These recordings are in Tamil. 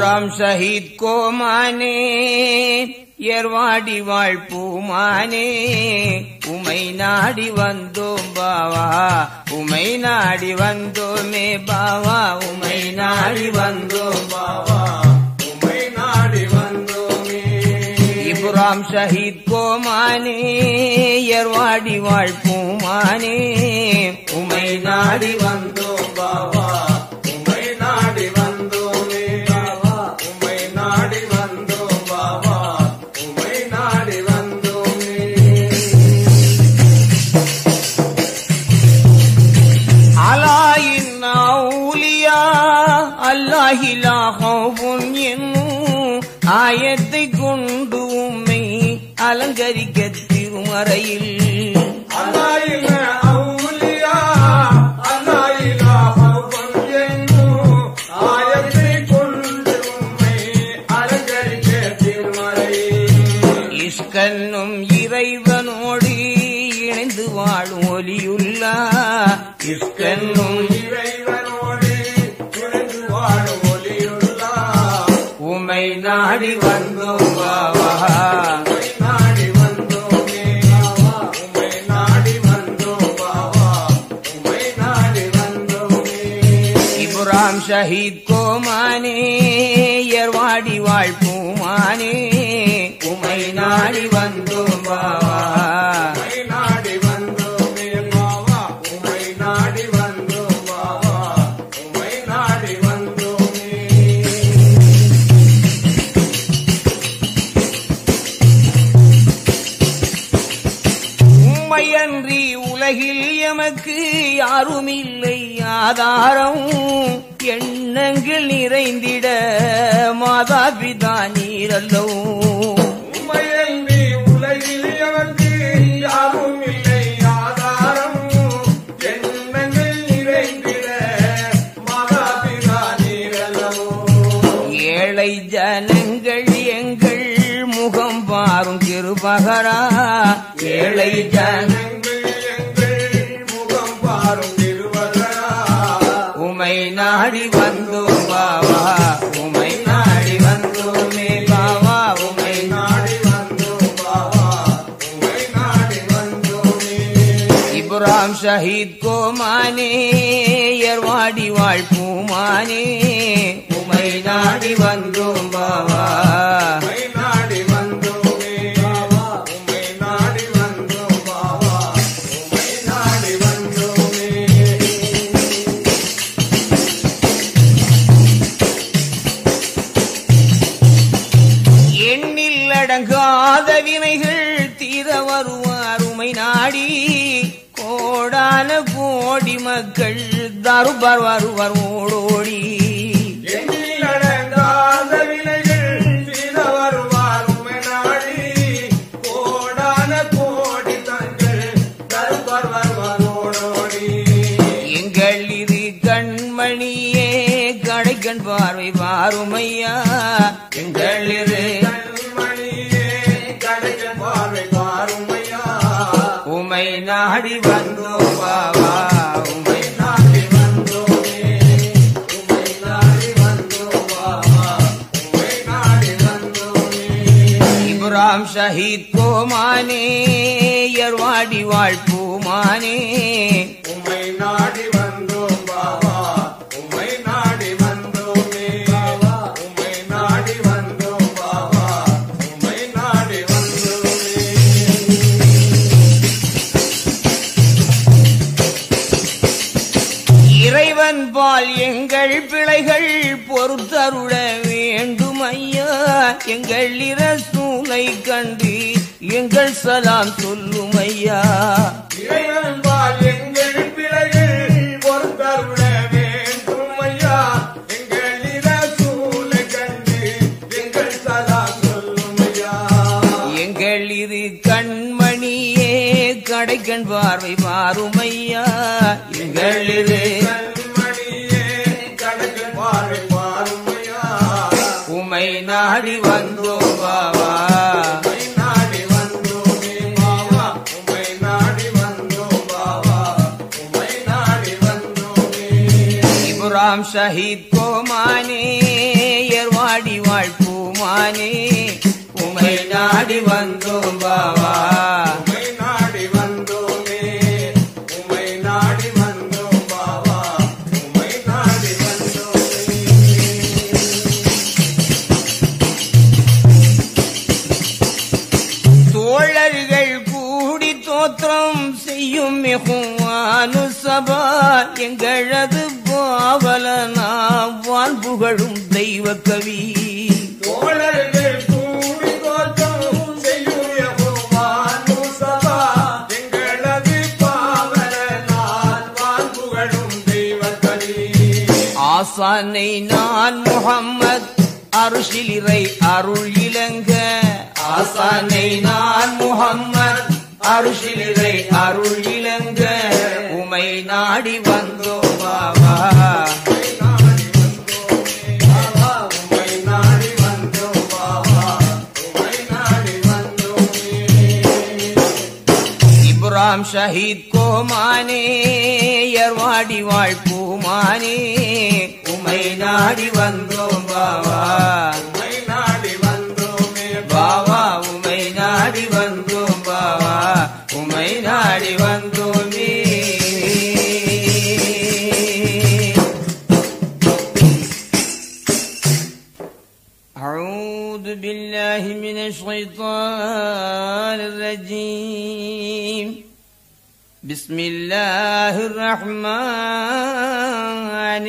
இப்ராம் ஷஹீத் கோமானே எர்வாடி வாழ்பூமானே உமை நாடி வந்தோம் பாவா உமை நாடி வந்தோமே பாவா உமை நாடி வந்தோம் பாவா உமை நாடி வந்தோமே இப்ராம் ஷஹீத் கோமானே எர்வாடி வாழ்பூமானே உமை நாடி வந்தோம் பாவா உமை நாடி வந்தோமே பாவா உமை நாடி வந்தோம் பாவா உமை நாடி வந்தோமே அலா இன் அவுலியா அல்லாஹிலா ஹவுன் என்னும் ஆயத்தை கொண்டு உம்மை அலங்கரிக்க திருமறையில் அல்லாயில அவுலியா அல்லாயில ஹவுன் என்னும் ஆயத்தை கொண்டு உம்மை அலங்கரிக்க திருமறை இஸ்கன்னும் இறைவனோடு இணைந்து வாழும் ஒலியுள்ளா இஸ்கன்னும் இறைவனோடு இணைந்து வாழும் ஒளியுள்ளா உமை நாடி வந்தோம் பாவா உம்மை நாடி வந்தோமே பாவா உம்மை நாடி வந்தோம் பாவா உம்மை நாடி வந்தோமே இப்ராம் ஷஹீத் கோமானே எர்வாடி வாழ்பூமானே உமை நாடி வந்தோம் பாவா உம்மை நாடி வந்தோமே பாவா உம்மை நாடி வந்தோம் பாவா உம்மை நாடி வந்தோமே உம்மையன்றி உலகில் எமக்கு யாரும் இல்லை ஆதாரம் எண்ணங்கள் நிறைந்திட மாதா பிதா நீரல்லோ உம்மையன்றி உலகில் எவர்க்கு யாரும் இல்லை ஆதாரம் எண்ணங்கள் நிறைந்திட மகாபிதா நீரல்லவோ ஏழை ஜனங்கள் எங்கள் முகம் பாரும் கிருபகரா ஏழை ஜன ஜனங்கள் எங்கள் முகம் பாரும் திருவரா உமை நாடி வந்தோம் பாவா உமை நாடி வந்தோமே பாவா உமை நாடி வந்தோம் பாவா உம்மை நாடி வந்தோமே இப்ராம் ஷஹீத் கோமானே எர்வாடி வாழ்பூமானே உமை நாடி வந்தோம் பாவா உம்மை நாடி வந்தோமே பாவா உம்மை நாடி வந்தோம் பாவா உம்மை நாடி வந்தோமே எண்ணில் அடங்காத வினைகள் தீர வருவார் உமை நாடி கோடான கோடி மக்கள் தருபார் வருவார் ஓடோடி எண்ணில் அடங்காத வினைகள் தீர வருவார் உம்மை நாடி கோடான கோடி தங்கள் தருபர் வருவரோடி எங்கள் இரு கண்மணியே கடைக்கண் பார்வை பாருமையா எங்கள் இரு கண்மணியே கடைக்க பார்வை பாருமையா உமை நாடி வந்தோம் பாவா உமை நாடி வந்தோமே உம்மை நாடி வந்தோம் பாவா உம்மை நாடி வந்தோமே இப்ராம் ஷஹீத் கோமானே எர்வாடி வாழ்பூமானே உம்மை நாடி வந்தோம் பாவா உம்மை நாடி வந்தோமே பாவா உம்மை நாடி வந்தோம் பாவா உம்மை நாடி வந்தோமே இறைவன் பால் எங்கள் பிழைகள் பொறுத்தருள வேண்டும் ஐயா எங்கள் இரசூலை கண்டு எங்கள் சலாம் சொல்லும் ஐயா இறைவன்பால் எங்கள் பிழைகள் பொறுத்தருள வேண்டும் ஐயா எங்கள் இரசூலை கண்டு எங்கள் சலா சொல்லும் ஐயா எங்கள் இரு கண்மணியே கடைக்கண் பார்வை பாருமையா எங்கள் இரு கண்மணியே கணக்கு பார்வை பாருமையா உமை நாடி வந்தோம் பாவா உம்மை நாடி வந்தோமே பாவா உம்மை நாடி வந்தோம் பாவா உம்மை நாடி வந்தோமே இப்ராம் ஷஹீத் கோமானே எர்வாடி வாழ்பூமானே உமை நாடி வந்தோம் பாவா உமை நாடி வந்தோமே உமை நாடி வந்தோம் பாவா உமை நாடி வந்தோமே தோழர்கள் கூடி தோற்றம் செய்யும் மிகுவானு சபா எங்களது பாவலனா வான் புகழும் தெய்வ கவி தோழர்கள் கூடி தோற்றம் செய்யும் யெகோவானு சபா எங்களது பாவலனான் வான் புகழும் தெய்வக்கனி ஆசானை நான் முகம்மது அருஷிலிரை அருள் இளங்க ஆசானை நான் முகம்மது அருஷிலிரை அருள் இளங்க உமை நாடி வந்தோம் பாபா உமை நாடி வந்தோம் பாவா உமை நாடி வந்தோமே இப்ராம் ஷஹீத் கோமானே எர்வாடி வாழ்பூமானே உமை நாடி வந்தோம் பாவா உமை நாடி வந்தோமே பாவா உமை நாடி வந்தோம் பாவா உமை நாடி வந்தோமே أعوذ بالله من الشيطان الرجيم بسم الله الرحمن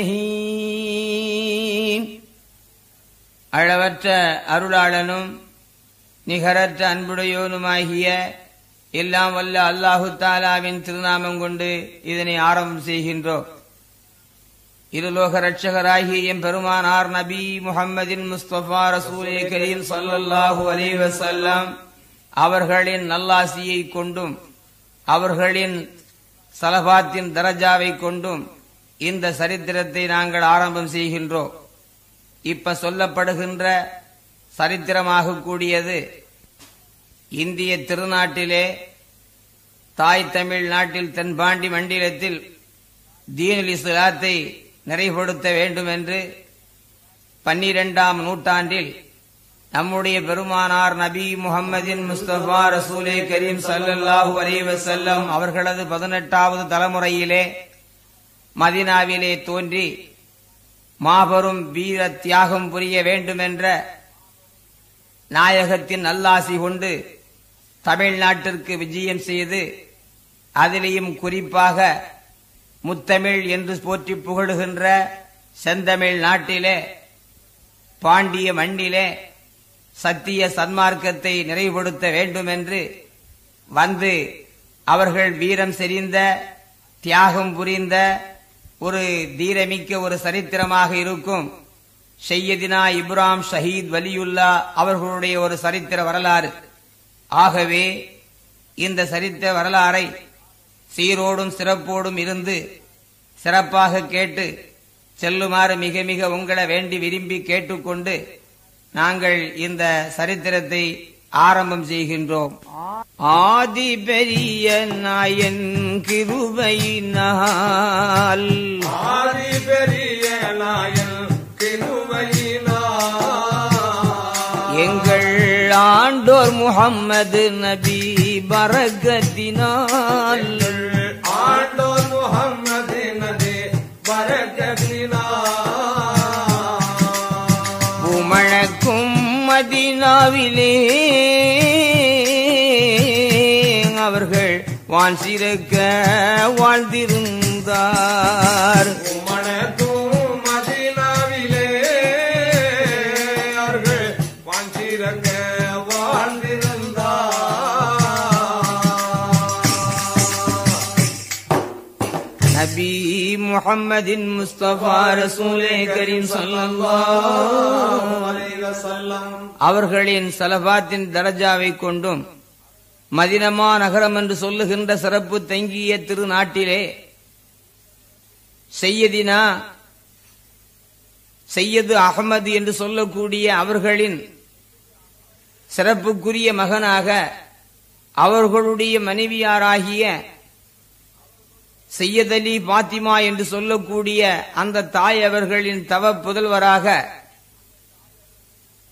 الرحيم அளவற்ற அருளாளனும் நிகரற்ற அன்புடையோனுமாகிய எல்லாம் வல்ல அல்லாஹு தாலாவின் திருநாமம் கொண்டு இதனை ஆரம்பம் செய்கின்றோம் இருலோக ரட்சகராகிய எம் பெருமானார் நபி முஹம்மதின் முஸ்தபா ரசூலே கரீம் ஸல்லல்லாஹு அலைஹி வஸல்லம் அவர்களின் நல்லாசியை கொண்டும் அவர்களின் சலபாத்தின் தரஜாவை கொண்டும் இந்த சரித்திரத்தை நாங்கள் ஆரம்பம் செய்கின்றோம் இப்ப சொல்லப்படுகின்ற சரித்திரமாக கூடியது இந்திய திருநாட்டிலே தாய் தமிழ் நாட்டில் தென்பாண்டி மண்டலத்தில் தீனுல் இஸ்லாத்தை நிறைவுபடுத்த வேண்டும் என்று பன்னிரெண்டாம் நூற்றாண்டில் நம்முடைய பெருமானார் நபி முஹம்மதின் முஸ்தபா ரசூலே கரீம் ஸல்லல்லாஹு அலைஹி வஸல்லம் அவர்களது பதினெட்டாவது தலைமுறையிலே மதினாவிலே தோன்றி மாபெரும் வீர தியாகம் புரிய வேண்டுமென்ற நாயகத்தின் நல்லாசி கொண்டு தமிழ்நாட்டிற்கு விஜயம் செய்து அதிலேயும் குறிப்பாக முத்தமிழ் என்று போற்றி புகழுகின்ற செந்தமிழ் நாட்டிலே பாண்டிய மண்ணிலே சத்திய சன்மார்க்கத்தை நிறைவுபடுத்த வேண்டும் என்று வந்து அவர்கள் வீரம் செறிந்த தியாகம் புரிந்த ஒரு தீரமிக்க ஒரு சரித்திரமாக இருக்கும் ஷையதினா இப்ராம் ஷஹீத் வலியுல்லா அவர்களுடைய ஒரு சரித்திர வரலாறு ஆகவே இந்த சரித்திர வரலாறை சீரோடும் சிறப்போடும் இருந்து சிறப்பாக கேட்டு செல்லுமாறு மிக மிக உங்களை வேண்டி விரும்பி கேட்டுக்கொண்டு நாங்கள் இந்த சரித்திரத்தை ஆரம்பம் செய்கின்றோம் ஆதி பெரிய நாயன் கிருபையினால் ஆதி பெரிய நாயன் கிருபையினா எங்கள் ஆண்டோர் முகம்மது நபி பரகத்தினால் ஆண்டோர் முகம்மது நபி பரக்கத்தினா பூமழக்கும் மதினாவிலே அவர்கள் வான் சிறக்க வாழ்ந்திருந்தார் உமனக்கும் மதினாவிலே அவர்கள் வாஞ்சிரங்க வாழ்ந்திருந்தார் நபி முஹம்மதின் முஸ்தபா ரசூலே கரீம் ஸல்லல்லாஹு அலைஹி வஸல்லம் அவர்களின் சலபாத்தின் தரஜாவை கொண்டும் மதினமா நகரம் என்று சொல்லுகின்ற சிறப்பு தங்கிய திருநாட்டிலே செய்யதினா செய்யது அகமது என்று சொல்லக்கூடிய அவர்களின் சிறப்புக்குரிய மகனாக அவர்களுடைய மனைவியாராகிய செய்யத் அலி பாத்திமா என்று சொல்லக்கூடிய அந்த தாய் அவர்களின் தவ புதல்வராக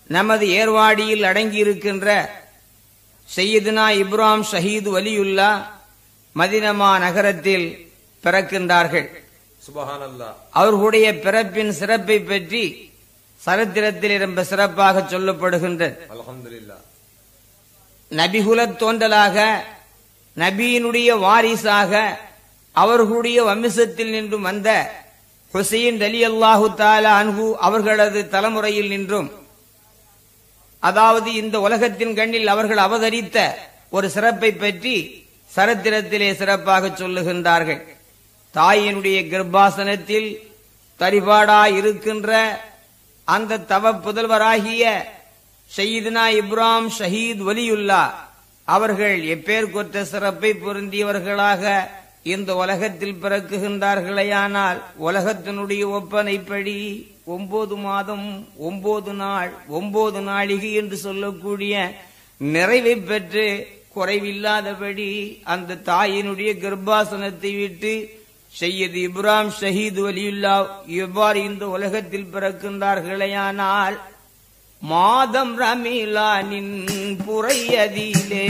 நமது ஏர்வாடியில் அடங்கியிருக்கின்ற செய்யதுனா இப்ராம் ஷஹீது வலியுல்லா மதினமா நகரத்தில் பிறக்கின்றார்கள் சுபஹானல்லா அவர்களுடைய பிறப்பின் சிறப்பை பற்றி சரித்திரத்தில் ரொம்ப சிறப்பாக சொல்லப்படுகின்றது அல்ஹம்துலில்லாஹ் நபிகுலத் தோன்றலாக நபியினுடைய வாரிசாக அவர்களுடைய வம்சத்தில் நின்றும் வந்த ஹுசைன் அலி அல்லாஹு தாலா அன்ஹு அவர்களது தலைமுறையில் நின்றும் அதாவது இந்த உலகத்தின் கண்ணில் அவர்கள் அவதரித்த ஒரு சிறப்பை பற்றி சரித்திரத்திலே சிறப்பாக சொல்லுகின்றார்கள் தாயினுடைய கர்ப்பாசனத்தில் தரிபாடா இருக்கின்ற அந்த தவ புதல்வராகிய ஷயீதுனா இப்ராம் ஷஹீத் வலியுல்லா அவர்கள் எப்பேர் கொற்ற சிறப்பை பொருந்தியவர்களாக இந்த உலகத்தில் பிறக்குகின்றார்களேயானால் உலகத்தினுடைய ஒப்பனைப்படி ஒன்பது மாதம் ஒன்பது நாள் ஒன்பது நாளிகை என்று சொல்லக்கூடிய நிறைவை பெற்று குறைவில்லாதபடி அந்த தாயினுடைய கர்ப்பாசனத்தை விட்டு செய்யது இப்ராம் ஷஹீத் வலியுல்லா எவ்வாறு இந்த உலகத்தில் பிறக்கின்றார்களேயானால் மாதம் ரமீலானின் புறையதிலே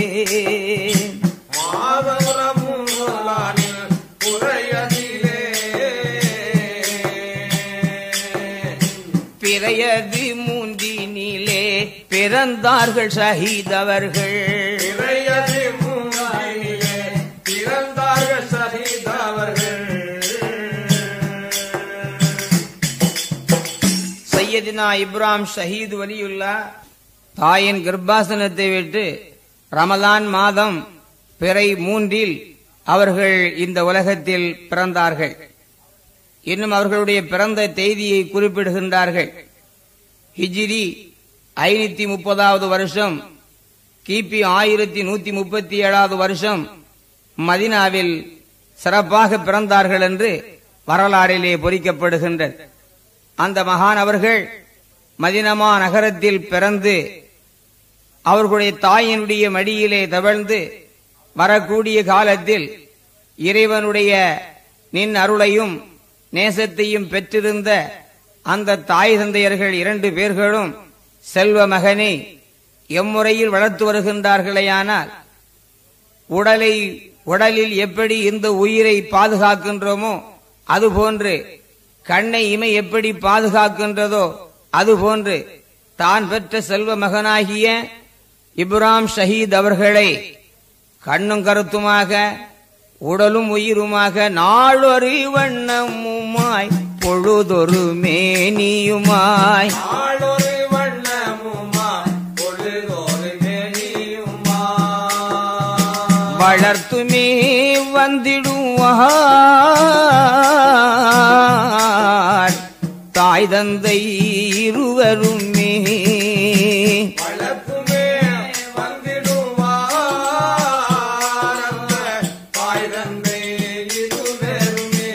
மாதவரமுல்லானில் புறையதிலே பிறையது மூன்றினிலே பிறந்தார்கள் ஷஹீத் அவர்கள் இறையதி மூங்கிலே பிறந்தார்கள் ஷஹீதவர்கள் சையதினா இப்ராம் ஷஹீத் வலியுல்லா தாயின் கர்ப்பாசனத்தை விட்டு ரமலான் மாதம் பிறை மூன்றில் அவர்கள் இந்த உலகத்தில் பிறந்தார்கள் இன்னும் அவர்களுடைய பிறந்த தேதியை குறிப்பிடுகின்றார்கள் ஹிஜ்ரி ஐநூத்தி முப்பதாவது வருஷம் கிபி ஆயிரத்தி நூத்தி முப்பத்தி ஏழாவது வருஷம் மதினாவில் சிறப்பாக பிறந்தார்கள் என்று வரலாறிலே பொறிக்கப்படுகின்றது அந்த மகான் அவர்கள் மதினமா நகரத்தில் பிறந்து அவர்களுடைய தாயினுடைய மடியிலே தவழ்ந்து வரக்கூடிய காலத்தில் இறைவனுடைய நின் அருளையும் நேசத்தையும் பெற்றிருந்த அந்த தாய் தந்தையர்கள் இரண்டு பேர்களும் செல்வ மகனை எம்முறையில் வளர்த்து வருகின்றார்களேயானால் உடலை உடலில் எப்படி இந்த உயிரை பாதுகாக்கின்றோமோ அதுபோன்று கண்ணை இமை எப்படி பாதுகாக்கின்றதோ அதுபோன்று தான் பெற்ற செல்வ மகனாகிய இப்ராம் ஷஹீத் அவர்களை கண்ணும் கருத்துமாக உடலும் உயிருமாக நாளொரு வண்ணமுமாய் பொழுதொரு மேனியுமாய் ஆளொரு வண்ணமுமா பொழுதோறு மேனியுமா வளர்த்துமே வந்திடுவார் தாய் தந்தை இருவருமே வளர்ப்புமே வந்திடுவார் அந்த தாய் தந்தை இருவருமே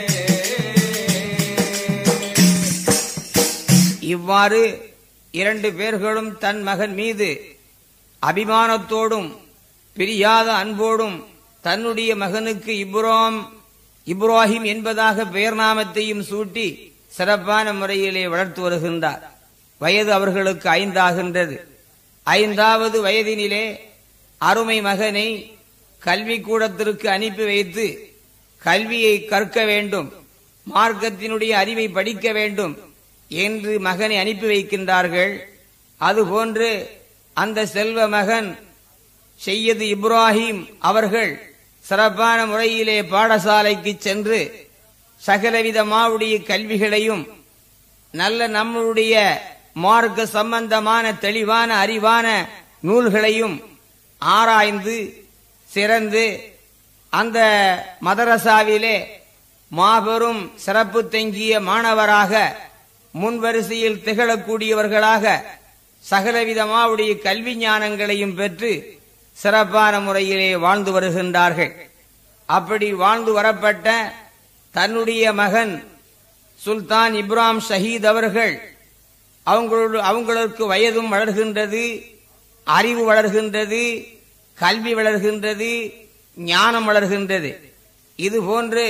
இவ்வாறு இரண்டு பேர்களும் தன் மகன் மீது அபிமானத்தோடும் பிரியாத அன்போடும் தன்னுடைய மகனுக்கு இப்ராம் இப்ராஹிம் என்பதாக பெயர் நாமத்தையும் சூட்டி சிறப்பான முறையிலே வளர்த்து வருகின்றார் வயது அவர்களுக்கு ஐந்தாகின்றது ஐந்தாவது வயதினிலே அருமை மகனை கல்விக்கூடத்திற்கு அனுப்பி வைத்து கல்வியை கற்க வேண்டும் மார்க்கத்தினுடைய அறிவை படிக்க வேண்டும் என்று மகனை அனுப்பி வைக்கின்றார்கள் அதுபோன்று அந்த செல்வ மகன் செய்யது இப்ராஹிம் அவர்கள் சிறப்பான முறையிலே பாடசாலைக்கு சென்று சகலவிதமாவுடைய கல்விகளையும் நல்ல நம்மளுடைய மார்க்க சம்பந்தமான தெளிவான அறிவான நூல்களையும் ஆராய்ந்து சிறந்து அந்த மதரசாவிலே மாபெரும் சிறப்பு தங்கிய மாணவராக முன்வரிசையில் திகழக்கூடியவர்களாக சகலவிதமாவுடைய கல்வி ஞானங்களையும் பெற்று சிறப்பான முறையிலே வாழ்ந்து வருகின்றார்கள் அப்படி வாழ்ந்து வரப்பட்ட தன்னுடைய மகன் சுல்தான் இப்ராம் ஷஹீத் அவர்கள் அவங்களோடு அவங்களுக்கு வயதும் வளர்கின்றது அறிவு வளர்கின்றது கல்வி வளர்கின்றது ஞானம் வளர்கின்றது இது போன்று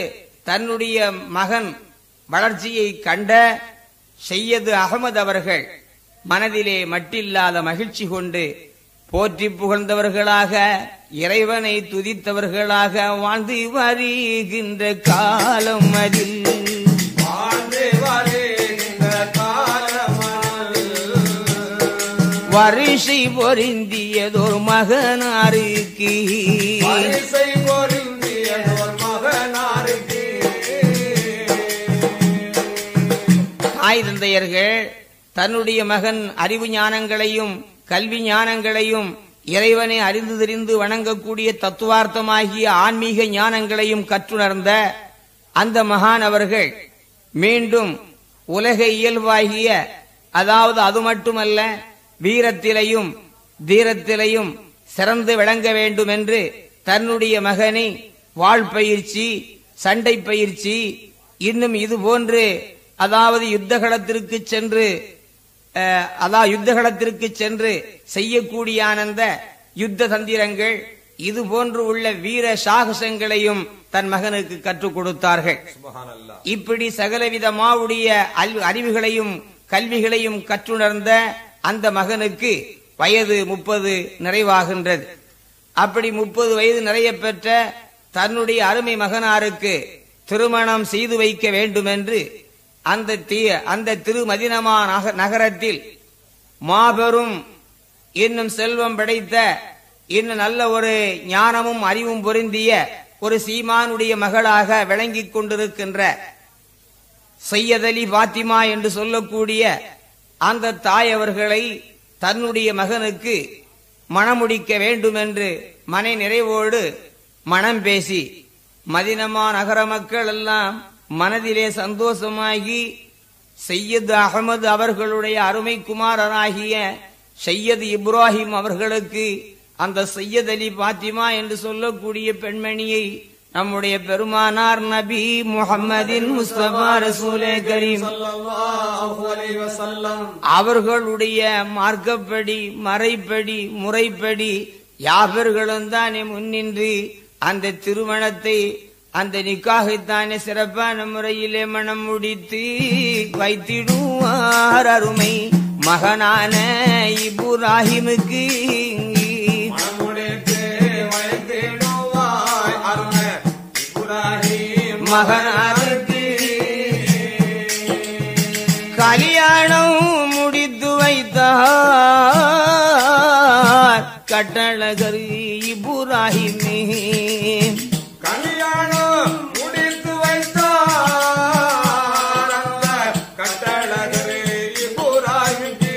தன்னுடைய மகன் வளர்ச்சியை கண்ட செய்யது அகமது அவர்கள் மனதிலே மட்டில்லாத மகிழ்ச்சி கொண்டு போற்றி புகழ்ந்தவர்களாக இறைவனை துதித்தவர்களாக வாழ்ந்து வருகின்ற காலம் அதில் வாழ்ந்து வருகின்ற காலமனல் வரிசை பொருந்தியதோர் மகனாருக்கு வரிசை பொருந்தியதோர் மகனாருக்கு தாய் தந்தையர்கள் தன்னுடைய மகன் அறிவு ஞானங்களையும் கல்வி ஞானங்களையும் இறைவனை அறிந்து தெரிந்து வணங்கக்கூடிய தத்துவார்த்தமாகிய ஆன்மீக ஞானங்களையும் கற்றுணர்ந்த அந்த மகான் அவர்கள் மீண்டும் உலக இயல்பாகிய அதாவது அது மட்டுமல்ல வீரத்திலையும் தீரத்திலையும் சிறந்து விளங்க வேண்டும் என்று தன்னுடைய மகனை வாழ்பயிற்சி சண்டை பயிற்சி இன்னும் இது போன்று அதாவது யுத்தகலத்திற்கு சென்று அஹ், அதாவது யுத்தகலத்திற்கு சென்று செய்யக்கூடிய ஆனந்த யுத்த தந்திரங்கள் இது போன்று உள்ள வீர சாகசங்களையும் தன் மகனுக்கு கற்றுக் கொடுத்தார்கள் சுபஹானல்லாஹ் இப்படி சகலவிதமாவுடைய அல்- அறிவுகளையும் கல்விகளையும் கற்றுணர்ந்த அந்த மகனுக்கு வயது முப்பது நிறைவாகின்றது அப்படி முப்பது வயது நிறைய பெற்ற தன்னுடைய அருமை மகனாருக்கு திருமணம் செய்து வைக்க வேண்டும் என்று அந்த தீ அந்த திருமதினமா நக- நகரத்தில் மாபெரும் இன்னும் செல்வம் படைத்த இன்னும் நல்ல ஒரு ஞானமும் அறிவும் பொருந்திய ஒரு சீமானுடைய மகளாக விளங்கிக் கொண்டிருக்கின்ற சையதலி பாத்திமா என்று சொல்லக்கூடிய அந்த தாய் அவர்களை தன்னுடைய மகனுக்கு மணமுடிக்க வேண்டும் என்று மனை நிறைவோடு மனம் பேசி மதினமா நகர மக்கள் எல்லாம் மனதிலே சந்தோஷமாகி சையது அகமது அவர்களுடைய அருமை குமாரராகிய சையது இப்ராஹிம் அவர்களுக்கு அந்த சையத் அலி பாத்திமா என்று சொல்லக்கூடிய பெண்மணியை நம்முடைய பெருமானார் நபி முஹம்மதின் முஸ்தபா ரசூலே கரீம் ஸல்லல்லாஹு அலைஹி வஸல்லம் அவர்களுடைய மார்க்கப்படி மறைப்படி முறைப்படி யாவர்களும் தானே முன்னின்று அந்த திருமணத்தை அந்த நிக்காகைத்தானே சிறப்பான முறையிலே மனம் முடித்து வைத்திடுவார் அருமை மகனான இபுராஹிமுக்கு மனமுடித்து வைத்திடுவாய் அருண இப்ராஹிம் மகனாருக்கு கல்யாணம் முடித்து வைத்தார் கட்டழகர் இபுராஹிமே கல்யாணம் முடித்து வைத்தார் அந்த கட்டழகரே இப்ராஹிம்க்கு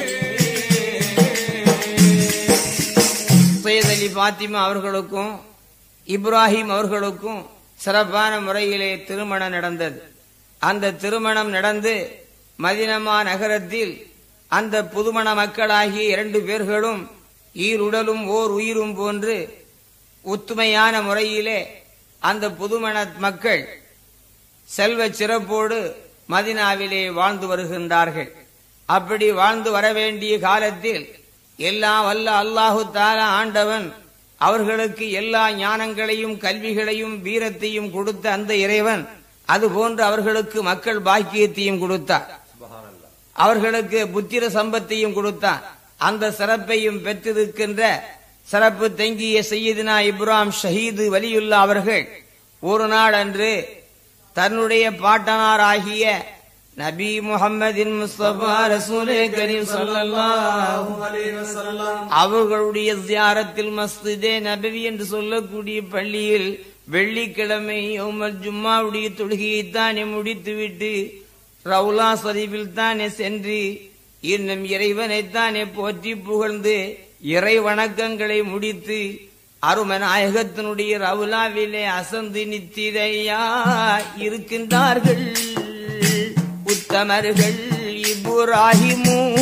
சையத் அலி பாத்திமா அவர்களுக்கும் இப்ராஹிம் அவர்களுக்கும் சிறப்பான முறையிலே திருமணம் நடந்தது அந்த திருமணம் நடந்து மதினமா நகரத்தில் அந்த புதுமண மக்களாகிய இரண்டு பேர்களும் ஈருடலும் ஓர் உயிரும் போன்று ஒத்துமையான முறையிலே அந்த புதுமண மக்கள் செல்வ சிறப்போடு மதினாவிலே வாழ்ந்து வருகின்றார்கள் அப்படி வாழ்ந்து வர வேண்டிய காலத்தில் எல்லாம் வல்ல அல்லாஹு தாலா ஆண்டவன் அவர்களுக்கு எல்லா ஞானங்களையும் கல்விகளையும் வீரத்தையும் கொடுத்த அந்த இறைவன் அதுபோன்று அவர்களுக்கு மக்கள் பாக்கியத்தையும் கொடுத்தார் அவர்களுக்கு புத்திர சம்பத்தையும் கொடுத்தான் அந்த சிறப்பையும் பெற்றிருக்கின்ற சிறப்பு தங்கிய செய்யதினா இப்ராம் ஷஹீது வலியுல்லா அவர்கள் ஒரு நாள் அன்று தன்னுடைய பாட்டனாராகிய நபி முஹம்மதின் முஸ்தபா ரசூலே கரீம் ஸல்லல்லாஹு அலைஹி வஸல்லம் அவர்களுடைய ஜியாரத்தில் மஸ்திதே நபவி என்று சொல்லக்கூடிய பள்ளியில் வெள்ளிக்கிழமை யௌமல் ஜும்மாவுடைய தொழுகையை தானே முடித்துவிட்டு ரவுலா ஷரீஃபில் தானே சென்று இன்னும் இறைவனை தானே போற்றி புகழ்ந்து இறை வணக்கங்களை முடித்து அருமநாயகத்தினுடைய ரவுலாவிலே அசந்து நித்திரையா இருக்கின்றார்கள் உத்தமர்கள் இப்ராஹிமும்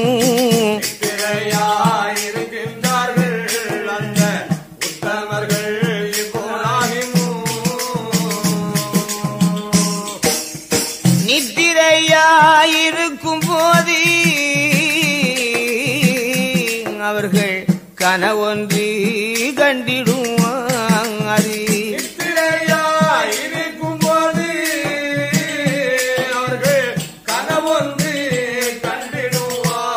திரையாயிருக்கின்றார்கள் அந்த உத்தமர்கள் இப்ராஹிமும் நித்திரையாயிருக்கும் போது அவர்கள் கனவொன்று கண்டிடுவார் நித்திரையாயிருக்கும் போது அவர்கள் கனவொன்று கண்டிடுவார்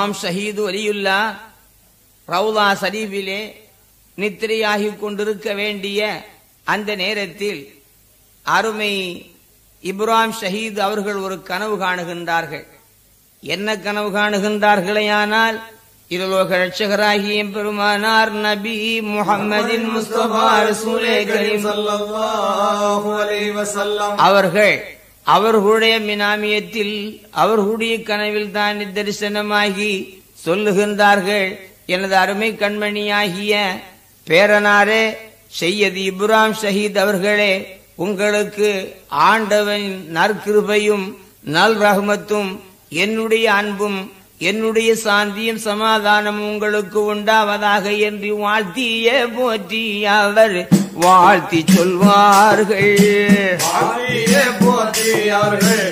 இப்ராம் ஷஹீது வலியுல்லா ரவுலா ஷரீஃபிலே நித்திரையாகிக் கொண்டிருக்க வேண்டிய அந்த நேரத்தில் அருமை இப்ராம் ஷஹீத் அவர்கள் ஒரு கனவு காணுகின்றார்கள் என்ன கனவு காணுகின்றார்களேயானால் இருலோக ரட்சகராகிய பெருமானார் நபி முஹம்மதின் முஸ்தபா ரசூலே கரீம் ஸல்லல்லாஹு அலைஹி வஸல்லம் அவர்கள் அவர்களுடைய மினாமியத்தில் அவர்களுடைய கனவில் தான் தரிசனமாகி சொல்லுகின்றார்கள் எனது அருமை கண்மணியாகிய பேரனாரே செய்யது இப்ராம் ஷஹீத் அவர்களே உங்களுக்கு ஆண்டவன் நற்கிருபையும் நல் ரஹ்மத்தும் என்னுடைய அன்பும் என்னுடைய சாந்தியும் சமாதானமும் உங்களுக்கு உண்டாவதாக என்று வாழ்த்திய போற்றி அவர் வாழ்த்தி சொல்வார்கள் வாழ்த்தியே போற்றி அவர்கள்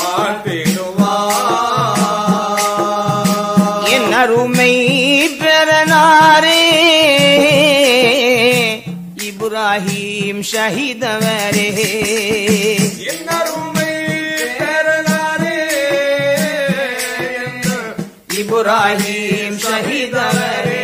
வாழ்த்திடுவார் என் அருமை பெறனாரே இப்ராஹிம் ஷஹீதவரே என்னருமை பேரனாரே என்று இப்ராஹிம் ஷஹீதவரே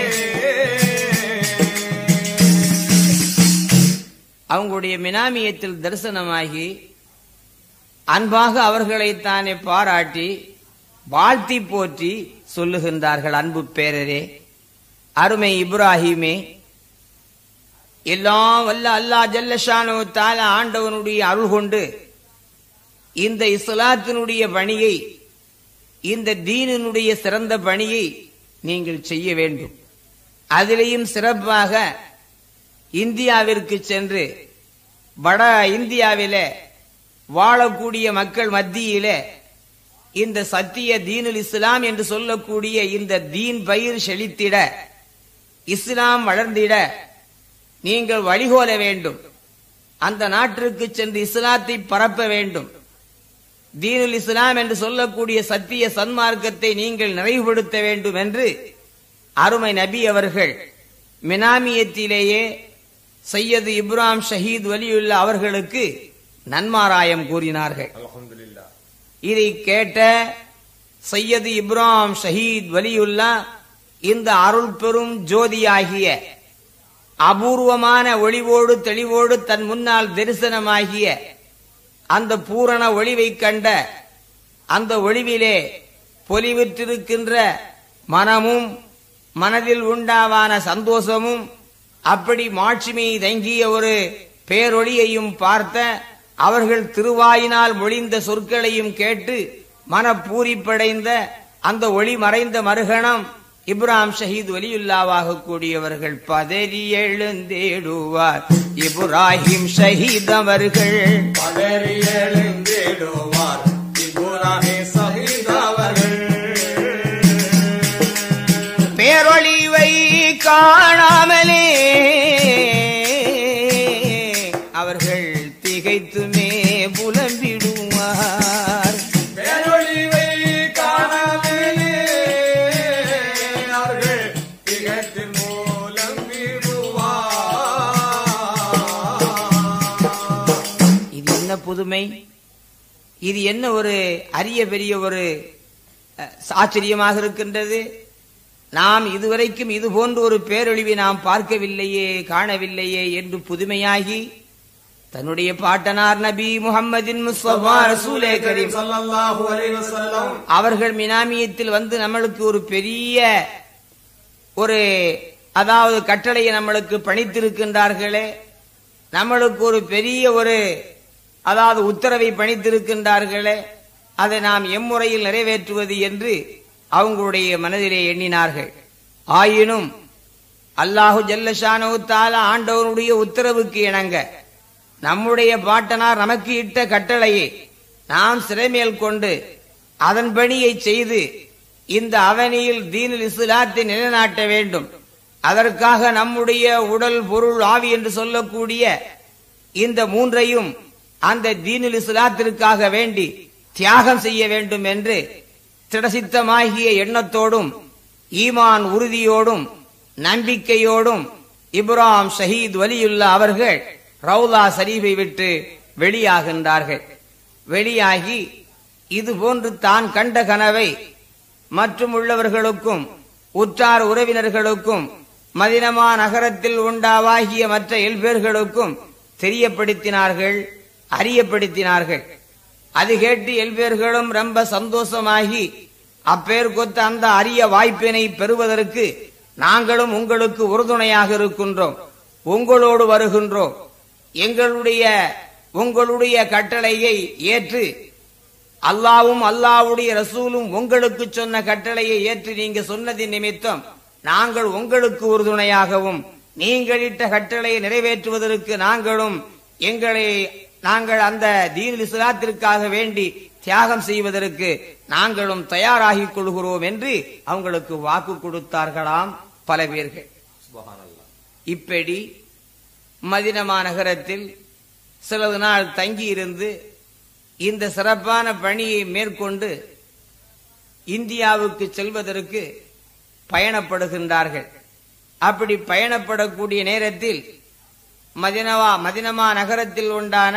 அவங்களுடைய மினாமியத்தில் தரிசனமாகி அன்பாக அவர்களை தானே பாராட்டி வாழ்த்தி போற்றி சொல்லுகின்றார்கள் அன்பு பேரரே அருமை இப்ராஹிமே எல்லாம் வல்ல அல்லாஹ் ஜல்லஷானு தால ஆண்டவனுடைய அருள் கொண்டு இந்த இஸ்லாத்தினுடைய பணியை இந்த தீனினுடைய சிறந்த பணியை நீங்கள் செய்ய வேண்டும் அதிலேயும் சிறப்பாக இந்தியாவிற்கு சென்று வட இந்தியாவிலே வாழக்கூடிய மக்கள் மத்தியிலே இந்த சத்திய தீனுல் இஸ்லாம் என்று சொல்லக்கூடிய இந்த தீன் பயிர் செழித்திட இஸ்லாம் வளர்ந்திட நீங்கள் வழிகோல வேண்டும் அந்த நாட்டிற்கு சென்று இஸ்லாத்தை பரப்ப வேண்டும் தீனுல் இஸ்லாம் என்று சொல்லக்கூடிய சத்திய சன்மார்க்கத்தை நீங்கள் நிறைவுபடுத்த வேண்டும் என்று அருமை நபி அவர்கள் மினாமியத்திலேயே சையது இப்ராம் ஷஹீத் வலியுல்லா அவர்களுக்கு நன்மாராயம் கூறினார்கள் அல்ஹம்துலில்லாஹ் இதை கேட்ட சையது இப்ராம் ஷஹீத் வலியுல்லா இந்த அருள் பெரும் ஜோதியாகிய அபூர்வமான ஒளிவோடு தெளிவோடு தன் முன்னால் தரிசனமாகிய அந்த பூரண ஒளிவை கண்ட அந்த ஒளிவிலே பொலிவிற்றிருக்கின்ற மனமும் மனதில் உண்டாவான சந்தோஷமும் அப்படி மாட்சிமை தங்கிய ஒரு பேரொளியையும் பார்த்த அவர்கள் திருவாயினால் மொழிந்த சொற்களையும் கேட்டு மனப்பூரிப்படைந்த அந்த ஒளி மறைந்த மறுகணம் இப்ராம் ஷஹீத் வலியுல்லாவாக கூடியவர்கள் பதறி எழுந்தேடுவார் இப்ராஹிம் ஷஹீத் அவர்கள் பதறி எழுந்திடுவார் இப்ராஹி சஹீத் அவர்கள் பேரொழிவை காணாமலே அவர்கள் திகைத்துமே புலம்பிடுவார் பேரொழிவை காணாமலே அவர்கள் திகத்தின் மூலம் விடுவார் இது என்ன புதுமை இது என்ன ஒரு அரிய பெரிய ஒரு அஹ், ஆச்சரியமாக இருக்கின்றது நாம் இதுவரைக்கும் இது போன்ற ஒரு பேரொழிவை நாம் பார்க்கவில்லையே காணவில்லையே என்று புதுமையாகி தன்னுடைய பாட்டனார் நபி முஹம்மதின் முஸ்தபா ரசூலே கரீம் ஸல்லல்லாஹு அலைஹி வஸல்லம் அவர்கள் மினாமியத்தில் வந்து நம்மளுக்கு ஒரு பெரிய ஒரு அதாவது கட்டளையை நம்மளுக்கு பணித்திருக்கின்றார்களே நம்மளுக்கு ஒரு பெரிய ஒரு அதாவது உத்தரவை பணித்திருக்கின்றார்களே அதை நாம் எம்முறையில் நிறைவேற்றுவது என்று அவங்களுடைய மனதிலே எண்ணினார்கள் ஆயினும் அல்லாஹு ஜல்லஷானு தால ஆண்டவனுடைய உத்தரவுக்கு இணங்க நம்முடைய பாட்டனார் நமக்கு இட்ட கட்டளையை நாம் சிறைமேல் கொண்டு அதன் பணியை செய்து இந்த அவனியில் தீனில் இஸ்லாத்தை நிலைநாட்ட வேண்டும் அதற்காக நம்முடைய உடல் பொருள் ஆவி என்று சொல்லக்கூடிய இந்த மூன்றையும் அந்த தீனுல் இஸ்லாத்திற்காக வேண்டி தியாகம் செய்ய வேண்டும் என்று திடசித்தமாகிய எண்ணத்தோடும் ஈமான் உறுதியோடும் நம்பிக்கையோடும் இப்ராம் ஷஹீத் வலியுல்லா அவர்கள் ரவுலா ஷரீஃபை விட்டு வெளியாகின்றார்கள் வெளியாகி இது போன்று தான் கண்ட கனவை மற்றும் உள்ளவர்களுக்கும் உற்றார் உறவினர்களுக்கும் மதினமா நகரத்தில் உண்டாவாகிய மற்ற எல்பேர்களுக்கும் தெரியப்படுத்தினார்கள் அறியப்படுத்தினார்கள் அது கேட்டு எல்பேர்களும் ரொம்ப சந்தோஷமாகி அப்பேர் கொத்த அந்த அரிய வாய்ப்பினை பெறுவதற்கு நாங்களும் உங்களுக்கு உறுதுணையாக இருக்கின்றோம் உங்களோடு வருகின்றோம் எங்களுடைய உங்களுடைய கட்டளையை ஏற்று அல்லாவும் அல்லாவுடைய ரசூலும் உங்களுக்கு சொன்ன கட்டளையை ஏற்று நீங்க சொன்னதின் நிமித்தம் நாங்கள் உங்களுக்கு உறுதுணையாகவும் நீங்கள் இட்ட கட்டளையை நிறைவேற்றுவதற்கு நாங்களும் எங்களை நாங்கள் அந்த தீன் இஸ்லாத்திற்காக வேண்டி தியாகம் செய்வதற்கு நாங்களும் தயாராகிக் கொள்கிறோம் என்று அவங்களுக்கு வாக்கு கொடுத்தார்களாம் பல பேர்கள் இப்படி மதினமா நகரத்தில் சிலது நாள் தங்கியிருந்து இந்த சிறப்பான பணியை மேற்கொண்டு இந்தியாவுக்கு செல்வதற்கு பயணப்படுகின்றார்கள் அப்படி பயணப்படக்கூடிய நேரத்தில் மதினவா மதினமா நகரத்தில் உண்டான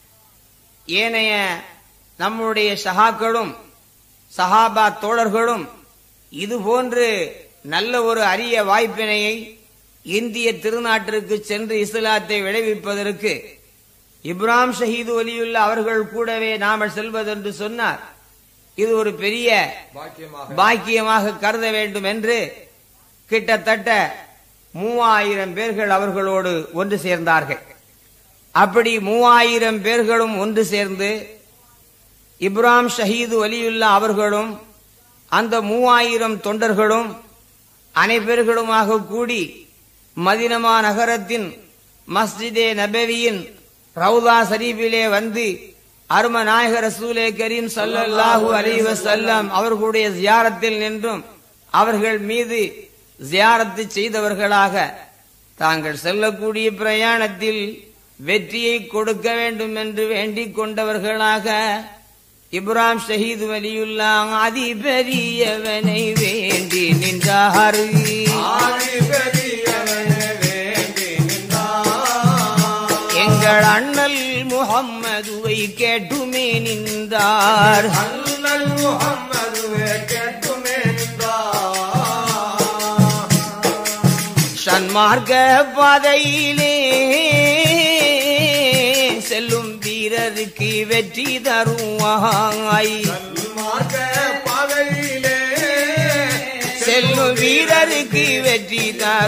ஏனைய நம்முடைய சகாக்களும் சஹாபா தோழர்களும் இது போன்று நல்ல ஒரு அரிய வாய்ப்பினையை இந்திய திருநாட்டிற்கு சென்று இஸ்லாத்தை விளைவிப்பதற்கு இப்ராம் ஷஹீது ஒலியுள்ள அவர்கள் கூடவே நாம செல்வதென்று சொன்னார் இது ஒரு பெரிய பாக்கியமாக பாக்கியமாக கருத வேண்டும் என்று கிட்டத்தட்ட மூவாயிரம் பேர்கள் அவர்களோடு ஒன்று சேர்ந்தார்கள் அப்படி மூவாயிரம் பேர்களும் ஒன்று சேர்ந்து இப்ராம் ஷஹீது வலியுல்லா அவர்களும் அந்த மூவாயிரம் தொண்டர்களும் அனைவர்களுமாக கூடி மதினமா நகரத்தின் மஸ்ஜிதே நபவியின் ரவுதா ஷரீஃபிலே வந்து அரும நாயக ரசூலே கரீம் ஸல்லல்லாஹு அலைஹி வஸல்லம் அவர்களுடைய ஜியாரத்தில் நின்றும் அவர்கள் மீது ஜியாரத்து செய்தவர்களாக தாங்கள் செல்லக்கூடிய பிரயாணத்தில் வெற்றியை கொடுக்க வேண்டும் என்று வேண்டிக் கொண்டவர்களாக இப்ராம் ஷஹீது வலியுல்லா அதிபெரியவனை வேண்டி நின்றார் ஆதி பெரியவனே வேண்டி நின்றார். எங்கள் அண்ணல் முகம்மதுவை கேட்டுமே நின்றார் அண்ணல் முகம்மதுவே கேட்டுமே நின்றார். சன்மார்க்க பாதையிலே செல்லும் வீரருக்கு வெற்றி தருவாய் சன்மார்க்க பாதையிலே செல்லும் வீரருக்கு வெற்றி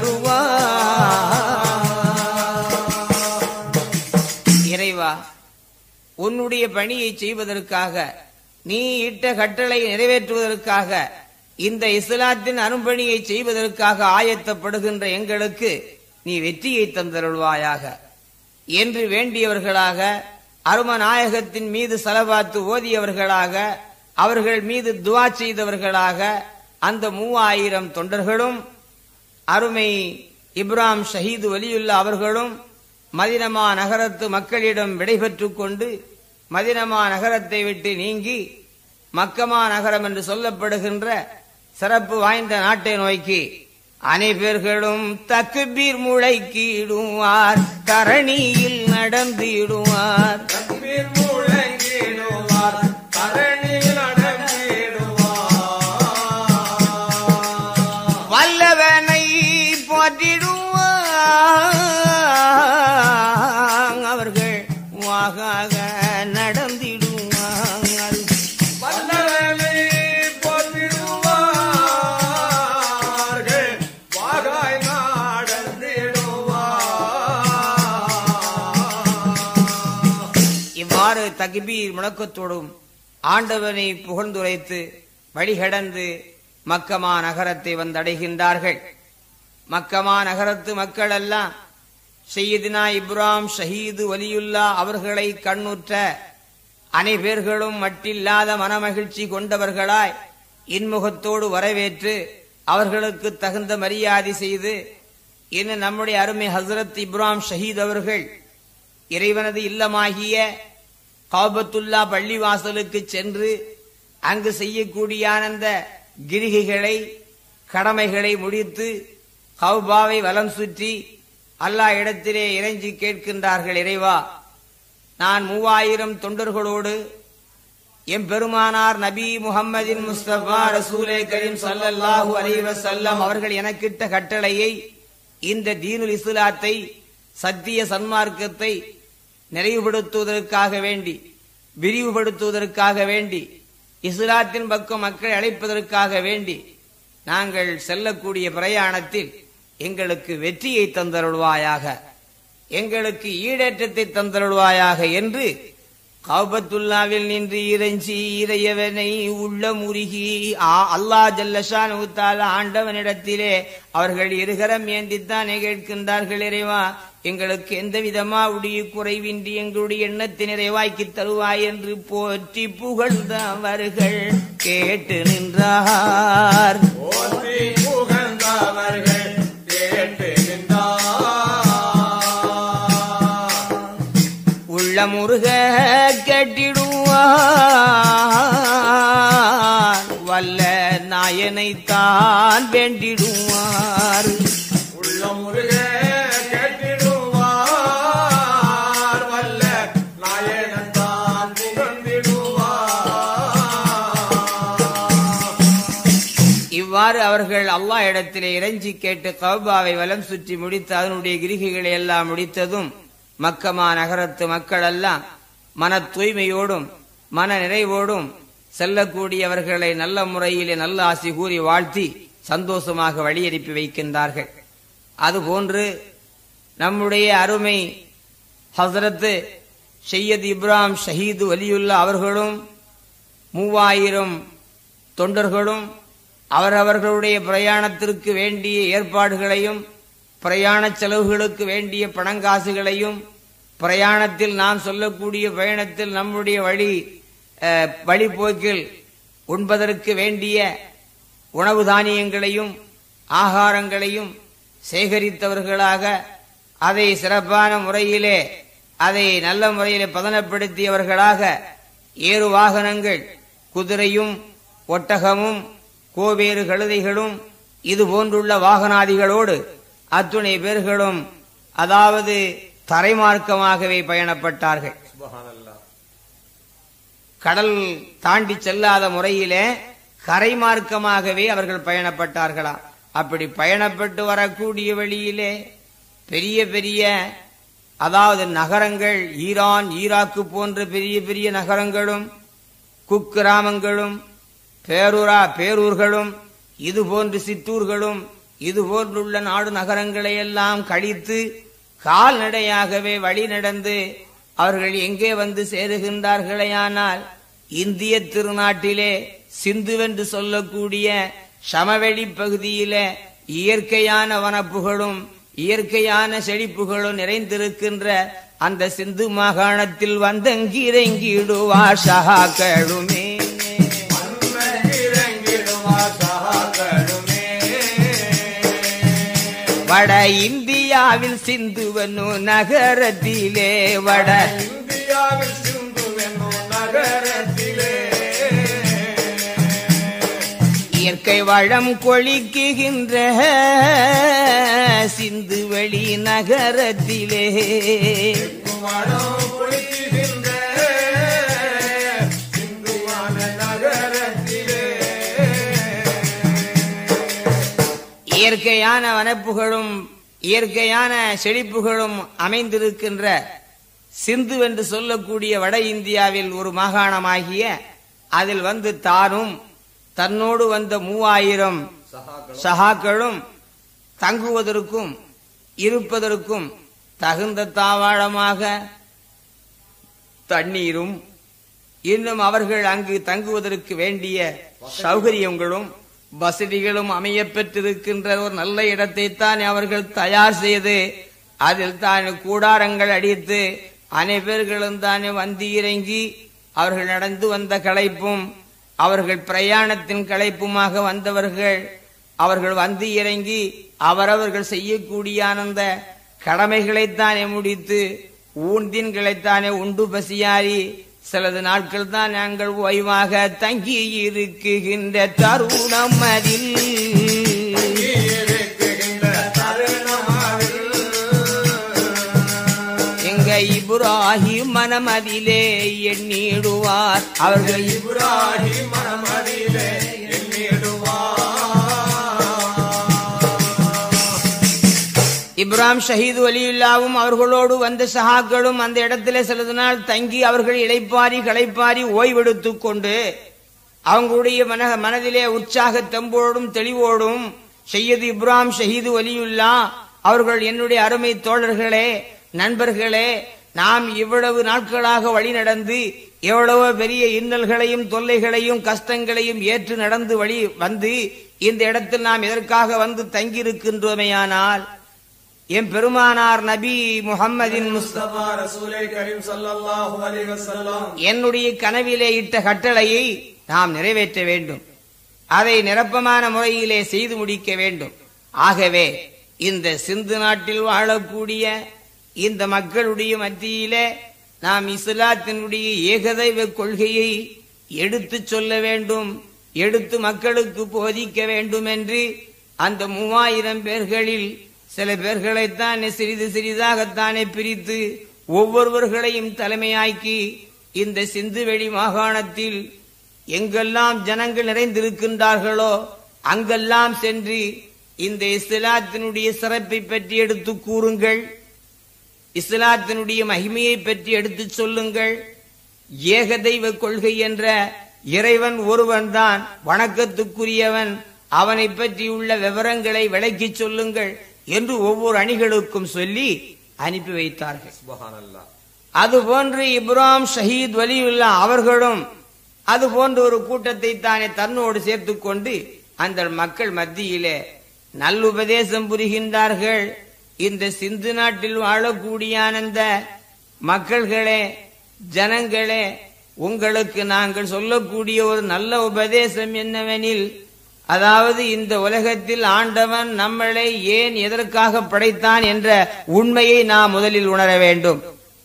தருவாய் இறைவா உன்னுடைய பணியை செய்வதற்காக நீ இட்ட கட்டளை நிறைவேற்றுவதற்காக இந்த இஸ்லாத்தின் அரும்பணியை செய்வதற்காக ஆயத்தப்படுகின்ற எங்களுக்கு நீ வெற்றியை தந்தருள்வாயாக என்று வேண்டியவர்களாக அருமநாயகத்தின் மீது சலபாத்து ஓதியவர்களாக அவர்கள் மீது துவா செய்தவர்களாக அந்த மூவாயிரம் தொண்டர்களும் அருமை இப்ராம் ஷஹீது வலியுல்லா அவர்களும் மதினமா நகரத்து மக்களிடம் விடைபெற்றுக் கொண்டு மதினமா நகரத்தை விட்டு நீங்கி மக்கமா நகரம் என்று சொல்லப்படுகின்ற சிறப்பு வாய்ந்த நாட்டை நோக்கி அனைவர்களும் தக்குபீர் முளைக்கிடுவார் தரணியில் நடந்திடுவார் தக்பீர் முழங்கிடுவார் தரணியில் நடந்திடுவார் வல்லவனை போற்றிடுவார் அவர்கள் வாகாக நடந்திடுவார் வல்லவனை போற்றிடுவார்கள் வாகாய் நாடந்திடுவார் இவ்வாறு தக்பீர் முழக்கத்தோடும் ஆண்டவனை புகழ்ந்துரைத்து வழிகடந்து மக்கமா நகரத்தை வந்தடைகின்றார்கள் மக்கமா நகரத்து மக்கள் எல்லாம் செய்யதினா இப்ராம் ஷஹீது வலியுல்லா அவர்களை கண்ணுற்ற அனைவர்களும் மட்டில்லாத மனமகிழ்ச்சி கொண்டவர்களாய் இன்முகத்தோடு வரவேற்று அவர்களுக்கு தகுந்த மரியாதை செய்து இன்னும் நம்முடைய அருமை ஹசரத் இப்ராம் ஷஹீத் அவர்கள் இறைவனது இல்லமாகிய காபத்துல்லா பள்ளிவாசலுக்கு சென்று அங்கு செய்யக்கூடிய ஆனந்த கிரிகைகளை கடமைகளை முடித்து கௌபாவை வலம் சுற்றி அல்லாஹ் இடத்திலே இறைஞ்சி கேட்கின்றார்கள் இறைவா நான் மூவாயிரம் தொண்டர்களோடு எம் பெருமானார் நபி முஹம்மதின் முஸ்தபா ரசூலே கரீம் ஸல்லல்லாஹு அலைஹி வஸல்லம் அவர்கள் எனக்கிட்ட கட்டளையை இந்த தீனுல் இஸ்லாத்தை சத்திய சன்மார்க்கத்தை நிறைவுபடுத்துவதற்காக வேண்டி விரிவுபடுத்துவதற்காக வேண்டி இஸ்லாத்தின் பக்கம் மக்களை அழைப்பதற்காக வேண்டி நாங்கள் செல்லக்கூடிய பிரயாணத்தில் எங்களுக்கு வெற்றியை தந்தருள்வாயாக எங்களுக்கு ஈடேற்றத்தை தந்தருள்வாயாக என்று கௌபத்துல்லாவில் நின்று இறைஞ்சி இறையவனை உள்ள முருகி ஆ- அல்லாஹ் ஜல்லஷான் உத்தால ஆண்டவனிடத்திலே அவர்கள் இருகரம் ஏந்தித்தானே கேட்கின்றார்கள் இறைவா எங்களுக்கு எந்த விதமா உடைய குறைவின்றி எங்களுடைய எண்ணத்தை நிறைவாக்கி தருவாய் என்று போற்றி புகழ்ந்தவர்கள் கேட்டு நின்றார் போற்றி புகழ்ந்தவர்கள் கேட்டு நின்றார் உள்ள முருக கட்டிடுவார் வல்ல நாயனைத்தான் வேண்டிடுவார் உள்ள முருக கேட்டிடுவார் வல்ல நாயனத்தான் புகழ்ந்திடுவார் இவ்வாறு அவர்கள் அல்லாஹ் இடத்திலே இறைஞ்சி கேட்டு கௌபாவை வலம் சுற்றி முடித்து அதனுடைய கிரிகைகளை எல்லாம் முடித்ததும் மக்கமா நகரத்து மக்கள் எல்லாம் மன தூய்மையோடும் மன நிறைவோடும் செல்லக்கூடியவர்களை நல்ல முறையிலே நல்ல ஆசி கூறி வாழ்த்தி சந்தோஷமாக வழியனுப்பி வைக்கின்றார்கள் அதுபோன்று நம்முடைய அருமை ஹசரத்து சையத் இப்ராஹிம் ஷஹீது வலியுல்லா அவர்களும் மூவாயிரம் தொண்டர்களும் அவரவர்களுடைய பிரயாணத்திற்கு வேண்டிய ஏற்பாடுகளையும் பிரயாண செலவுகளுக்கு வேண்டிய பணங்காசுகளையும் பிரயாணத்தில் நாம் சொல்லக்கூடிய பயணத்தில் நம்முடைய வழி அஹ், வழிப்போக்கில் உண்பதற்கு வேண்டிய உணவு தானியங்களையும் ஆகாரங்களையும் சேகரித்தவர்களாக அதை சிறப்பான முறையிலே அதை நல்ல முறையிலே பதனப்படுத்தியவர்களாக ஏறு வாகனங்கள் குதிரையும் ஒட்டகமும் கோவேறு கழுதைகளும் இது போன்றுள்ள வாகனாதிகளோடு அத்துணை பேர்களும் அதாவது தரைமார்க்கமாகவே பயணப்பட்டார்கள் சுபஹானல்லாஹ் கடல் தாண்டி செல்லாத முறையிலே கரை மார்க்கமாகவே அவர்கள் பயணப்பட்டார்களாம் அப்படி பயணப்பட்டு வரக்கூடிய வழியிலே பெரிய பெரிய அதாவது நகரங்கள் ஈரான் ஈராக்கு போன்ற பெரிய பெரிய நகரங்களும் குக்கிராமங்களும் பேரூரா பேரூர்களும் இது போன்று சிற்றூர்களும் இது போன்றுள்ள நாடு நகரங்களை எல்லாம் கழித்து கால்நடையாகவே வழி நடந்து அவர்கள் எங்கே வந்து சேருகின்றார்களேயானால் இந்திய திருநாட்டிலே சிந்துவென்று சொல்லக்கூடிய சமவெளி பகுதியிலே இயற்கையான வனப்புகளும் இயற்கையான செழிப்புகளும் நிறைந்திருக்கின்ற அந்த சிந்து மாகாணத்தில் வந்தங்கிரங்கிடுவார் சகாக்களுமே மன்னகிரங்கிடுவார் சகாக்களுமே. வட இந்தியாவில் சிந்துவனு நகரத்திலே வட இந்தியாவில் சிந்து என்னும் நகரத்திலே இயற்கை வளம் கொழிக்குகின்ற சிந்துவெளி நகரத்திலே மனம் பொழிக்கின்ற சிந்துவான நகரத்திலே இயற்கையான வனப்புகளும் இயற்கையான செழிப்புகளும் அமைந்திருக்கின்ற சிந்து என்று சொல்லக்கூடிய வட இந்தியாவில் ஒரு மாகாணமாகிய அதில் வந்து தானும் தன்னோடு வந்த மூவாயிரம் சகாக்களும் தங்குவதற்கும் இருப்பதற்கும் தகுந்த தாவாளமாக தண்ணீரும் இன்னும் அவர்கள் அங்கு தங்குவதற்கு வேண்டிய சௌகரியங்களும் வசதிகளும் அமைய பெற்றிருக்கின்ற ஒரு நல்ல இடத்தை தான் அவர்கள் தயார் செய்து அதில் தான் கூடாரங்கள் அடித்து அனைவர்களும் தானே வந்து இறங்கி அவர்கள் நடந்து வந்த களைப்பும் அவர்கள் பிரயாணத்தின் களைப்புமாக வந்தவர்கள் அவர்கள் வந்து இறங்கி அவரவர்கள் செய்யக்கூடிய அந்த கடமைகளைத்தானே முடித்து ஊந்தின்களைத்தானே உண்டு பசியாரி சிலது நாட்கள் தான் நாங்கள் ஓய்வாக தங்கி இருக்குகின்ற தருணம் அதில் இருக்குகின்ற தருணமாவில் எங்க இப்ராஹிம் இப்ராஹிம் மனமதிலே எண்ணிடுவார் அவர்கள் இப்ராஹிம் மனமதிலே எண்ணிடுவார் இப்ராஹிம் ஷஹீது வலியுல்லாவும் அவர்களோடு வந்த சஹாக்களும் அந்த இடத்துல சிறிது நாள் தங்கி அவர்கள் இளைப்பாரி களைப்பாரி ஓய்வெடுத்துக் கொண்டு அவங்களுடைய மன மனதிலே உற்சாக தெம்போடும் தெளிவோடும் செய்யது இப்ராஹிம் ஷஹீது வலியுல்லா அவர்கள் என்னுடைய அருமை தோழர்களே நண்பர்களே நாம் இவ்வளவு நாட்களாக வழி நடந்து எவ்வளவோ பெரிய இன்னல்களையும் தொல்லைகளையும் கஷ்டங்களையும் ஏற்று நடந்து வழி வந்து இந்த இடத்தில் நாம் எதற்காக வந்து தங்கியிருக்கின்றோமேயானால் என் பெருமானார் நபி முஹம்மதின் முஸ்தபா முஸ்தபா ரசூலே கரீம் ஸல்லல்லாஹு அலைஹி வஸல்லம் என்னுடைய கனவிலே இட்ட கட்டளையை நாம் நிறைவேற்ற வேண்டும் அதை நிரப்பமான முறையிலே செய்து முடிக்க வேண்டும் ஆகவே இந்த சிந்து நாட்டில் வாழக்கூடிய இந்த மக்களுடைய மத்தியிலே நாம் இஸ்லாத்தினுடைய ஏகதைவ கொள்கையை எடுத்துச் சொல்ல வேண்டும் எடுத்து மக்களுக்கு போதிக்க வேண்டும் என்று அந்த மூவாயிரம் பேர்களில் சில பேர்களைத்தான் சிறிது சிறிதாகத்தானே பிரித்து ஒவ்வொருவர்களையும் தலைமையாக்கி இந்த சிந்துவெளி மாகாணத்தில் எங்கெல்லாம் ஜனங்கள் நிறைந்திருக்கின்றார்களோ அங்கெல்லாம் சென்று இந்த இஸ்லாத்தினுடைய சிறப்பை பற்றி எடுத்து கூறுங்கள் இஸ்லாத்தினுடைய மகிமையை பற்றி எடுத்துச் சொல்லுங்கள் ஏகதெய்வ கொள்கை என்ற இறைவன் ஒருவன்தான் வணக்கத்துக்குரியவன் அவனை பற்றியுள்ள விவரங்களை விளக்கிச் சொல்லுங்கள் என்று ஒவ்வொரு அணிகளுக்கும் சொல்லி அனுப்பி வைத்தார்கள் சுப்ஹானல்லாஹ் அதுபோன்று இப்ராஹிம் ஷஹீத் வலியுல்லா அவர்களும் அது போன்ற ஒரு கூட்டத்தை தானே தன்னோடு சேர்த்துக் கொண்டு அந்த மக்கள் மத்தியிலே நல்லுபதேசம் புரிகின்றார்கள் இந்த சிந்து நாட்டில் வாழக்கூடிய அந்த மக்கள்களே ஜனங்களே உங்களுக்கு நாங்கள் சொல்லக்கூடிய ஒரு நல்ல உபதேசம் என்னவெனில் அதாவது இந்த உலகத்தில் ஆண்டவன் நம்மளை ஏன் எதற்காக படைத்தான் என்ற உண்மையை நாம் முதலில் உணர வேண்டும்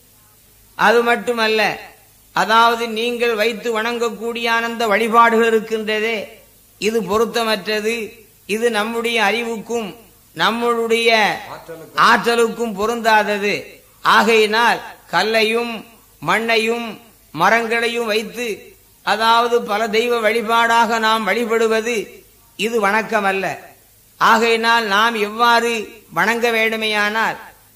அது மட்டுமல்ல அதாவது நீங்கள் வைத்து வணங்கக்கூடிய ஆனந்த வழிபாடுகள் இருக்கின்றதே இது பொருத்தமற்றது இது நம்முடைய அறிவுக்கும் நம்மளுடைய ஆற்றலுக்கும் பொருந்தாதது ஆகையினால் கல்லையும் மண்ணையும் மரங்களையும் வைத்து அதாவது பல தெய்வ வழிபாடாக நாம் வழிபடுவது இது வணக்கம் அல்ல ஆகையினால் நாம் எவ்வாறு வணங்க வேண்டுமையானால்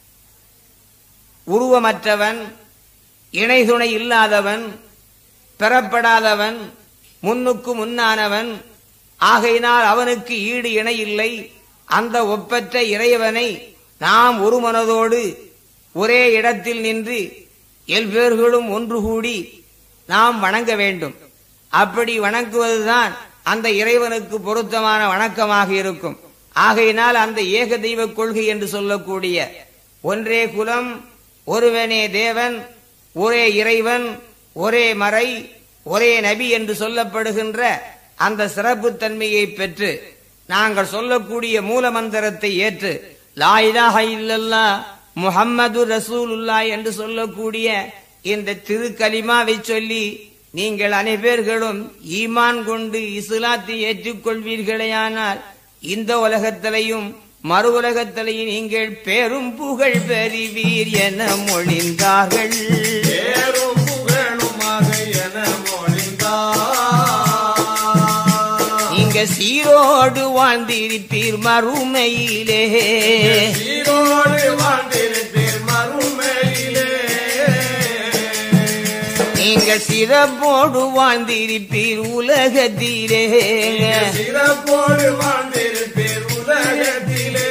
உருவமற்றவன் இணை துணை இல்லாதவன் பெறப்படாதவன் முன்னுக்கு முன்னானவன் ஆகையினால் அவனுக்கு ஈடு இணை இல்லை அந்த ஒப்பற்ற இறைவனை நாம் ஒரு மனதோடு ஒரே இடத்தில் நின்று எல்பேர்களும் ஒன்று கூடி நாம் வணங்க வேண்டும் அப்படி வணங்குவதுதான் அந்த இறைவனுக்கு பொருத்தமான வணக்கமாக இருக்கும் ஆகையினால் அந்த ஏக தெய்வ கொள்கை என்று சொல்லக்கூடிய ஒன்றே குலம் ஒருவனே தேவன் ஒரே இறைவன் ஒரே மறை ஒரே நபி என்று சொல்லப்படுகின்ற அந்த சிறப்பு தன்மையை பெற்று நாங்கள் சொல்லக்கூடிய மூல மந்திரத்தை ஏற்று லா இலாஹ இல்லல்லா முஹம்மது ரசூலுல்லா என்று சொல்லக்கூடிய இந்த திருக்கலிமாவை சொல்லி நீங்கள் அனைவர்களும் ஈமான் கொண்டு இஸ்லாத்தை ஏற்றுக்கொள்வீர்களேயானால் இந்த உலகத்திலையும் மறு உலகத்திலையும் நீங்கள் பெரும் புகழ் பெறுவீர் என மொழிந்தார்கள் பேரும் புகழுமாக என மொழிந்தார் நீங்க சீரோடு வாழ்ந்திருப்பீர் மறுமையிலே சீரோடு வாழ்ந்திருப்பீர் மறுமையிலே நீங்கள் சிறப்போடு வாழ்ந்திருப்பீர் உலகத்திலே சிறப்போடு வாழ்ந்திருப்பீர் உலகத்திலே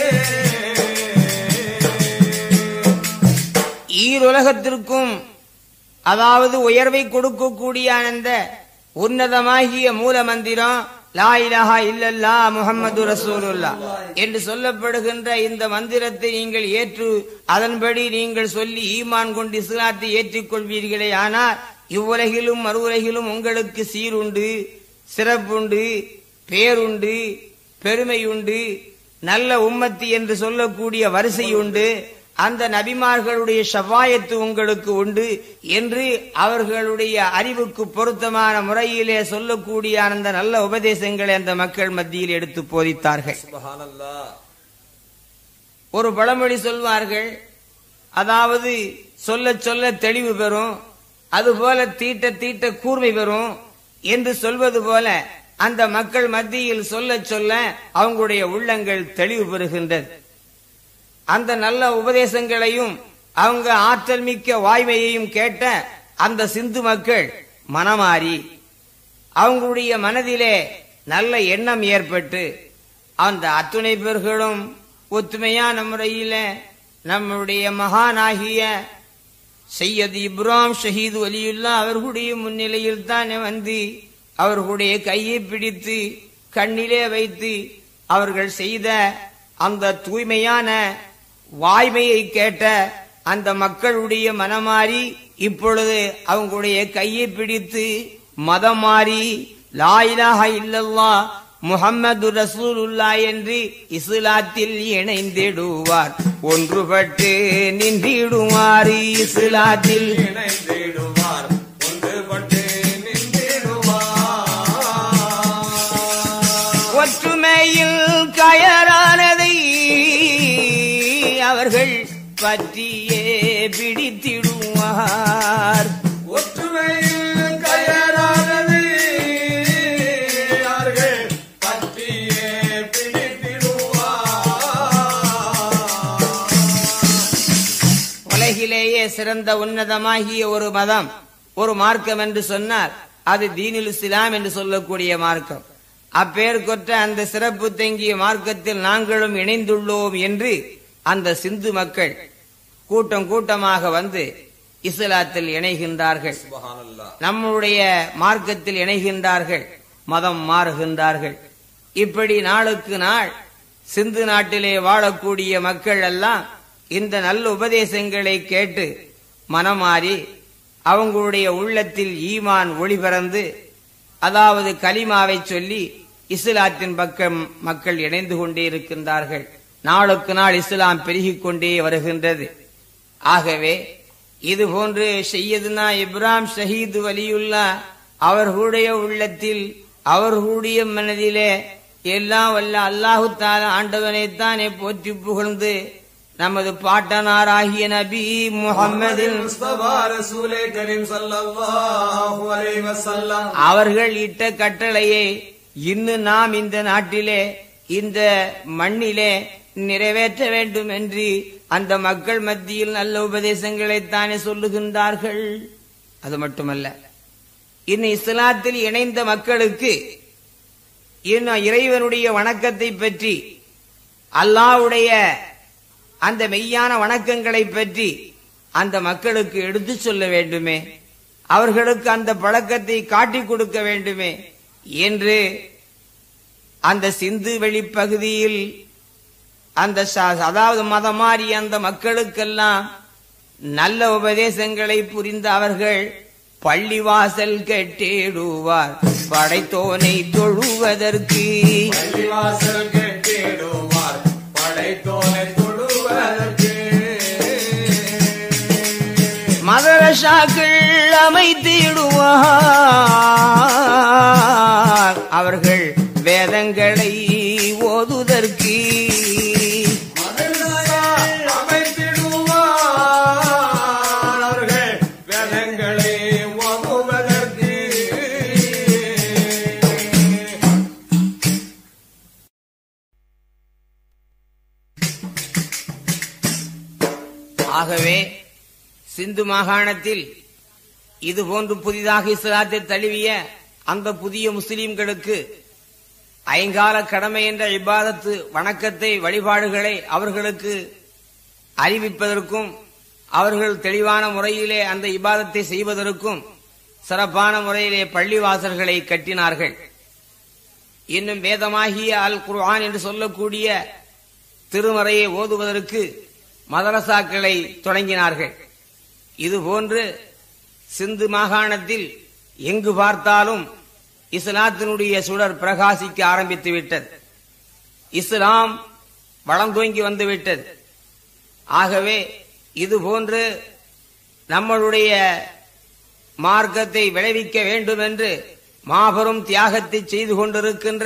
ஈருலகத்திற்கும் அதாவது உயர்வை கொடுக்கக்கூடிய அந்த உன்னதமாகிய மூல மந்திரம் லா இலாஹா இல்லல்லா முஹம்மது ரசூலுல்லா என்று சொல்லப்படுகின்ற இந்த மந்திரத்தை நீங்கள் ஏற்று அதன்படி நீங்கள் சொல்லி ஈமான் கொண்டு இஸ்லாத்தை ஏற்றுக்கொள்வீர்களே ஆனால் இவ்வுலகிலும் மறு உலகிலும் உங்களுக்கு சீருண்டு சிறப்புண்டு பேருண்டு பெருமையுண்டு நல்ல உம்மத்தி என்று சொல்லக்கூடிய வரிசை உண்டு அந்த நபிமார்களுடைய ஷவாயத்து உங்களுக்கு உண்டு என்று அவர்களுடைய அறிவுக்கு பொருத்தமான முறையிலே சொல்லக்கூடிய அந்த நல்ல உபதேசங்களை அந்த மக்கள் மத்தியில் எடுத்து போதித்தார்கள் சுபஹானல்லாஹ் ஒரு பழமொழி சொல்வார்கள் அதாவது சொல்ல சொல்ல தெளிவு பெறும் அதுபோல தீட்ட தீட்ட கூர்மை பெறும் என்று சொல்வது போல அந்த மக்கள் மத்தியில் சொல்ல சொல்ல அவங்களுடைய உள்ளங்கள் தெளிவு பெறுகின்றது அந்த நல்ல உபதேசங்களையும் அவங்க ஆற்றல் மிக்க வாய்மையையும் கேட்ட அந்த சிந்து மக்கள் மனமாறி அவங்களுடைய மனதிலே நல்ல எண்ணம் ஏற்பட்டு அந்த அத்துணை பேர்களும் ஒத்துமையான முறையில நம்முடைய மகானாகிய சையது இப்ராம் ஷஹீது வலியுல்லா அவர்களுடைய முன்னிலையில் தானே வந்து அவர்களுடைய கையை பிடித்து கண்ணிலே வைத்து அவர்கள் செய்த அந்த தூய்மையான வாய்மையை கேட்ட அந்த மக்களுடைய மனமாறி இப்பொழுது அவங்களுடைய கையை பிடித்து மதம் மாறி லாயிலாக இல்லல்லா முகம்மது ரசூலுல்லா என்று இஸ்லாத்தில் இணைந்திடுவார் ஒன்றுபட்டு நின்றிடுவார் இஸ்லாத்தில் இணைந்திடுவார் ஒன்றுபட்டு நின்றிடுவார் ஒற்றுமையில் கயரானதை அவர்கள் பற்றியே பிடித்திடுவார் ஒற்றுமையில் கயரானது யார்கள் பற்றியே பிடித்திடுவார் உலகிலேயே சிறந்த உன்னதமாகிய ஒரு மதம் ஒரு மார்க்கம் என்று சொன்னால் அது தீனுல் இஸ்லாம் என்று சொல்லக்கூடிய மார்க்கம் அப்பேர் கொற்ற அந்த சிறப்பு தங்கிய மார்க்கத்தில் நாங்களும் இணைந்துள்ளோம் என்று அந்த சிந்து மக்கள் கூட்டம் கூட்டமாக வந்து இஸ்லாத்தில் இணைகின்றார்கள் சுபஹானல்லாஹ் நம்முடைய மார்க்கத்தில் இணைகின்றார்கள் மதம் மாறுகின்றார்கள் இப்படி நாளுக்கு நாள் சிந்து நாட்டிலே வாழக்கூடிய மக்கள் எல்லாம் இந்த நல்ல உபதேசங்களை கேட்டு மனமாறி அவங்களுடைய உள்ளத்தில் ஈமான் ஒளிபரந்து அதாவது கலிமாவை சொல்லி இஸ்லாத்தின் பக்கம் மக்கள் இணைந்து கொண்டே இருக்கின்றார்கள் நாளுக்கு நாள் இஸ்லாம் பெருகிக் கொண்டே வருகின்றது ஆகவே இது போன்று செய்யதுனா இப்ராம் ஷஹீது வலியுல்லா அவர்களுடைய உள்ளத்தில் அவர்களுடைய மனதிலே எல்லாம் வல்ல அல்லாஹு தாலா ஆண்டவனைத்தானே போற்றி புகழ்ந்து நமது பாட்டனாராகிய நபி முகம்மதின் முஸ்தபா ரசூலே கரீம் ஸல்லல்லாஹு அலைஹி வஸல்லம் அவர்கள் இட்ட கட்டளையை இன்னும் நாம் இந்த நாட்டிலே இந்த மண்ணிலே நிறைவேற்ற வேண்டும் என்று அந்த மக்கள் மத்தியில் நல்ல உபதேசங்களை தானே சொல்லுகின்றார்கள் அது மட்டுமல்ல இன்னும் இஸ்லாத்தில் இணைந்த மக்களுக்கு இன்னும் இறைவனுடைய வணக்கத்தை பற்றி அல்லாஹ்வுடைய அந்த மெய்யான வணக்கங்களை பற்றி அந்த மக்களுக்கு எடுத்து சொல்ல வேண்டுமே அவர்களுக்கு அந்த பழக்கத்தை காட்டிக் கொடுக்க வேண்டுமே என்று அந்த சிந்து வெளிப்பகுதியில் அந்த ச- அதாவது மதம் மாறி அந்த மக்களுக்கெல்லாம் நல்ல உபதேசங்களை புரிந்த அவர்கள் பள்ளிவாசல் கட்டிடுவார் படைத்தோனை தொழுவதற்கு பள்ளிவாசல் கட்டிடுவார் படைத்தோனை தொழுவதற்கு மதரசாக்கள் அமைத்திடுவார் அவர்கள் வேதங்களை ஓதுதற்கு மதரசா அமைத்திடுவார் அவர்கள் வேதங்களை ஓதுவதற்கு ஆகவே சிந்து மாகாணத்தில் இது போன்று புதிதாக இஸ்லாத்தை தழுவிய அந்த புதிய முஸ்லிம்களுக்கு ஐங்கால கடமை என்ற இபாதத்து வணக்கத்தை வழிபாடுகளை அவர்களுக்கு அறிவிப்பதற்கும் அவர்கள் தெளிவான முறையிலே அந்த இபாதத்தை செய்வதற்கும் சிறப்பான முறையிலே பள்ளிவாசல்களை கட்டினார்கள் இன்னும் வேதமாகிய அல் குர்ஆன் என்று சொல்லக்கூடிய திருமறையை ஓதுவதற்கு மதரசாக்களை தொடங்கினார்கள் இதுபோன்று சிந்து மாகாணத்தில் எங்கு பார்த்தாலும் இஸ்லாத்தினுடைய சுடர் பிரகாசிக்க ஆரம்பித்து விட்டது இஸ்லாம் வளந்தோங்கி வந்து விட்டது ஆகவே இதுபோன்று நம்மளுடைய மார்க்கத்தை விளைவிக்க வேண்டும் என்று மாபெரும் தியாகத்தை செய்து கொண்டிருக்கின்ற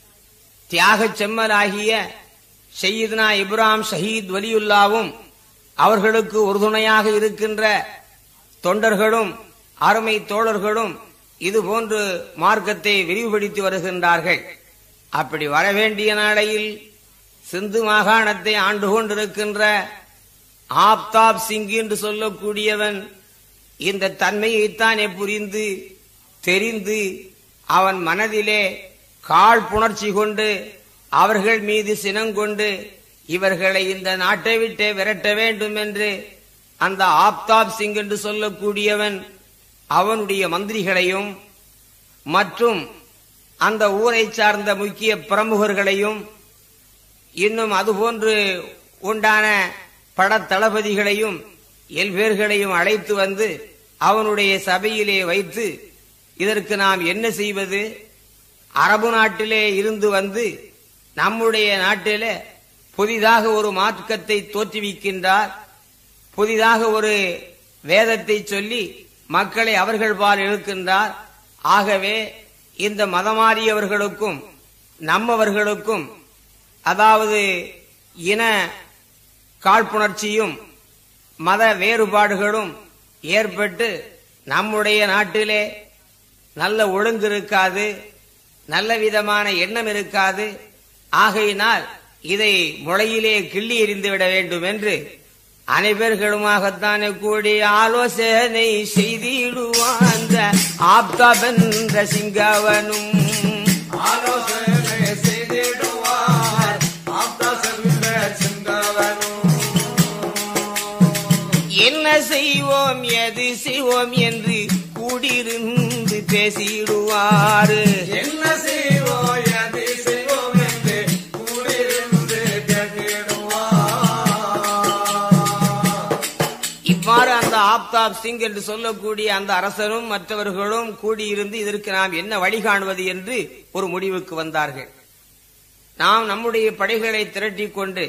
தியாகச் செம்மலாகிய ஷயீத்னா இப்ராம் ஷஹீத் வலியுல்லாவும் அவர்களுக்கு உறுதுணையாக இருக்கின்ற தொண்டர்களும் அருமை தோழர்களும் இது போன்று மார்க்கத்தை விரிவுபடுத்தி வருகின்றார்கள் அப்படி வரவேண்டிய நாளையில் சிந்து மாகாணத்தை ஆண்டு கொண்டிருக்கின்ற ஆப்தாப் சிங் என்று சொல்லக்கூடியவன் இந்த தன்மையைத்தானே புரிந்து தெரிந்து அவன் மனதிலே காழ்ப்புணர்ச்சி கொண்டு அவர்கள் மீது சினங்கொண்டு இவர்களை இந்த நாட்டை விட்டே விரட்ட வேண்டும் என்று அந்த ஆப்தாப் சிங் என்று சொல்லக்கூடியவன் அவனுடைய மந்திரிகளையும் மற்றும் அந்த ஊரை சார்ந்த முக்கிய பிரமுகர்களையும் இன்னும் அதுபோன்று உண்டான படத்தளபதிகளையும் எல்பேர்களையும் அழைத்து வந்து அவனுடைய சபையிலே வைத்து இதற்கு நாம் என்ன செய்வது அரபு நாட்டிலே இருந்து வந்து நம்முடைய நாட்டிலே புதிதாக ஒரு மார்க்கத்தை தோற்றுவிக்கின்றார் புதிதாக ஒரு வேதத்தை சொல்லி மக்களை அவர்கள் பால் இழுக்கின்றார் ஆகவே இந்த மதமாறியவர்களுக்கும் நம்மவர்களுக்கும் அதாவது இன காழ்ப்புணர்ச்சியும் மத வேறுபாடுகளும் ஏற்பட்டு நம்முடைய நாட்டிலே நல்ல ஒழுங்கு இருக்காது நல்ல விதமான எண்ணம் இருக்காது ஆகையினால் இதை முளையிலே கிள்ளி எறிந்து விட வேண்டும் என்று அனைவர்களுமாகத்தானே கூடி ஆலோசனை செய்திடுவான் அந்த ஆப்தாபென்ற சிங்கவனும் ஆலோசனை செய்திடுவார் ஆப்தா செல்வ சிந்தவனும் என்ன செய்வோம் எது செய்வோம் என்று கூடியிருந்து பேசிடுவாரு என்ன செய்வோம் எதை செய்வோம் என்று கூடியிருந்து கேட்டிடுவார் இவ்வாறு அந்த ஆப்தாப் சிங் என்று சொல்லக்கூடிய அந்த அரசரும் மற்றவர்களும் கூடியிருந்து இதற்கு நாம் என்ன வழி காணுவது என்று ஒரு முடிவுக்கு வந்தார்கள் நாம் நம்முடைய படைகளை திரட்டிக் கொண்டு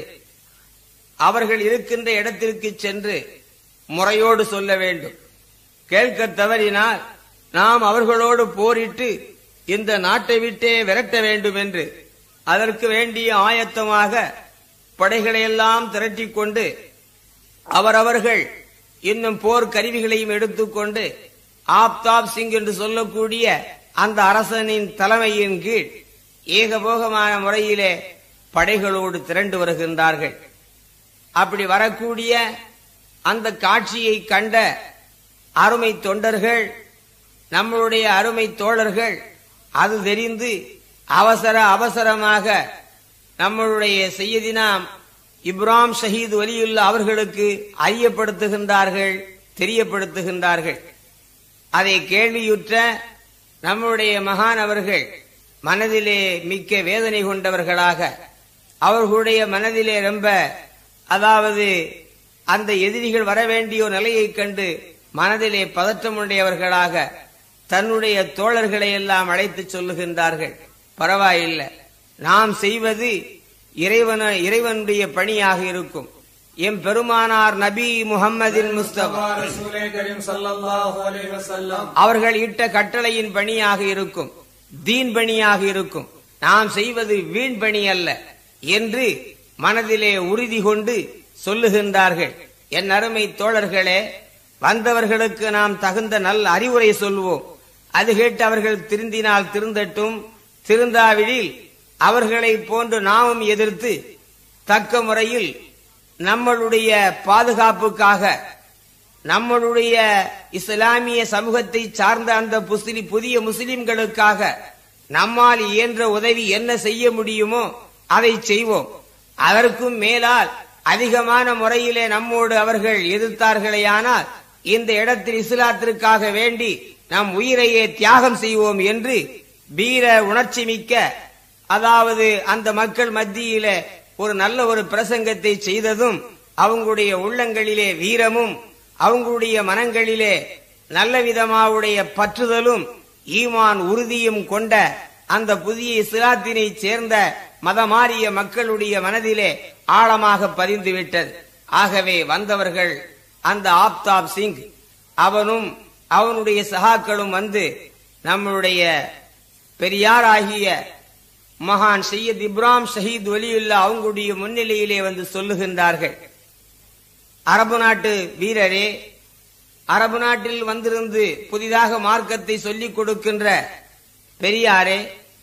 அவர்கள் இருக்கின்ற இடத்திற்கு சென்று முறையோடு சொல்ல வேண்டும் கேட்க தவறினால் நாம் அவர்களோடு போரிட்டு இந்த நாட்டை விட்டே விரட்ட வேண்டும் என்று அதற்கு வேண்டிய ஆயத்தமாக படைகளை எல்லாம் திரட்டிக் கொண்டு அவரவர்கள் இன்னும் போர் கருவிகளையும் எடுத்துக்கொண்டு ஆப்தாப் சிங் என்று சொல்லக்கூடிய அந்த அரசனின் தலைமையின் கீழ் ஏகபோகமான முறையிலே படைகளோடு திரண்டு வருகின்றார்கள் அப்படி வரக்கூடிய அந்த காட்சியை கண்ட அருமை தொண்டர்கள் நம்மளுடைய அருமை தோழர்கள் அது தெரிந்து அவசர அவசரமாக நம்மளுடைய செய்யதினாம் இப்ராம் ஷஹீத் வலியுள்ள அவர்களுக்கு அறியப்படுத்துகின்றார்கள் தெரியப்படுத்துகின்றார்கள் அதை கேள்வியுற்ற நம்முடைய மகான் அவர்கள் மனதிலே மிக்க வேதனை கொண்டவர்களாக அவர்களுடைய மனதிலே ரொம்ப அதாவது அந்த எதிரிகள் வர வேண்டிய ஒரு நிலையைக் கண்டு மனதிலே பதற்றமுடையவர்களாக தன்னுடைய தோழர்களை எல்லாம் அழைத்து சொல்லுகின்றார்கள் பரவாயில்லை நாம் செய்வது இறைவன இறைவனுடைய பணியாக இருக்கும் எம் பெருமானார் நபி முகம்மதின் முஸ்தபா ரசூலே கரீம் ஸல்லல்லாஹு அலைஹி வஸல்லம் அவர்கள் இட்ட கட்டளையின் பணியாக இருக்கும் தீன் பணியாக இருக்கும் நாம் செய்வது வீண் பணி அல்ல என்று மனதிலே உறுதி கொண்டு சொல்லுகின்றார்கள் என் அருமை தோழர்களே வந்தவர்களுக்கு நாம் தகுந்த நல்ல அறிவுரை சொல்வோம் அது கேட்டு அவர்கள் திருந்தினால் திருந்தட்டும் திருந்தாவிடில் அவர்களை போன்று நாமும் எதிர்த்து தக்க முறையில் நம்மளுடைய பாதுகாப்புக்காக நம்மளுடைய இஸ்லாமிய சமூகத்தை சார்ந்த அந்த புஸ்லி புதிய முஸ்லிம்களுக்காக நம்மால் இயன்ற உதவி என்ன செய்ய முடியுமோ அதை செய்வோம் அதற்கும் மேலால் அதிகமான முறையிலே நம்மோடு அவர்கள் எதிர்த்தார்களேயானால் இந்த இடத்தில் இஸ்லாத்திற்காக வேண்டி நம் உயிரையே தியாகம் செய்வோம் என்று வீர உணர்ச்சி மிக்க அதாவது அந்த மக்கள் மத்தியில ஒரு நல்ல ஒரு பிரசங்கத்தை செய்ததும் அவங்களுடைய உள்ளங்களிலே வீரமும் அவங்களுடைய மனங்களிலே நல்ல விதமாவுடைய பற்றுதலும் ஈமான் உறுதியும் கொண்ட அந்த புதிய இஸ்லாத்தினை சேர்ந்த மதமாறிய மக்களுடைய மனதிலே ஆழமாக பதிந்து விட்டது ஆகவே வந்தவர்கள் அந்த ஆப்தாப் சிங் அவனும் அவனுடைய சகாக்களும் வந்து நம்மளுடைய பெரியாராகிய மகான் சையத் இப்ராம் ஷஹீத் வலியுல்லா அவங்களுடைய முன்னிலையிலே வந்து சொல்லுகின்றார்கள் அரபு நாட்டு வீரரே அரபு நாட்டில் வந்திருந்து புதிதாக மார்க்கத்தை சொல்லிக் கொடுக்கின்ற பெரியாரே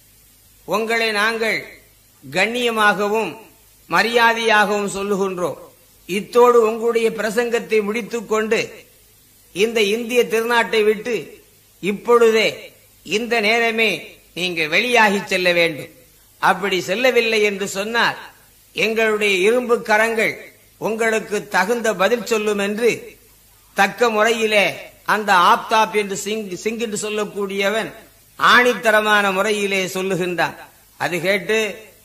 உங்களை நாங்கள் கண்ணியமாகவும் மரியாதையாகவும் சொல்லுகின்றோம் இத்தோடு உங்களுடைய பிரசங்கத்தை முடித்துக் கொண்டு இந்த இந்திய திருநாட்டை விட்டு இப்பொழுதே இந்த நேரமே நீங்கள் வெளியாகி செல்ல வேண்டும் அப்படி செல்லவில்லை என்று சொன்னால் எங்களுடைய இரும்பு கரங்கள் உங்களுக்கு தகுந்த பதில் சொல்லும் என்று தக்க முறையிலே அந்த ஆப்தாப் என்று சிங் சிங் என்று சொல்லக்கூடியவன் ஆணித்தரமான முறையிலே சொல்லுகின்றான் அது கேட்டு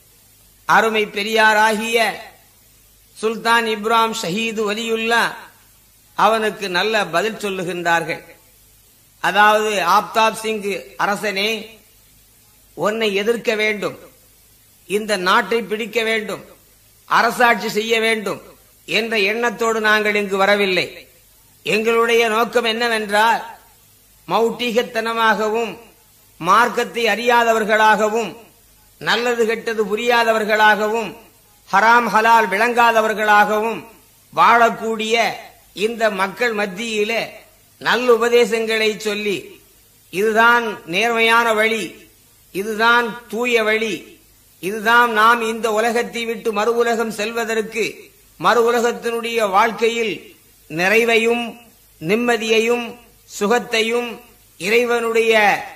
அருமை பெரியாராகிய சுல்தான் இப்ராம் ஷஹீது வலியுல்லா அவனுக்கு நல்ல பதில் சொல்லுகின்றார்கள் அதாவது ஆப்தாப் சிங் அரசனே உன்னை எதிர்க்க வேண்டும் இந்த நாட்டை பிடிக்க வேண்டும் அரசாட்சி செய்ய வேண்டும் என்ற எண்ணத்தோடு நாங்கள் இங்கு வரவில்லை எங்களுடைய நோக்கம் என்னவென்றால் மௌட்டிகத்தனமாகவும் மார்க்கத்தை அறியாதவர்களாகவும் நல்லது கெட்டது புரியாதவர்களாகவும் ஹராம் ஹலால் விளங்காதவர்களாகவும் வாழக்கூடிய இந்த மக்கள் மத்தியிலே நல்லுபதேசங்களை சொல்லி இதுதான் நேர்மையான வழி இதுதான் தூய வழி இதுதான் நாம் இந்த உலகத்தை விட்டு மறு உலகம் செல்வதற்கு மறு உலகத்தினுடைய வாழ்க்கையில் நிறைவையும் நிம்மதியையும் சுகத்தையும் இறைவனுடைய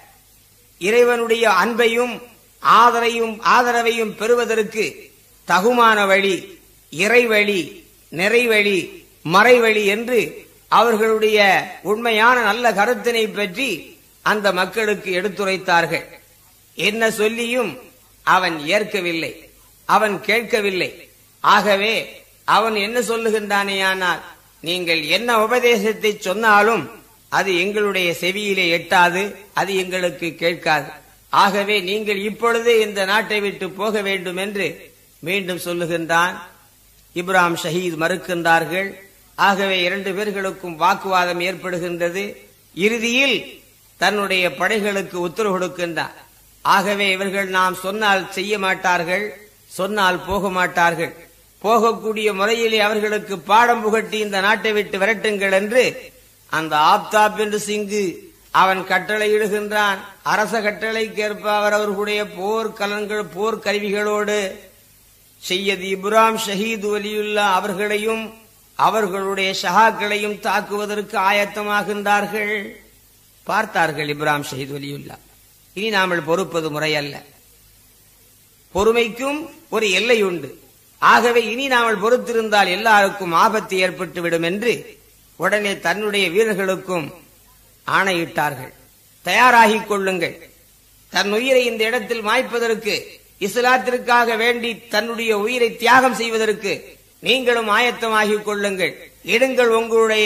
இறைவனுடைய அன்பையும் ஆதரையும் ஆதரவையும் பெறுவதற்கு தகுமான வழி இறைவழி நிறைவழி மறைவழி என்று அவர்களுடைய உண்மையான நல்ல கருத்தினை பற்றி அந்த மக்களுக்கு எடுத்துரைத்தார்கள் என்ன சொல்லியும் அவன் ஏற்கவில்லை அவன் கேட்கவில்லை ஆகவே அவன் என்ன சொல்லுகின்றானேயானால் நீங்கள் என்ன உபதேசத்தை சொன்னாலும் அது எங்களுடைய செவியிலே எட்டாது அது எங்களுக்கு கேட்காது ஆகவே நீங்கள் இப்பொழுதே இந்த நாட்டை விட்டு போக வேண்டும் என்று மீண்டும் சொல்லுகின்றான் இப்ராம் ஷஹீத் மறுக்கின்றார்கள் ஆகவே இரண்டு பேர்களுக்கும் வாக்குவாதம் ஏற்படுகின்றது இறுதியில் தன்னுடைய படைகளுக்கு உத்தரவு கொடுக்கின்றான் ஆகவே இவர்கள் நாம் சொன்னால் செய்ய மாட்டார்கள் சொன்னால் போக மாட்டார்கள் போகக்கூடிய முறையிலே அவர்களுக்கு பாடம் புகட்டி இந்த நாட்டை விட்டு விரட்டுங்கள் என்று அந்த ஆப்தாப் என்று சிங்கு அவன் கட்டளையிடுகின்றான் அரச கட்டளைக்கேற்ப அவர் அவர்களுடைய போர் கலன்கள் போர் கருவிகளோடு செய்யது இப்ராம் ஷஹீத் வலியுல்லா அவர்களையும் அவர்களுடைய ஷஹாக்களையும் தாக்குவதற்கு ஆயத்தமாகின்றார்கள் பார்த்தார்கள் இப்ராம் ஷஹீத் வலியுல்லா இனி நாமல் பொறுப்பது முறையல்ல பொறுமைக்கும் ஒரு எல்லை உண்டு ஆகவே இனி நாமல் பொறுத்திருந்தால் எல்லாருக்கும் ஆபத்து ஏற்பட்டுவிடும் என்று உடனே தன்னுடைய வீரர்களுக்கும் ஆணையிட்டார்கள் தயாராகிக் கொள்ளுங்கள் தன் உயிரை இந்த இடத்தில் மாய்ப்பதற்கு இஸ்லாத்திற்காக வேண்டி தன்னுடைய உயிரை தியாகம் செய்வதற்கு நீங்களும் ஆயத்தமாகிக் கொள்ளுங்கள் எடுங்கள் உங்களுடைய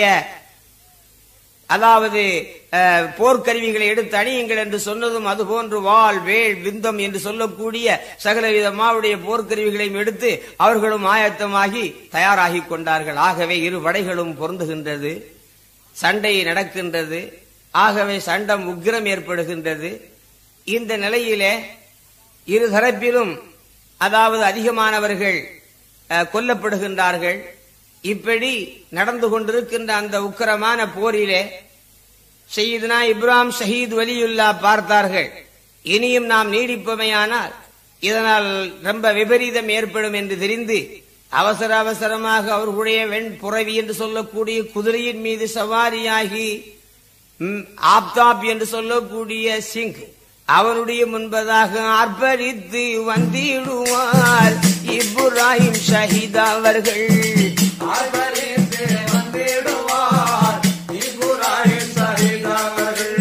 அதாவது அஹ், போர்க்கருவிகளை எடுத்து அணியுங்கள் என்று சொன்னதும் அதுபோன்று வாள் வேல் விந்தம் என்று சொல்லக்கூடிய சகலவிதமாவுடைய போர்க்கருவிகளையும் எடுத்து அவர்களும் ஆயத்தமாகி தயாராகிக் கொண்டார்கள் ஆகவே இரு படைகளும் பொருந்துகின்றது சண்டை நடக்கின்றது ஆகவே சண்டம் உக்கிரம் ஏற்படுகின்றது இந்த நிலையிலே இரு தரப்பிலும் அதாவது அதிகமானவர்கள் அஹ், கொல்லப்படுகின்றார்கள் இப்படி நடந்து கொண்டிருக்கின்ற அந்த உக்கிரமான போரிலே செய்யுதுனா இப்ராம் ஷஹீத் வலியுல்லா பார்த்தார்கள் இனியும் நாம் நீடிப்பமையானால் இதனால் ரொம்ப விபரீதம் ஏற்படும் என்று தெரிந்து அவசர அவசரமாக அவர்களுடைய வெண் புறவி என்று சொல்லக்கூடிய குதிரையின் மீது சவாரியாகி ம், ஆப்தாப் என்று சொல்லக்கூடிய சிங் அவனுடைய முன்பதாக அர்ப்பணித்து வந்திடுவார் இப்ராஹிம் ஷஹீத் அவர்கள் ஆர்ப்பரித்து வந்திடுவார் இப்ராஹிம் ஷஹீத் அவர்கள்.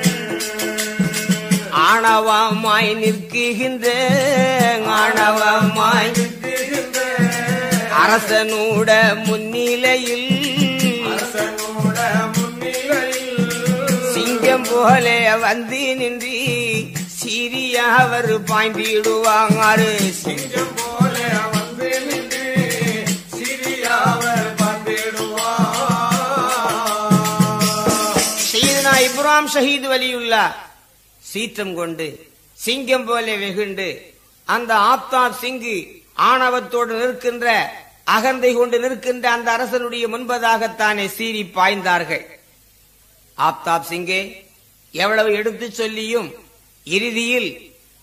ஆணவமாய் நிற்கின்ற ஆணவமாய் நிற்கின்ற அரசனூட முன்னிலையில் அரசனோட முன்னிலையில் சிங்கம் போல வந்து நின்று சிறியவர் பாய்ந்திடுவாங்காரு சிங்கம் போல வந்து நின்று சிறியாவர் பார்த்திடுவார் செய்தனா இப்ராம் ஷஹீத் வலியுல்லா சீற்றம் கொண்டு சிங்கம் போல வெகுண்டு அந்த ஆப்தாப் சிங்கு ஆணவத்தோடு நிற்கின்ற அகந்தை கொண்டு நிற்கின்ற அந்த அரசனுடைய முன்பதாகத்தானே சீறி பாய்ந்தார்கள் ஆப்தாப் சிங்கே எவ்வளவு எடுத்து சொல்லியும் இறுதியில்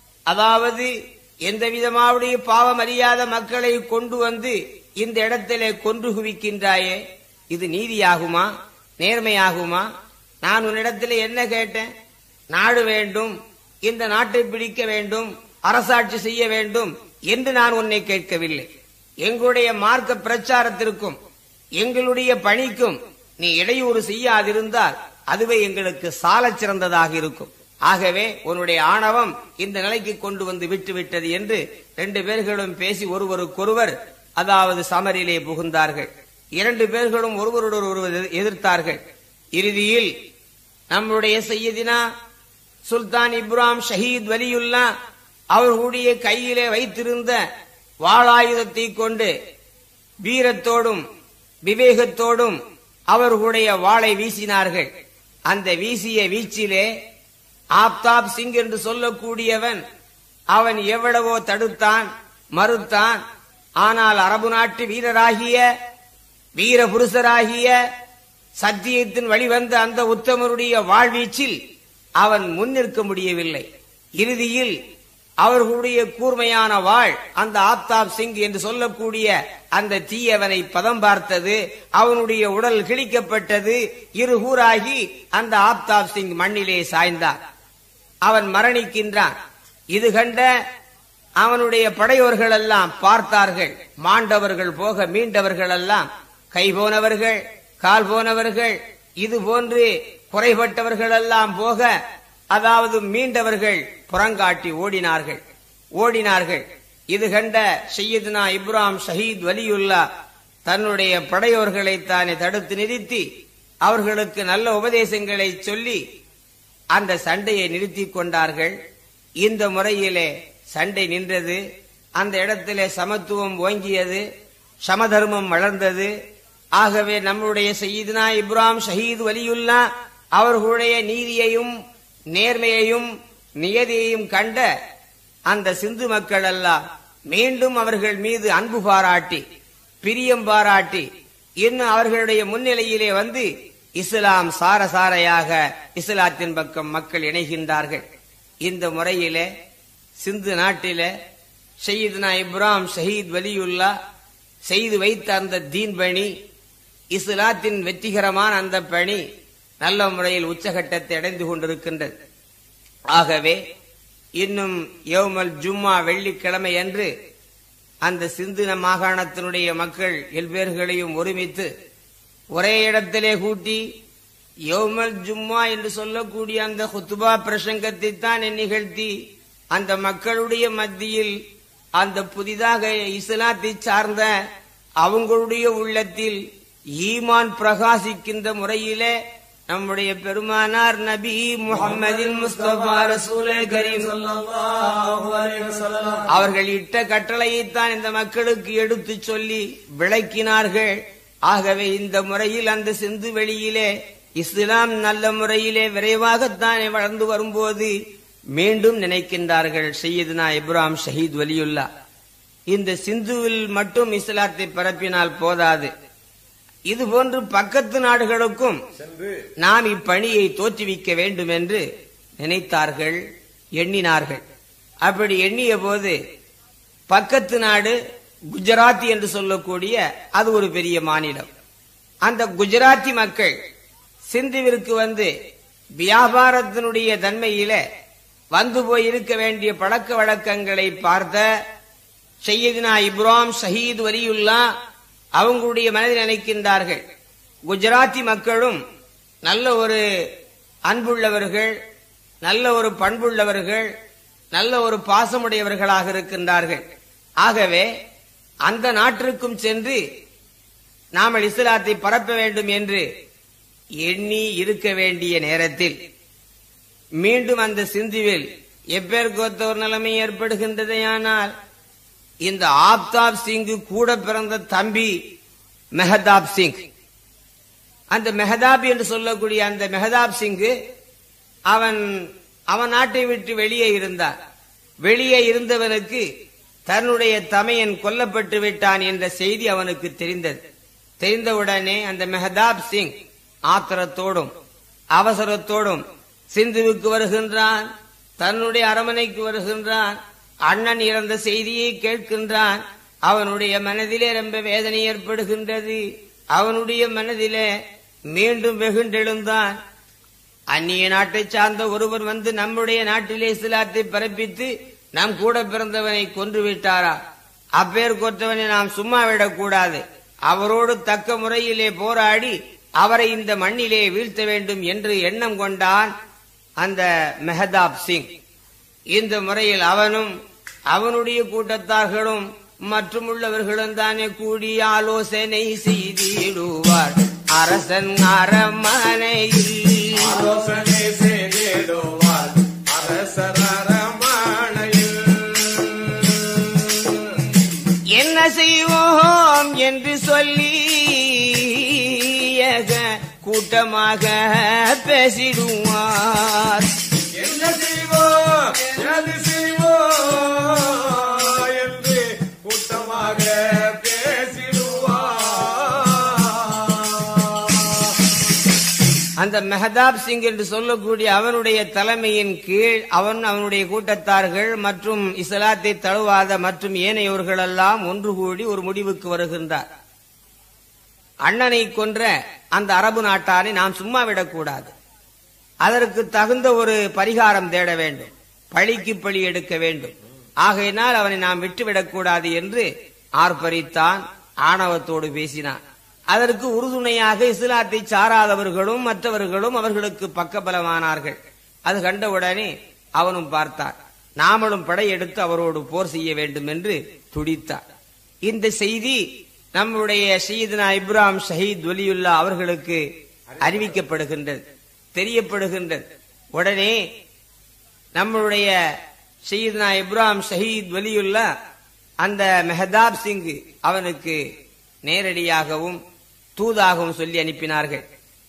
அதாவது எந்த விதமாவுடைய பாவம் அறியாத மக்களை கொண்டு வந்து இந்த இடத்திலே கொன்று குவிக்கின்றாயே இது நீதியாகுமா நேர்மையாகுமா நான் உன்னிடத்திலே என்ன கேட்டேன் நாடு வேண்டும் இந்த நாட்டை பிடிக்க வேண்டும் அரசாட்சி செய்ய வேண்டும் என்று நான் உன்னை கேட்கவில்லை எங்களுடைய மார்க்க பிரச்சாரத்திற்கும் எங்களுடைய பணிக்கும் நீ இடையூறு செய்யாதிருந்தால் அதுவே எங்களுக்கு சாலச் சிறந்ததாக இருக்கும் ஆகவே உன்னுடைய ஆணவம் இந்த நிலைக்கு கொண்டு வந்து விட்டு விட்டது என்று ரெண்டு பேர்களும் பேசி ஒருவருக்கொருவர் அதாவது சமரிலே புகுந்தார்கள் இரண்டு பேர்களும் ஒருவரோடு ஒருவர் எதிர்த்தார்கள் இறுதியில் நம்முடைய செய்யதினா சுல்தான் இப்ராம் ஷஹீத் வலியுல்லா அவர்களுடைய கையிலே வைத்திருந்த வாளாயுதத்தை கொண்டு வீரத்தோடும் விவேகத்தோடும் அவர்களுடைய வாளை வீசினார்கள் அந்த வீசிய வீச்சிலே ஆப்தாப் சிங் என்று சொல்லக்கூடியவன் அவன் எவ்வளவோ தடுத்தான் மறுத்தான் ஆனால் அரபு நாட்டு வீரராகிய வீர புருஷராகிய சத்தியத்தின் வழிவந்த அந்த உத்தமருடைய வாழ்வீச்சில் அவன் முன்னிற்க முடியவில்லை இறுதியில் அவர்களுடைய கூர்மையான வாழ் அந்த ஆப்தாப் சிங் என்று சொல்லக்கூடிய அந்த தீயவனை பதம் பார்த்தது அவனுடைய உடல் கிழிக்கப்பட்டது இரு கூறாகி அந்த ஆப்தாப் சிங் மண்ணிலே சாய்ந்தான் அவன் மரணிக்கின்றான் இது கண்ட அவனுடைய படையோர்கள் எல்லாம் பார்த்தார்கள் மாண்டவர்கள் போக மீண்டவர்கள் எல்லாம் கை போனவர்கள் கால் போனவர்கள் இது போன்று குறைபட்டவர்கள் எல்லாம் போக அதாவது மீண்டவர்கள் புறங்காட்டி ஓடினார்கள் ஓடினார்கள் இது கண்ட சையதுனா இப்ராம் ஷஹீத் வலியுல்லா தன்னுடைய படையோர்களை தானே தடுத்து நிறுத்தி அவர்களுக்கு நல்ல உபதேசங்களை சொல்லி அந்த சண்டையை நிறுத்தி கொண்டார்கள் இந்த முறையிலே சண்டை நின்றது அந்த இடத்திலே சமத்துவம் ஓங்கியது சமதர்மம் வளர்ந்தது ஆகவே நம்முடைய செய்தினா இப்ராம் ஷஹீத் வலியுல்லா அவர்களுடைய நீதியையும் நேர்மையையும் நியதியையும் கண்ட அந்த சிந்து மக்கள் எல்லாம் மீண்டும் அவர்கள் மீது அன்பு பாராட்டி பிரியம் பாராட்டி இன்னும் அவர்களுடைய முன்னிலையிலே வந்து இஸ்லாம் சாரசாரையாக இஸ்லாத்தின் பக்கம் மக்கள் இணைகின்றார்கள் இந்த முறையிலே சிந்து நாட்டிலே ஷஹீத்னா இப்ராம் ஷஹீத் வலியுல்லா செய்து வைத்த அந்த தீன் பணி இஸ்லாத்தின் வெற்றிகரமான அந்த பணி நல்ல முறையில் உச்சகட்டத்தை அடைந்து கொண்டிருக்கின்றது ஆகவே இன்னும் யௌமல் ஜும்மா வெள்ளிக்கிழமை அன்று அந்த சிந்துன மாகாணத்தினுடைய மக்கள் எல்பேர்களையும் ஒருமித்து ஒரே இடத்திலே கூட்டி யௌமல் ஜும்மா என்று சொல்லக்கூடிய அந்த ஹுத்துபா பிரசங்கத்தை தான் நிகழ்த்தி அந்த மக்களுடைய மத்தியில் அந்த புதிதாக இஸ்லாத்தை சார்ந்த அவங்களுடைய உள்ளத்தில் ஈமான் பிரகாசிக்கின்ற முறையிலே நம்முடைய பெருமானார் நபி முகமதின் முஸ்தபா ரசூலே கரீம் ஸல்லல்லாஹு அலைஹி வஸல்லம் அவர்கள் இட்ட கட்டளையைத்தான் இந்த மக்களுக்கு எடுத்து சொல்லி விளக்கினார்கள் ஆகவே இந்த முறையில் அந்த சிந்து வெளியிலே இஸ்லாம் நல்ல முறையிலே விரைவாகத்தானே வளர்ந்து வரும்போது மீண்டும் நினைக்கின்றார்கள் சையதுனா இப்ராம் ஷஹீத் வலியுல்லா இந்த சிந்துவில் மட்டும் இஸ்லாத்தை பரப்பினால் போதாது இது போன்று பக்கத்து நாடுகளுக்கும் சென்று நாம் இப்பணியை தோற்றுவிக்க வேண்டும் என்று நினைத்தார்கள் எண்ணினார்கள் அப்படி எண்ணிய போது பக்கத்து நாடு குஜராத் என்று சொல்லக்கூடிய அது ஒரு பெரிய மாநிலம் அந்த குஜராத்தி மக்கள் சிந்துவிற்கு வந்து வியாபாரத்தினுடைய தன்மையில வந்து போய் இருக்க வேண்டிய பழக்க வழக்கங்களை பார்த்த சையதினா இப்ராம் ஷஹீத் வலியுல்லா அவங்களுடைய மனதில் நினைக்கின்றார்கள் குஜராத்தி மக்களும் நல்ல ஒரு அன்புள்ளவர்கள் நல்ல ஒரு பண்புள்ளவர்கள் நல்ல ஒரு பாசமுடையவர்களாக இருக்கின்றார்கள் ஆகவே அந்த நாட்டிற்கும் சென்று நாமல் இஸ்லாத்தை பரப்ப வேண்டும் என்று எண்ணி இருக்க வேண்டிய நேரத்தில் மீண்டும் அந்த சிந்துவில் எப்பேற்கொத்த ஒரு நிலைமை ஏற்படுகின்றதையானால் இந்த ஆப்தாப் சிங்கு கூட பிறந்த தம்பி மெஹதாப் சிங் அந்த மெஹதாப் என்று சொல்லக்கூடிய அந்த மெஹதாப் சிங்கு அவன் அவன் நாட்டை விட்டு வெளியே இருந்தான் வெளியே இருந்தவனுக்கு தன்னுடைய தமையன் கொல்லப்பட்டு விட்டான் என்ற செய்தி அவனுக்கு தெரிந்தது தெரிந்தவுடனே அந்த மெஹதாப் சிங் ஆத்திரத்தோடும் அவசரத்தோடும் சிந்துவுக்கு வருகின்றான் தன்னுடைய அரமனைக்கு வருகின்றான் அண்ணன் இறந்த செய்தியை கேட்கின்றான் அவனுடைய மனதிலே ரொம்ப வேதனை ஏற்படுகின்றது அவனுடைய மனதிலே மீண்டும் வெகுண்டெழுந்தான் அந்நிய நாட்டை சார்ந்த ஒருவர் வந்து நம்முடைய நாட்டிலே இஸ்லாத்தை பரப்பித்து நம் கூட பிறந்தவனை கொன்று விட்டாரா அப்பேர் கொற்றவனை நாம் சும்மா விடக்கூடாது அவரோடு தக்க முறையிலே போராடி அவரை இந்த மண்ணிலே வீழ்த்த வேண்டும் என்று எண்ணம் கொண்டான் அந்த மெஹதாப் சிங் இந்த முறையில் அவனும் அவனுடைய கூட்டத்தார்களும் மற்றும் உள்ளவர்களும் தானே கூடி ஆலோசனை செய்திடுவார் அரசன் அரமனையில் ஆலோசனை செய்திடுவார் அரசர் அரமனையில் என்ன செய்வோம் என்று சொல்லி ஏக கூட்டமாக பேசிடுவார் என்ன செய்வோம் எது செய்வோம் என்று கூட்டமாக பேசிடுவார் அந்த மெஹதாப் சிங் என்று சொல்லக்கூடிய அவனுடைய தலைமையின் கீழ் அவன் அவனுடைய கூட்டத்தார்கள் மற்றும் இஸ்லாத்தை தழுவாத மற்றும் ஏனையோர்கள் எல்லாம் ஒன்று கூடி ஒரு முடிவுக்கு வருகின்றார் அண்ணனை கொன்ற அந்த அரபு நாட்டாரை நாம் சும்மா விடக்கூடாது அதற்கு தகுந்த ஒரு பரிகாரம் தேட வேண்டும் பழிக்கு பழி எடுக்க வேண்டும் ஆகையினால் அவனை நாம் விட்டுவிடக்கூடாது என்று ஆர்ப்பரித்தான் ஆணவத்தோடு பேசினான் அதற்கு உறுதுணையாக இஸ்லாத்தை சாராதவர்களும் மற்றவர்களும் அவர்களுக்கு பக்கபலமானார்கள் அது கண்டவுடனே அவனும் பார்த்தான் நாமளும் படையெடுத்து அவரோடு போர் செய்ய வேண்டும் என்று துடித்தார் இந்த செய்தி நம்முடைய ஷஹீத்னா இப்ராஹிம் ஷஹீத் வலியுல்லா அவர்களுக்கு அறிவிக்கப்படுகின்றது தெரியப்படுகின்றது உடனே நம்மளுடைய ஷஹீத்னா இப்ராஹிம் ஷஹீத் வலியுல்லா அந்த மெஹதாப் சிங் அவனுக்கு நேரடியாகவும் தூதாகவும் சொல்லி அனுப்பினார்கள்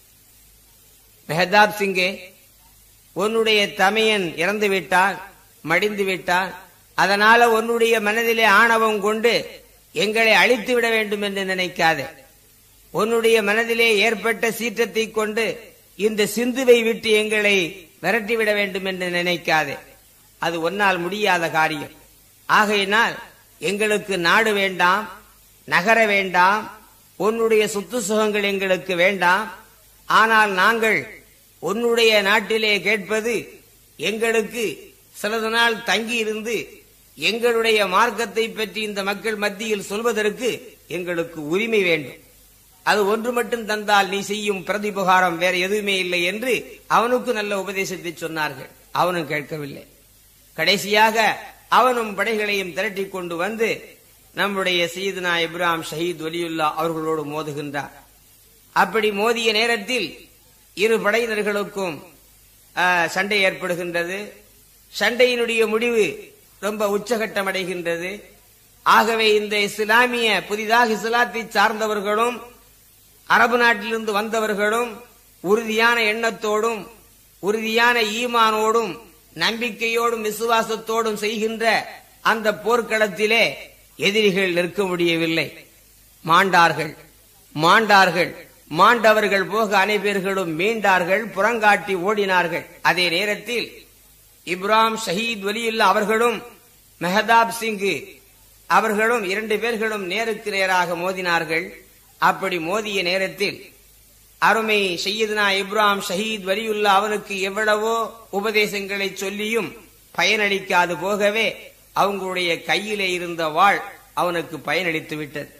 மெஹதாப் சிங்கே உன்னுடைய தமையன் இறந்து விட்டான் மடிந்து விட்டான் அதனால உன்னுடைய மனதிலே ஆணவம் கொண்டு எங்களை அழித்து விட வேண்டும் என்று நினைக்காதே உன்னுடைய மனதிலே ஏற்பட்ட சீற்றத்தை கொண்டு இந்த சிந்துவை விட்டு எங்களை விரட்டிவிட வேண்டும் என்று நினைக்காதே அது ஒன்னால் முடியாத காரியம் ஆகையினால் எங்களுக்கு நாடு வேண்டாம் நகர வேண்டாம் உன்னுடைய சொத்து சுகங்கள் எங்களுக்கு வேண்டாம் ஆனால் நாங்கள் உன்னுடைய நாட்டிலே கேட்பது எங்களுக்கு சிறிது நாள் தங்கி இருந்து எங்களுடைய மார்க்கத்தை பற்றி இந்த மக்கள் மத்தியில் சொல்வதற்கு எங்களுக்கு உரிமை வேண்டும் அது ஒன்று மட்டும் தந்தால் நீ செய்யும் பிரதிபகாரம் வேற எதுவுமே இல்லை என்று அவனுக்கு நல்ல உபதேசத்தை சொன்னார்கள் அவனும் கேட்கவில்லை கடைசியாக அவனும் படைகளையும் திரட்டிக் கொண்டு வந்து நம்முடைய சீதனா இப்ராஹிம் ஷஹீத் வலியுல்லா அவர்களோடு மோதுகின்றார் அப்படி மோதிய நேரத்தில் இரு படையினர்களுக்கும் ஆ, சண்டை ஏற்படுகின்றது சண்டையினுடைய முடிவு ரொம்ப உச்சகட்டம் அடைகின்றது ஆகவே இந்த இஸ்லாமிய புதிதாக இஸ்லாத்தை சார்ந்தவர்களும் அரபு நாட்டிலிருந்து வந்தவர்களும் உறுதியான எண்ணத்தோடும் உறுதியான ஈமானோடும் நம்பிக்கையோடும் விசுவாசத்தோடும் செய்கின்ற அந்த போர்க்களத்திலே எதிரிகள் நிற்க முடியவில்லை மாண்டார்கள் மாண்டார்கள் மாண்டவர்கள் போக அனைவர்களும் மீண்டார்கள் புறங்காட்டி ஓடினார்கள் அதே நேரத்தில் இப்ராஹிம் ஷஹீத் வலியுல்லா அவர்களும் மெஹதாப் சிங்கு அவர்களும் இரண்டு பேர்களும் நேருக்கு நேராக மோதினார்கள் அப்படி மோதிய நேரத்தில் அருமை சையதுனா இப்ராஹிம் ஷஹீத் வலியுல்லா அவனுக்கு எவ்வளவோ உபதேசங்களை சொல்லியும் பயனளிக்காது போகவே அவங்களுடைய கையிலே இருந்த வாள் அவனுக்கு பயனளித்து விட்டது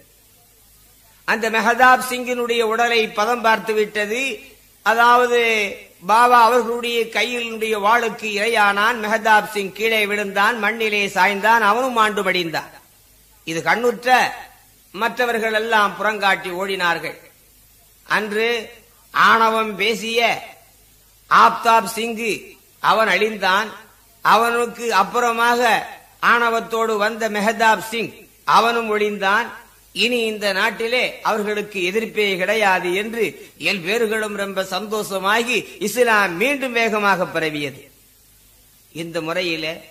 அந்த மெஹதாப் சிங்கினுடைய உடலை பதம் பார்த்து விட்டது அதாவது பாபா அவர்களுடைய கையினுடைய வாளுக்கு இரையானான் மெஹதாப் சிங் கீழே விழுந்தான் மண்ணிலே சாய்ந்தான் அவனும் ஆண்டு மடிந்தான் இது கண்ணுற்ற மற்றவர்கள் எல்லாம் புறங்காட்டி ஓடினார்கள் அன்று ஆணவம் பேசிய ஆப்தாப் சிங்கு அவன் அழிந்தான் அவனுக்கு அப்புறமாக ஆணவத்தோடு வந்த மெஹதாப் சிங் அவனும் ஒழிந்தான் இனி இந்த நாட்டிலே அவர்களுக்கு எதிர்ப்பே கிடையாது என்று எல்வேறுகளும் ரொம்ப சந்தோஷமாகி இஸ்லாம் மீண்டும் வேகமாக பரவியது இந்த முறையிலே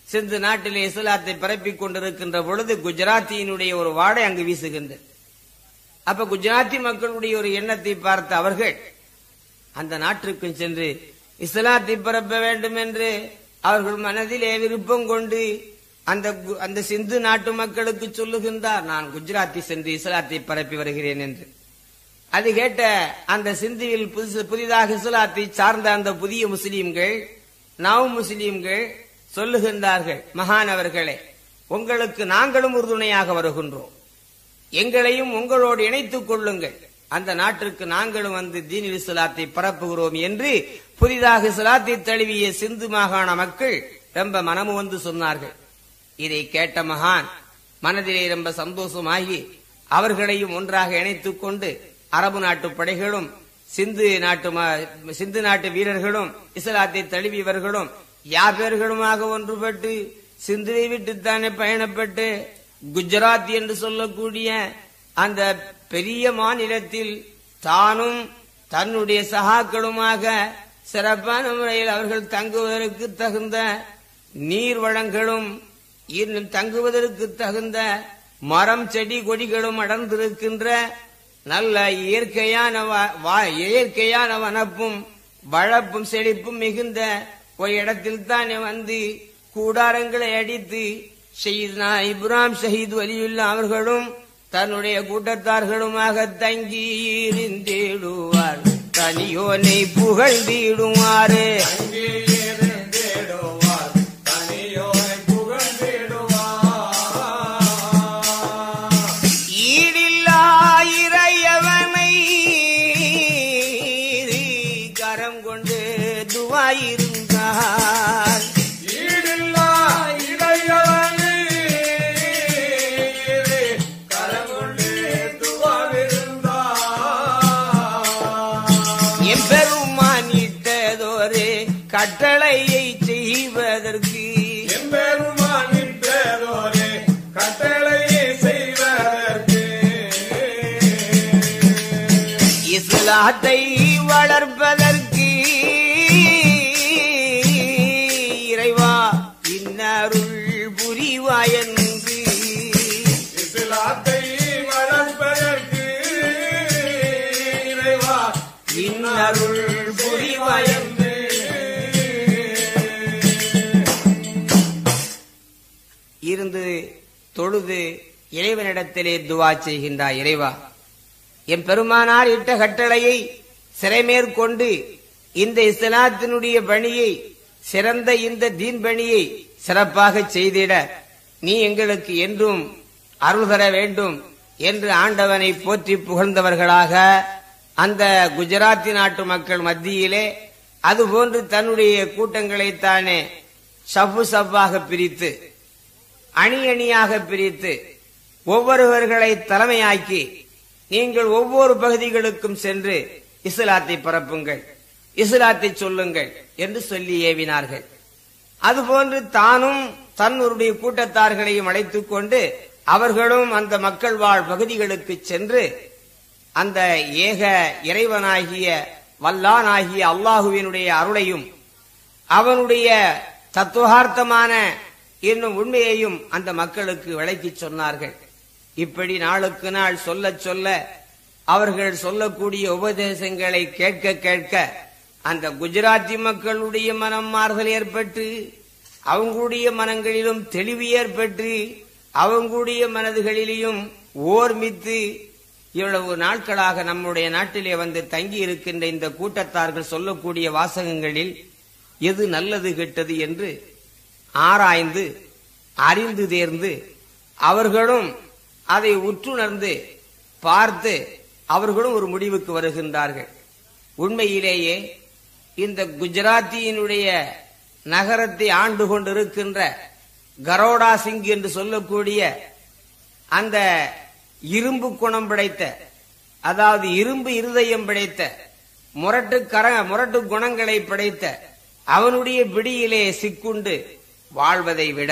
சிந்து நாட்டிலே இஸ்லாத்தை பரப்பிக் கொண்டிருக்கின்ற பொழுது குஜராத்தியினுடைய ஒரு வாடை அங்கு வீசுகின்றது அப்ப குஜராத்தி மக்களுடைய ஒரு எண்ணத்தை பார்த்த அவர்கள் அந்த நாட்டிற்கும் சென்று இஸ்லாத்தை பரப்ப வேண்டும் என்று அவர்கள் மனதிலே விருப்பம் கொண்டு அந்த கு- அந்த சிந்து நாட்டு மக்களுக்கு சொல்லுகின்றார் நான் குஜராத்தி சென்று இஸ்லாத்தை பரப்பி வருகிறேன் என்று அது கேட்ட அந்த சிந்துவில் புதுசு புதிதாக இஸ்லாத்தை சார்ந்த அந்த புதிய முஸ்லீம்கள் நவ முஸ்லீம்கள் சொல்லுகின்றார்கள் மகானவர்களே உங்களுக்கு நாங்களும் உறுதுணையாக வருகின்றோம் எங்களையும் உங்களோடு இணைத்துக் கொள்ளுங்கள் அந்த நாட்டிற்கு நாங்களும் வந்து தீனில் இஸ்லாத்தை பரப்புகிறோம் என்று புதிதாக இஸ்லாத்தை தழுவிய சிந்து மாகாண மக்கள் ரொம்ப மனமு வந்து சொன்னார்கள் இதை கேட்ட மகான் மனதிலே ரொம்ப சந்தோஷமாகி அவர்களையும் ஒன்றாக இணைத்துக் கொண்டு அரபு நாட்டு படைகளும் சிந்து நாட்டு ம- சிந்து நாட்டு வீரர்களும் இஸ்லாத்தை தழுவியவர்களும் யாபேர்களுமாக ஒன்றுபட்டு சிந்துவை விட்டுத்தானே பயணப்பட்டு குஜராத் என்று சொல்லக்கூடிய அந்த பெரிய மாநிலத்தில் தானும் தன்னுடைய சகாக்களுமாக சிறப்பான முறையில் அவர்கள் தங்குவதற்கு தகுந்த நீர் வளங்களும் இன்னும் தங்குவதற்கு தகுந்த மரம் செடி கொடிகளும் அடர்ந்திருக்கின்ற நல்ல இயற்கையான வ- வா- இயற்கையான வனப்பும் வளப்பும் செழிப்பும் மிகுந்த ஒரு இடத்தில் தானே வந்து கூடாரங்களை அடித்து ஷஹீத்னா இப்ராம் ஷஹீத் வலியுல்லா அவர்களும் தன்னுடைய கூட்டத்தார்களுமாக தங்கி இருந்திடுவார் தனியோனை புகழ்ந்திடுவாரு அங்கே இருந்திடுவார் தனியோரை புகழ்ந்திடுவார் ஈடில்லா இறையவனை கரம் கொண்டு துவாயிருந்தார் ஈடில்லா இடையவனே, கரங்கொண்டு துவாவிருந்தார். எம்பெருமான் இட்டதொரு கட்டளையை செய்வதற்கு எம்பெருமானின் பேரோரே கட்டளையை செய்வதற்கு இஸ்லாத்தை வளர்ப்பதற்கு இறைவா இன்னருள் புரிவாயன்று இஸ்லாத்தை வளர்ப்பதற்கு இறைவா இன்னருள் புரிவாயன்று இருந்து தொழுது இறைவனிடத்திலே துவா செய்கின்றார் இறைவா என் பெருமானார் இட்ட கட்டளையை சிறைமேற்கொண்டு இந்த இஸ்லாத்தினுடைய பணியை சிறந்த இந்த தீன் பணியை சிறப்பாக செய்திட நீ எங்களுக்கு என்றும் அருள் தர வேண்டும் என்று ஆண்டவனை போற்றி புகழ்ந்தவர்களாக அந்த குஜராத்தி நாட்டு மக்கள் மத்தியிலே அதுபோன்று தன்னுடைய கூட்டங்களைத்தானே சப்பு சப்பாக பிரித்து அணி அணியாக பிரித்து ஒவ்வொருவர்களை தலைமையாக்கி நீங்கள் ஒவ்வொரு பகுதிகளுக்கும் சென்று இஸ்லாத்தை பரப்புங்கள் இஸ்லாத்தை சொல்லுங்கள் என்று சொல்லி ஏவினார்கள் அதுபோன்று தானும் தன்னுடைய கூட்டத்தார்களையும் அழைத்துக் கொண்டு அவர்களும் அந்த மக்கள் வாழ் பகுதிகளுக்கு சென்று அந்த ஏக இறைவனாகிய வல்லானாகிய அல்லாஹுவினுடைய அருளையும் அவனுடைய தத்துவார்த்தமான என்னும் உண்மையையும் அந்த மக்களுக்கு விளக்கிச் சொன்னார்கள் இப்படி நாளுக்கு நாள் சொல்ல சொல்ல அவர்கள் சொல்லக்கூடிய உபதேசங்களை கேட்க கேட்க அந்த குஜராத்தி மக்களுடைய மனம் மாறுதல் ஏற்பட்டு அவங்களுடைய மனங்களிலும் தெளிவு ஏற்பட்டு அவங்களுடைய மனதுகளிலும் ஓர்மித்து இவ்வளவு நாட்களாக நம்முடைய நாட்டிலே வந்து தங்கி இருக்கின்ற இந்த கூட்டத்தார்கள் சொல்லக்கூடிய வாசகங்களில் எது நல்லது கெட்டது என்று ஆராய்ந்து அறிந்து தேர்ந்து அவர்களும் அதை உற்றுணர்ந்து பார்த்து அவர்களும் ஒரு முடிவுக்கு வருகின்றார்கள் உண்மையிலேயே இந்த குஜராத்தியினுடைய நகரத்தை ஆண்டு கொண்டிருக்கின்ற கரோடா சிங் என்று சொல்லக்கூடிய அந்த இரும்பு குணம் படைத்த அதாவது இரும்பு இருதயம் படைத்த முரட்டு கர முரட்டு குணங்களை படைத்த அவனுடைய பிடியிலே சிக்குண்டு வாழ்வதை விட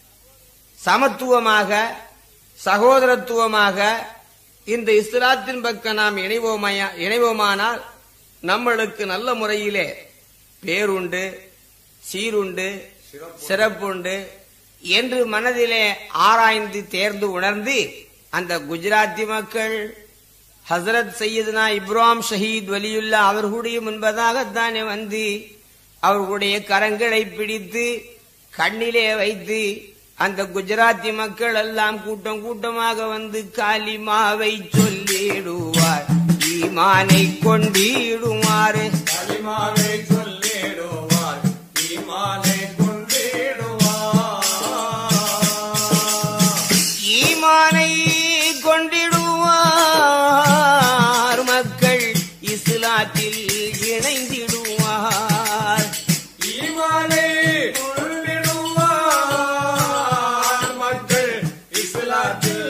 சமத்துவமாக சகோதரத்துவமாக இந்த இஸ்லாத்தின் பக்கம் நாம் இணைவோமையா இணைவோமானால் நம்மளுக்கு நல்ல முறையிலே பேருண்டு சீருண்டு சிறப்புண்டு என்று மனதிலே ஆராய்ந்து தேர்ந்து உணர்ந்து அந்த குஜராத்தி மக்கள் ஹசரத் சையதுனா இப்ராம் ஷஹீத் வலியுல்லா அவர்களுடைய முன்பதாகத்தானே வந்து அவர்களுடைய கரங்களை பிடித்து கண்ணிலே வைத்து அந்த குஜராத்தி மக்கள் எல்லாம் கூட்டம் கூட்டமாக வந்து காலிமாவை சொல்லிடுவார் ஈமானை கொண்டிடுமாறு களிமாவை சொல்லிடுவார் ஈமானை கொண்டிடுவார் ஈமானை கொண்டிடுவார் மக்கள் இஸ்லாத்தில் இணைந்திடுவார் ஈமானை கொண்டிடுவார் மக்கள் இஸ்லாத்தில்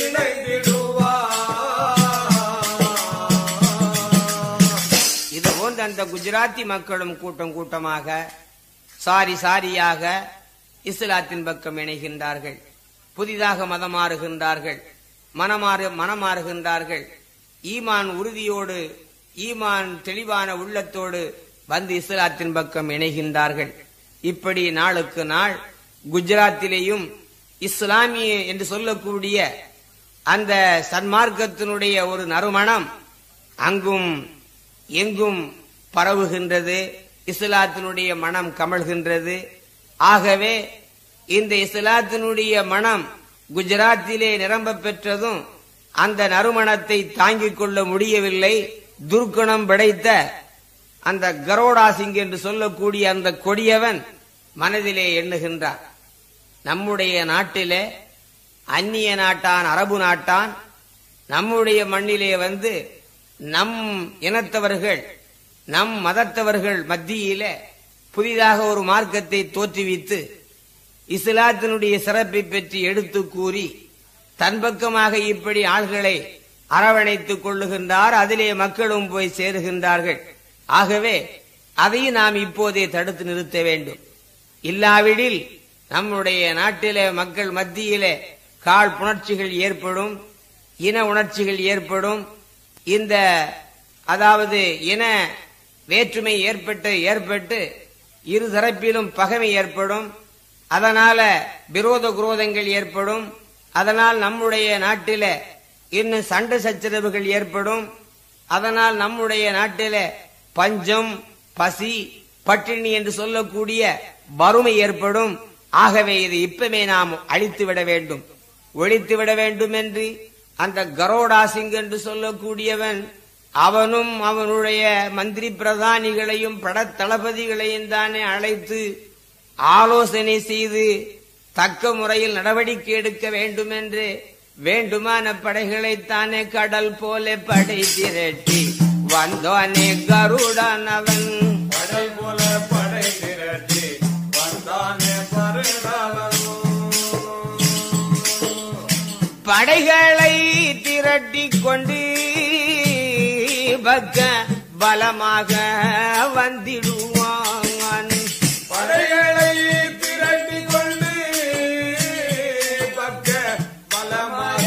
இணைந்திடுவார் இது போன்ற அந்த குஜராத்தி மக்களும் கூட்டம் கூட்டமாக சாரி சாரியாக இஸ்லாத்தின் பக்கம் இணைகின்றார்கள் புதிதாக மதம் மாறுகின்றார்கள் மனமாறு மனமாறுகின்றார்கள் ஈமான் உறுதியோடு ஈமான் தெளிவான உள்ளத்தோடு வந்து இஸ்லாத்தின் பக்கம் இணைகின்றார்கள் இப்படி நாளுக்கு நாள் குஜராத்திலேயும் இஸ்லாமிய என்று சொல்லக்கூடிய அந்த சன்மார்க்கத்தினுடைய ஒரு நறுமணம் அங்கும் எங்கும் பரவுகின்றது இஸ்லாத்தினுடைய மனம் கமழ்கின்றது ஆகவே இந்த இஸ்லாத்தினுடைய மனம் குஜராத்திலே நிரம்ப பெற்றதும் அந்த நறுமணத்தை தாங்கிக் கொள்ள முடியவில்லை துர்க்குணம் படைத்த அந்த கரோடா சிங் என்று சொல்லக்கூடிய அந்த கொடியவன் மனதிலே எண்ணுகின்றார் நம்முடைய நாட்டிலே அந்நிய நாட்டான் அரபு நாட்டான் நம்முடைய மண்ணிலே வந்து நம் இனத்தவர்கள் நம் மதத்தவர்கள் மத்தியிலே புதிதாக ஒரு மார்க்கத்தை தோற்றுவித்து இஸ்லாத்தினுடைய சிறப்பை பற்றி எடுத்து கூறி தன் பக்கமாக இப்படி ஆள்களை அரவணைத்துக் கொள்ளுகின்றார் அதிலே மக்களும் போய் சேருகின்றார்கள் ஆகவே அதையும் நாம் இப்போதே தடுத்து நிறுத்த வேண்டும் இல்லாவிடில் நம்முடைய நாட்டிலே மக்கள் மத்தியிலே கால் புணர்ச்சிகள் ஏற்படும் இன உணர்ச்சிகள் ஏற்படும் இந்த அதாவது இன வேற்றுமை ஏற்பட்டு ஏற்பட்டு இரு தரப்பிலும் பகைமை ஏற்படும் அதனால விரோத குரோதங்கள் ஏற்படும் அதனால் நம்முடைய நாட்டில இன்னும் சண்டை சச்சரவுகள் ஏற்படும் அதனால் நம்முடைய நாட்டில பஞ்சம் பசி பட்டினி என்று சொல்லக்கூடிய வறுமை ஏற்படும் ஆகவே இது இப்பமே நாம் அழித்து விட வேண்டும் ஒழித்து விட வேண்டும் என்று அந்த கரோடா சிங் என்று சொல்லக்கூடியவன் அவனும் அவனுடைய மந்திரி பிரதானிகளையும் படத்தளபதிகளையும் தானே அழைத்து ஆலோசனை செய்து தக்க முறையில் நடவடிக்கை எடுக்க வேண்டும் என்று வேண்டுமான படைகளைத்தானே கடல் போல படை திரட்டி வந்தோனே கருடன் அவன் படை போல படை திரட்டி வந்தானே பருடவனும் படைகளை திரட்டி கொண்டு பக்க பலமாக வந்திடுவான் படைகளை திரட்டி கொண்டு பக்க பலமாக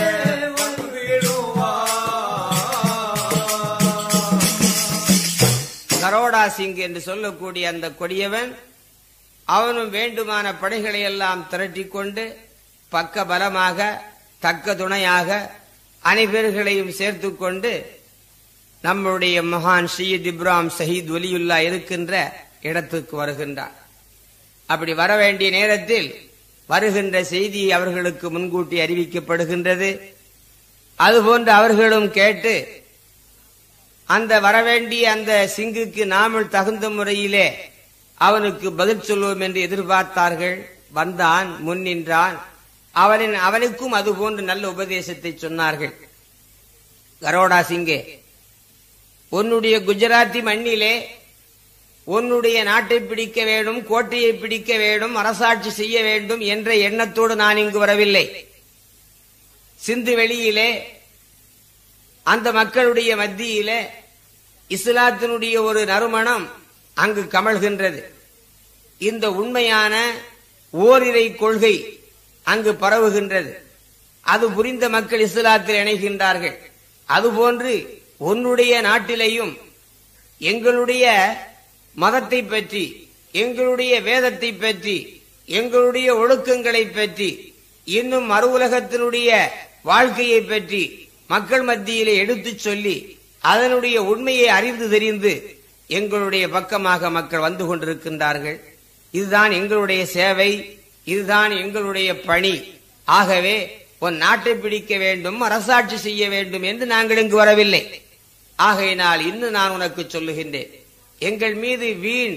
வந்துவிடுவார் கரோடா சிங் என்று சொல்லக்கூடிய அந்த கொடியவன் அவனும் வேண்டுமான படைகளை எல்லாம் திரட்டிக் கொண்டு பக்க பலமாக தக்க துணையாக அனைவர்களையும் சேர்த்துக் கொண்டு நம்முடைய மகான் ஷீத் இப்ராம் ஷஹீத் ஒலியுல்லா இருக்கின்ற இடத்துக்கு வருகின்றார் அப்படி வர வேண்டிய நேரத்தில் வருகின்ற செய்தி அவர்களுக்கு முன்கூட்டி அறிவிக்கப்படுகின்றது அதுபோன்று அவர்களும் கேட்டு அந்த வரவேண்டிய அந்த சிங்குக்கு நாமல் தகுந்த முறையிலே அவனுக்கு பதில் சொல்லுவோம் என்று எதிர்பார்த்தார்கள் வந்தான் முன் நின்றான் அவனின் அவனுக்கும் அதுபோன்று நல்ல உபதேசத்தை சொன்னார்கள் கரோடா சிங்கே உன்னுடைய குஜராத்தி மண்ணிலே உன்னுடைய நாட்டை பிடிக்க வேண்டும் கோட்டையை பிடிக்க வேண்டும் அரசாட்சி செய்ய வேண்டும் என்ற எண்ணத்தோடு நான் இங்கு வரவில்லை சிந்து வெளியிலே அந்த மக்களுடைய மத்தியிலே இஸ்லாத்தினுடைய ஒரு நறுமணம் அங்கு கமழ்கின்றது இந்த உண்மையான ஓரிரை கொள்கை அங்கு பரவுகின்றது அது புரிந்த மக்கள் இஸ்லாத்தில் இணைகின்றார்கள் அதுபோன்று உன்னுடைய நாட்டிலேயும் எங்களுடைய மதத்தை பற்றி எங்களுடைய வேதத்தை பற்றி எங்களுடைய ஒழுக்கங்களை பற்றி இன்னும் மறு உலகத்தினுடைய வாழ்க்கையை பற்றி மக்கள் மத்தியிலே எடுத்துச் சொல்லி அதனுடைய உண்மையை அறிந்து தெரிந்து எங்களுடைய பக்கமாக மக்கள் வந்து கொண்டிருக்கின்றார்கள் இதுதான் எங்களுடைய சேவை இதுதான் எங்களுடைய பணி ஆகவே உன் நாட்டை பிடிக்க வேண்டும் அரசாட்சி செய்ய வேண்டும் என்று நாங்கள் இங்கு வரவில்லை ஆகையினால் இன்னும் நான் உனக்கு சொல்லுகின்றேன் எங்கள் மீது வீண்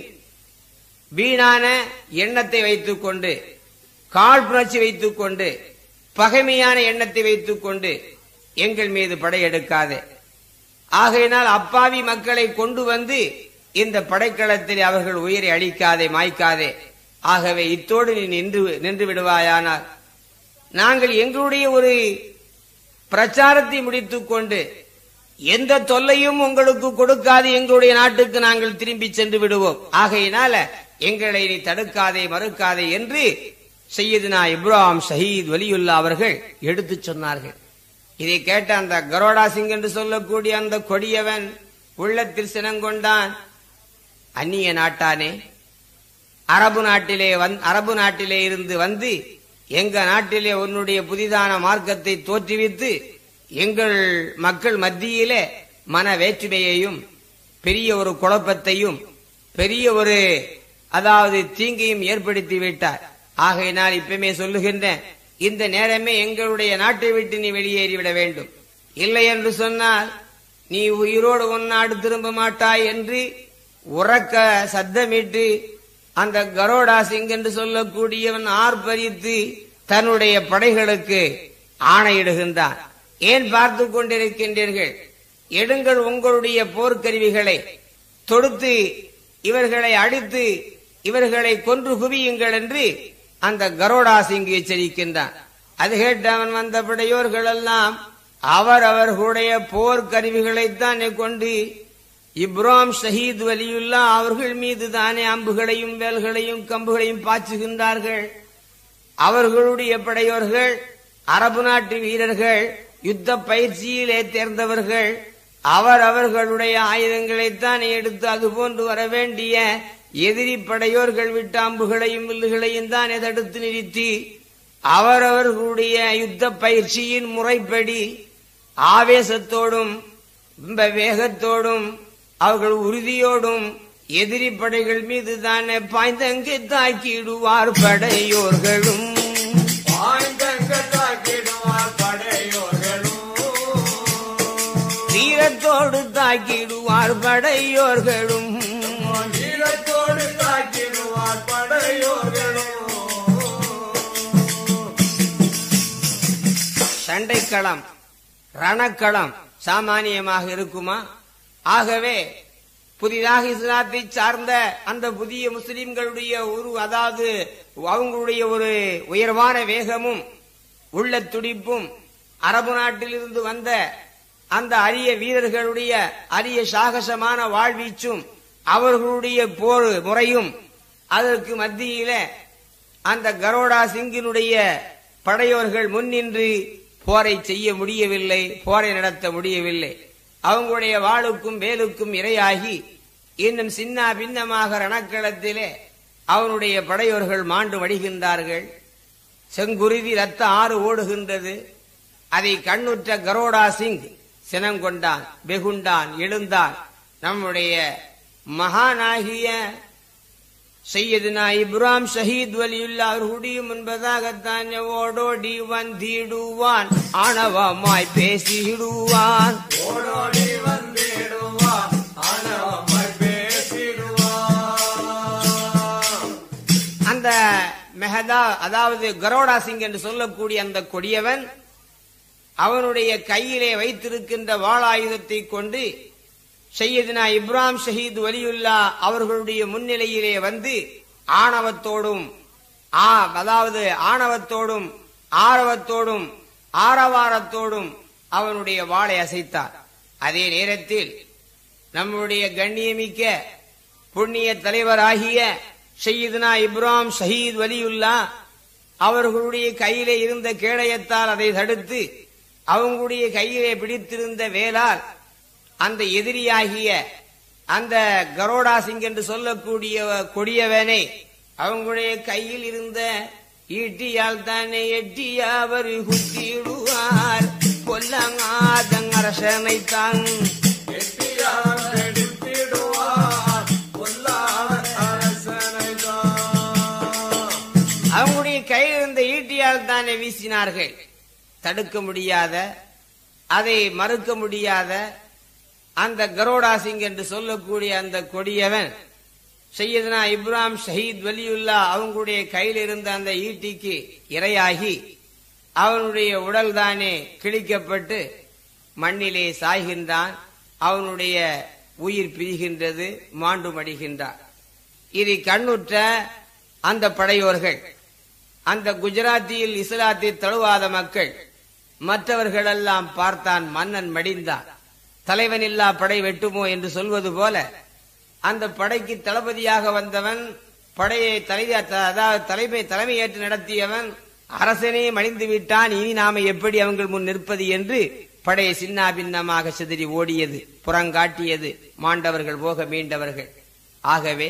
வீணான எண்ணத்தை வைத்துக் கொண்டு காழ்ப்புணர்ச்சி வைத்துக் கொண்டு பகைமையான எண்ணத்தை வைத்துக் கொண்டு எங்கள் மீது படையெடுக்காதே ஆகையினால் அப்பாவி மக்களை கொண்டு வந்து இந்த படைக்களத்தில் அவர்கள் உயிரை அழிக்காதே மாய்க்காதே ஆகவே இத்தோடு நீ நின்று நின்று விடுவாயானால் நாங்கள் எங்களுடைய ஒரு பிரச்சாரத்தை முடித்துக் கொண்டு எந்த தொல்லையும் உங்களுக்கு கொடுக்காது எங்களுடைய நாட்டுக்கு நாங்கள் திரும்பி சென்று விடுவோம் ஆகையினால எங்களை நீ தடுக்காதே மறுக்காதே என்று செய்யதுனா இப்ராஹிம் ஷஹீத் வலியுல்லா அவர்கள் எடுத்துச் சொன்னார்கள் இதை கேட்ட அந்த கரோடா சிங் என்று சொல்லக்கூடிய அந்த கொடியவன் உள்ளத்தில் சினங்கொண்டான் அந்நிய நாட்டானே அரபு நாட்டிலே வந் அரபு நாட்டிலே இருந்து வந்து எங்க நாட்டிலே உன்னுடைய புதிதான மார்க்கத்தை தோற்றுவித்து எங்கள் மக்கள் மத்தியிலே மன வேற்றுமையையும் பெரிய ஒரு குழப்பத்தையும் பெரிய ஒரு அதாவது தீங்கையும் ஏற்படுத்தி விட்டார் ஆகையினால் இப்பமே சொல்லுகின்றேன் இந்த நேரமே எங்களுடைய நாட்டை விட்டு நீ வெளியேறிவிட வேண்டும் இல்லை என்று சொன்னால் நீ உயிரோடு உன் நாடு திரும்ப மாட்டாய் என்று உறக்க சத்தமிட்டு அந்த கரோடா சிங் என்று சொல்லக்கூடியவன் ஆர்ப்பரித்து தன்னுடைய படைகளுக்கு ஆணையிடுகின்றான் ஏன் பார்த்து கொண்டிருக்கின்றீர்கள் எடுங்கள் உங்களுடைய போர்க்கருவிகளை தொடுத்து இவர்களை அடித்து இவர்களை கொன்று குவியுங்கள் என்று அந்த கரோடா சிங் எச்சரிக்கின்றான் அது கேட்டு அவன் வந்த படையோர்கள் எல்லாம் அவர் அவர்களுடைய போர்க்கருவிகளைத்தான் கொண்டு இப்ராம் ஷஹீத் வலியுல்லா அவர்கள் மீது தானே அம்புகளையும் வேல்களையும் கம்புகளையும் பாய்ச்சுகின்றார்கள் அவர்களுடைய படையோர்கள் அரபு நாட்டு வீரர்கள் யுத்த பயிற்சியிலே தேர்ந்தவர்கள் அவர் அவர்களுடைய ஆயுதங்களைத்தான் எடுத்து அது போன்று வர வேண்டிய எதிரி படையோர்கள் விட்ட அம்புகளையும் வில்லுகளையும் தான் தடுத்து நிறுத்தி அவரவர்களுடைய யுத்த பயிற்சியின் முறைப்படி ஆவேசத்தோடும் ரொம்ப வேகத்தோடும் அவர்கள் உறுதியோடும் எதிரி படைகள் மீது தானே பாய்ந்தங்கு தாக்கிடுவார் படையோர்களும் பாய்ந்தங்க தாக்கிடுவார் படையோர்களும் தீரத்தோடு தாக்கிடுவார் படையோர்களும் வீரத்தோடு தாக்கிடுவார் படையோர்களும் சண்டைக்களம் ரணக்களம் சாமானியமாக இருக்குமா ஆகவே புதிதாக இஸ்லாத்தை சார்ந்த அந்த புதிய முஸ்லிம்களுடைய ஒரு அதாவது அவங்களுடைய ஒரு உயர்வான வேகமும் உள்ள துடிப்பும் அரபு நாட்டிலிருந்து வந்த அந்த அரிய வீரர்களுடைய அரிய சாகசமான வாழ்வீச்சும் அவர்களுடைய போர் முறையும் அதற்கு மத்தியில அந்த கரோடா சிங்கினுடைய படையோர்கள் முன்னின்று போரை செய்ய முடியவில்லை போரை நடத்த முடியவில்லை அவங்களுடைய வாளுக்கும் வேலுக்கும் இரையாகி இன்னும் சின்ன பின்னமாக ரணக்களத்திலே அவனுடைய படையோர்கள் மாண்டு வடிகின்றார்கள் செங்குருதி ரத்த ஆறு ஓடுகின்றது அதை கண்ணுற்ற கரோடா சிங் சினங்கொண்டான் வெகுண்டான் எழுந்தான் நம்முடைய மகானாகிய செய்யதுனா இப்ராம் ஷஹீத் வலியுல்லா அவர்களுடைய முன்பதாகத்தான் ஓடோடி வந்திடுவான் ஆணவமாய் பேசிடுவான் ஓடோடி வந்திடுவார் ஆனவமாய் பேசிடுவார் அந்த மெஹதா அதாவது கரோடா சிங் என்று சொல்லக்கூடிய அந்த கொடியவன் அவனுடைய கையிலே வைத்திருக்கின்ற வாளாயுதத்தை கொண்டு செய்யதுனா இப்ராம் ஷஹீத் வலியுல்லா அவர்களுடைய முன்னிலையிலே வந்து ஆணவத்தோடும் ஆ அதாவது ஆணவத்தோடும் ஆரவத்தோடும் ஆரவாரத்தோடும் அவனுடைய வாளை அசைத்தார் அதே நேரத்தில் நம்முடைய கண்ணியமிக்க புண்ணிய தலைவராகிய ஷையதுனா இப்ராம் ஷஹீத் வலியுல்லா அவர்களுடைய கையிலே இருந்த கேடயத்தால் அதை தடுத்து அவங்களுடைய கையிலே பிடித்திருந்த வேலால் அந்த எதிரியாகிய அந்த கரோடா சிங் என்று சொல்லக்கூடிய கொடியவனை அவங்களுடைய கையில் இருந்த ஈட்டியால் தானே எட்டியா அவர் குத்திடுவார் கொல்லங்காதங் அரசனை தான் எட்டியார் எடுத்திடுவார் பொல்லாத அரசனைதான் அவங்களுடைய கையில் இருந்த ஈட்டியால் தானே வீசினார்கள் தடுக்க முடியாத அதை மறுக்க முடியாத அந்த கரோடா சிங் என்று சொல்லக்கூடிய அந்த கொடியவன் சையதுனா இப்ராஹிம் ஷஹீத் வலியுல்லா அவங்களுடைய கையில் இருந்த அந்த ஈட்டிக்கு இரையாகி அவனுடைய உடல் தானே கிழிக்கப்பட்டு மண்ணிலே சாய்கின்றான் அவனுடைய உயிர் பிரிகின்றது மாண்டு மடிகின்றான் இதை கண்ணுற்ற அந்த படையோர்கள் அந்த குஜராத்தியில் இஸ்லாத்தை தழுவாத மக்கள் மற்றவர்களெல்லாம் பார்த்தான் மன்னன் மடிந்தான் தலைவன் இல்லா படை வெட்டுமோ என்று சொல்வது போல அந்த படைக்கு தளபதியாக வந்தவன் படையை தலை அதாவது தலைமை தலைமையேற்று நடத்தியவன் அரசனே மடிந்து விட்டான் இனி நாம எப்படி அவங்கள் முன் நிற்பது என்று படையை சின்னா பின்னமாக சிதறி ஓடியது புறங்காட்டியது மாண்டவர்கள் போக மீண்டவர்கள் ஆகவே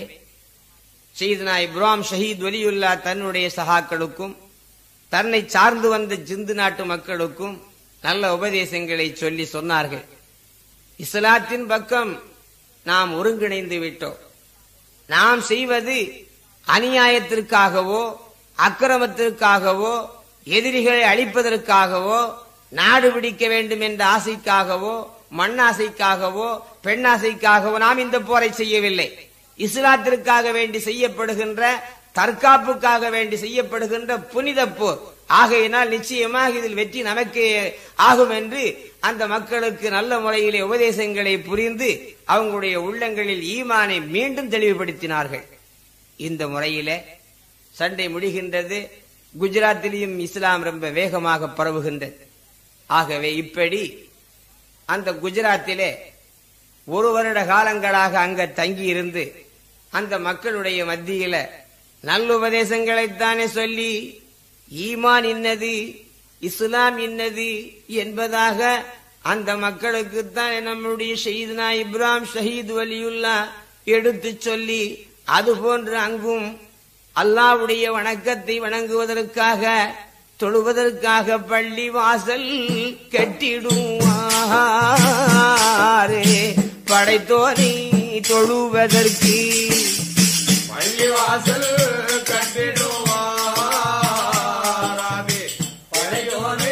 சீதனா இப்ராம் ஷஹீத் வலியுல்லா தன்னுடைய சகாக்களுக்கும் தன்னை சார்ந்து வந்த ஜிந்து நாட்டு மக்களுக்கும் நல்ல உபதேசங்களை சொல்லி சொன்னார்கள் இஸ்லாத்தின் பக்கம் நாம் ஒருங்கிணைந்து விட்டோம் நாம் செய்வது அநியாயத்திற்காகவோ அக்கிரமத்திற்காகவோ எதிரிகளை அழிப்பதற்காகவோ நாடு பிடிக்க வேண்டும் என்ற ஆசைக்காகவோ மண்ணாசைக்காகவோ பெண்ணாசைக்காகவோ நாம் இந்த போரை செய்யவில்லை இஸ்லாத்திற்காக வேண்டி செய்யப்படுகின்ற தற்காப்புக்காக வேண்டி செய்யப்படுகின்ற புனித போர் ஆகையினால் நிச்சயமாக இதில் வெற்றி நமக்கே ஆகும் என்று அந்த மக்களுக்கு நல்ல முறையிலே உபதேசங்களை புரிந்து அவங்களுடைய உள்ளங்களில் ஈமானை மீண்டும் தெளிவுபடுத்தினார்கள் இந்த முறையிலே சண்டை முடிகின்றது குஜராத்திலையும் இஸ்லாம் ரொம்ப வேகமாக பரவுகின்றது ஆகவே இப்படி அந்த குஜராத்திலே ஒரு வருட காலங்களாக அங்க தங்கி இருந்து அந்த மக்களுடைய மத்தியில நல்லுபதேசங்களைத்தானே சொல்லி ஈமான் இன்னது இஸ்லாம் இன்னது என்பதாக அந்த மக்களுக்குத்தான் நம்முடைய ஷஹீத்னா இப்ராஹிம் ஷஹீத் வலியுல்லா எடுத்து சொல்லி அது போன்று அங்கும் அல்லாவுடைய வணக்கத்தை வணங்குவதற்காக தொழுவதற்காக பள்ளி வாசல் கட்டிடுவாரே படைத்தோரை தொழுவதற்கு பள்ளிவாசல் கட்டிடுவாராமே பழையோனே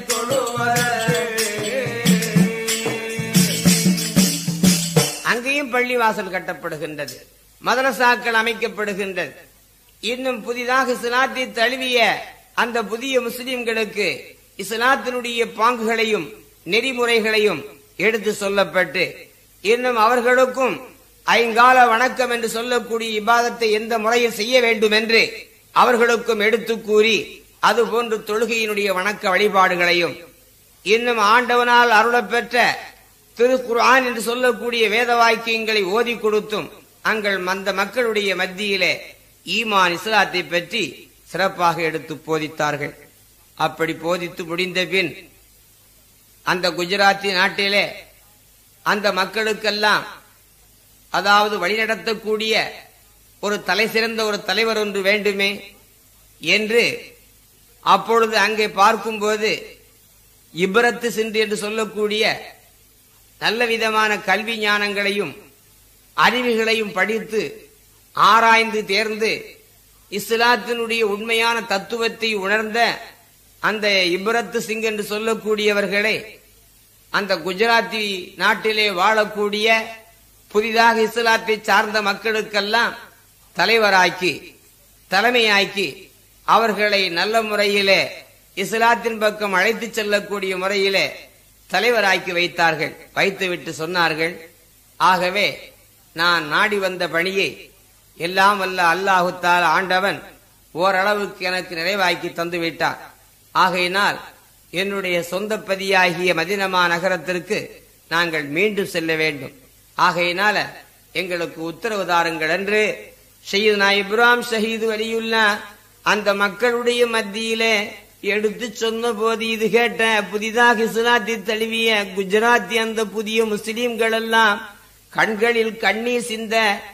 தொழுவதற்கு அங்கேயும் பள்ளி வாசல் கட்டப்படுகின்றது மதரசாக்கள் அமைக்கப்படுகின்றது இன்னும் புதிதாக இஸ்லாத்தை தழுவிய அந்த புதிய முஸ்லிம்களுக்கு இஸ்லாத்தினுடைய பாங்குகளையும் நெறிமுறைகளையும் எடுத்து சொல்லப்பட்டு இன்னும் அவர்களுக்கும் ஐங்கால வணக்கம் என்று சொல்லக்கூடிய இபாதத்தை எந்த முறையில் செய்ய வேண்டும் என்று அவர்களுக்கும் எடுத்து கூறி அதுபோன்று தொழுகையினுடைய வணக்க வழிபாடுகளையும் இன்னும் ஆண்டவனால் அருளப் பெற்ற திருக்குர்ஆன் என்று சொல்லக்கூடிய வேத வாக்கியங்களை ஓதி கொடுத்தும் அங்கள் அந்த மக்களுடைய மத்தியிலே ஈமான் இஸ்லாத்தை பற்றி சிறப்பாக எடுத்து போதித்தார்கள் அப்படி போதித்து முடிந்த பின் அந்த குஜராத்தி நாட்டிலே அந்த மக்களுக்கெல்லாம் அதாவது வழிநடத்தக்கூடிய ஒரு தலை சிறந்த ஒரு தலைவர் ஒன்று வேண்டுமே என்று அப்பொழுது அங்கே பார்க்கும்போது இப்ரத்து சிந்து என்று சொல்லக்கூடிய நல்ல விதமான கல்வி ஞானங்களையும் அறிவுகளையும் படித்து ஆராய்ந்து தேர்ந்து இஸ்லாத்தினுடைய உண்மையான தத்துவத்தை உணர்ந்த அந்த இப்ரத்து சிங் என்று சொல்லக்கூடியவர்களை அந்த குஜராத்தி நாட்டிலே வாழக்கூடிய புதிதாக இஸ்லாத்தை சார்ந்த மக்களுக்கெல்லாம் தலைவராக்கி தலைமையாக்கி அவர்களை நல்ல முறையிலே இஸ்லாத்தின் பக்கம் அழைத்து செல்லக்கூடிய முறையிலே தலைவராக்கி வைத்தார்கள் வைத்துவிட்டு சொன்னார்கள் ஆகவே நான் நாடி வந்த பணியை எல்லாம் வல்ல அல்லாஹுத்தால் ஆண்டவன் ஓரளவுக்கு எனக்கு நிறைவாக்கி தந்து விட்டார் ஆகையினால் என்னுடைய சொந்த பதியாகிய மதினமா நகரத்திற்கு நாங்கள் மீண்டும் செல்ல வேண்டும் ஆகையினால எங்களுக்கு உத்தரவு தாருங்கள் என்று ஷஹீதுனா இப்ராஹிம் ஷஹீது வலியுல்லா அந்த மக்களுடைய மத்தியிலே எடுத்து சொன்ன போது இது கேட்ட புதிதாக இஸ்லாத்தை தழுவிய குஜராத்தி அந்த புதிய முஸ்லிம்கள் எல்லாம் கண்களில் கண்ணீர் சிந்த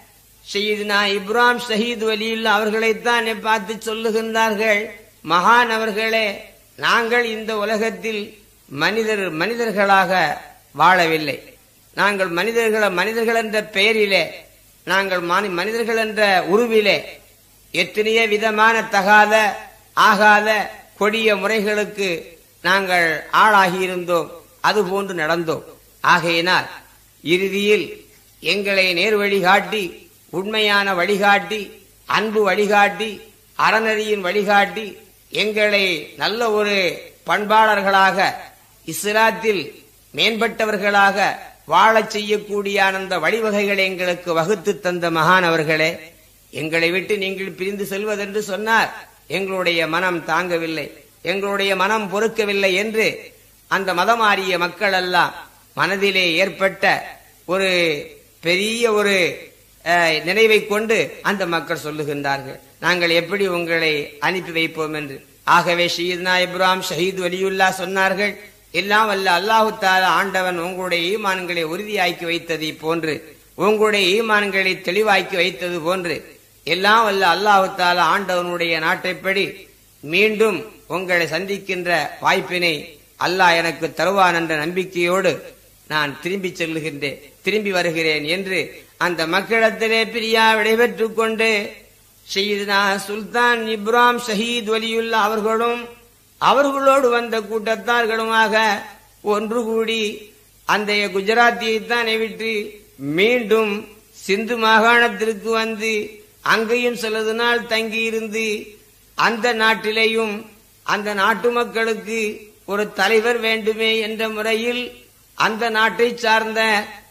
ஷஹீதுனா இப்ராம் ஷஹீத் வலியுல்லா அவர்களைத்தான் பார்த்து சொல்லுகின்றார்கள் மகான் அவர்களே நாங்கள் இந்த உலகத்தில் மனிதர் மனிதர்களாக வாழவில்லை நாங்கள் மனிதர்கள் மனிதர்கள் என்ற பெயரிலே நாங்கள் மானி- மனிதர்கள் என்ற உருவிலே எத்தனையோ விதமான தகாத ஆகாத கொடிய முறைகளுக்கு நாங்கள் ஆளாகி இருந்தோம் அதுபோன்று நடந்தோம் ஆகையினால் இறுதியில் எங்களை நேர் வழிகாட்டி உண்மையான வழிகாட்டி அன்பு வழிகாட்டி அறநெறியின் வழிகாட்டி எங்களை நல்ல ஒரு பண்பாளர்களாக இஸ்லாத்தில் மேம்பட்டவர்களாக வாழச் செய்யக்கூடிய அந்த வழிவகைகளை எங்களுக்கு வகுத்து தந்த மகானவர்களே எங்களை விட்டு நீங்கள் பிரிந்து செல்வதென்று சொன்னார் எங்களுடைய மனம் தாங்கவில்லை எங்களுடைய மனம் பொறுக்கவில்லை என்று அந்த மதமாறிய மக்கள் எல்லாம் மனதிலே ஏற்பட்ட ஒரு பெரிய ஒரு அஹ், நினைவை கொண்டு அந்த மக்கள் சொல்லுகின்றார்கள் நாங்கள் எப்படி உங்களை அனுப்பி வைப்போம் என்று ஆகவே ஷஹீத்னா இப்ராஹிம் ஷஹீத் வலியுல்லா சொன்னார்கள் எல்லாம் வல்ல அல்லாஹு தாலா ஆண்டவன் உங்களுடைய ஈமான்களை உறுதியாக்கி வைத்ததை போன்று உங்களுடைய ஈமான்களை தெளிவாக்கி வைத்தது போன்று எல்லாம் வல்ல அல்லாஹு தாலா ஆண்டவனுடைய நாட்டைப்படி மீண்டும் உங்களை சந்திக்கின்ற வாய்ப்பினை அல்லாஹ் எனக்கு தருவான் என்ற நம்பிக்கையோடு நான் திரும்பி செல்லுகின்றேன் திரும்பி வருகிறேன் என்று அந்த மக்களிடத்திலே பிரியா விடைபெற்றுக் கொண்டு ஷஹீத்னா சுல்தான் இப்ராம் ஷஹீத் வலியுல்லா அவர்களும் அவர்களோடு வந்த கூட்டத்தார்களுமாக ஒன்று கூடி அந்த குஜராத்தியைத்தானே விட்டு மீண்டும் சிந்து மாகாணத்திற்கு வந்து அங்கேயும் சிலது நாள் தங்கியிருந்து அந்த நாட்டிலேயும் அந்த நாட்டு மக்களுக்கு ஒரு தலைவர் வேண்டுமே என்ற முறையில் அந்த நாட்டை சார்ந்த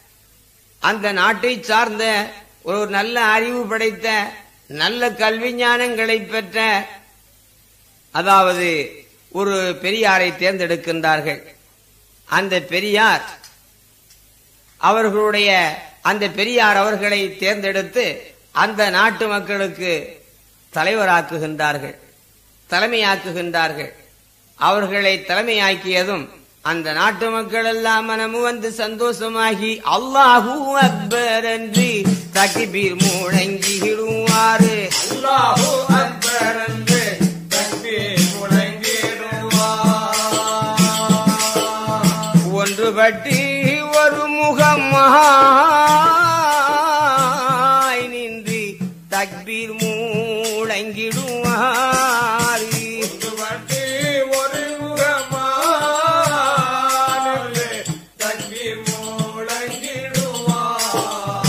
அந்த நாட்டை சார்ந்த ஒரு நல்ல அறிவு படைத்த நல்ல கல்வி ஞானங்களை பெற்ற அதாவது ஒரு பெரியாரை தேர்ந்தெடுக்கின்றார்கள் அந்த பெரியார் அவர்களுடைய அந்த பெரியார் அவர்களை தேர்ந்தெடுத்து அந்த நாட்டு மக்களுக்கு தலைவராக்குகின்றார்கள் தலைமையாக்குகின்றார்கள் அவர்களை தலைமையாக்கியதும் அந்த நாட்டு மக்கள் எல்லாம் மனமு வந்து சந்தோஷமாகி அல்லாஹூ அக்பர் என்று தகிபீர் முழங்கிடுவாரு அல்லாஹு அக்பர் என்று தக்பீர் முழங்கிடுவார். ஒன்றுபட்டு ஒரு முகமாய் நின்று தக்பீர் மூழங்கிடுவார் ஒன்றுபட்டு ஒரு முகமானவர்களே, தக்பீர் முழங்கிடுவார்.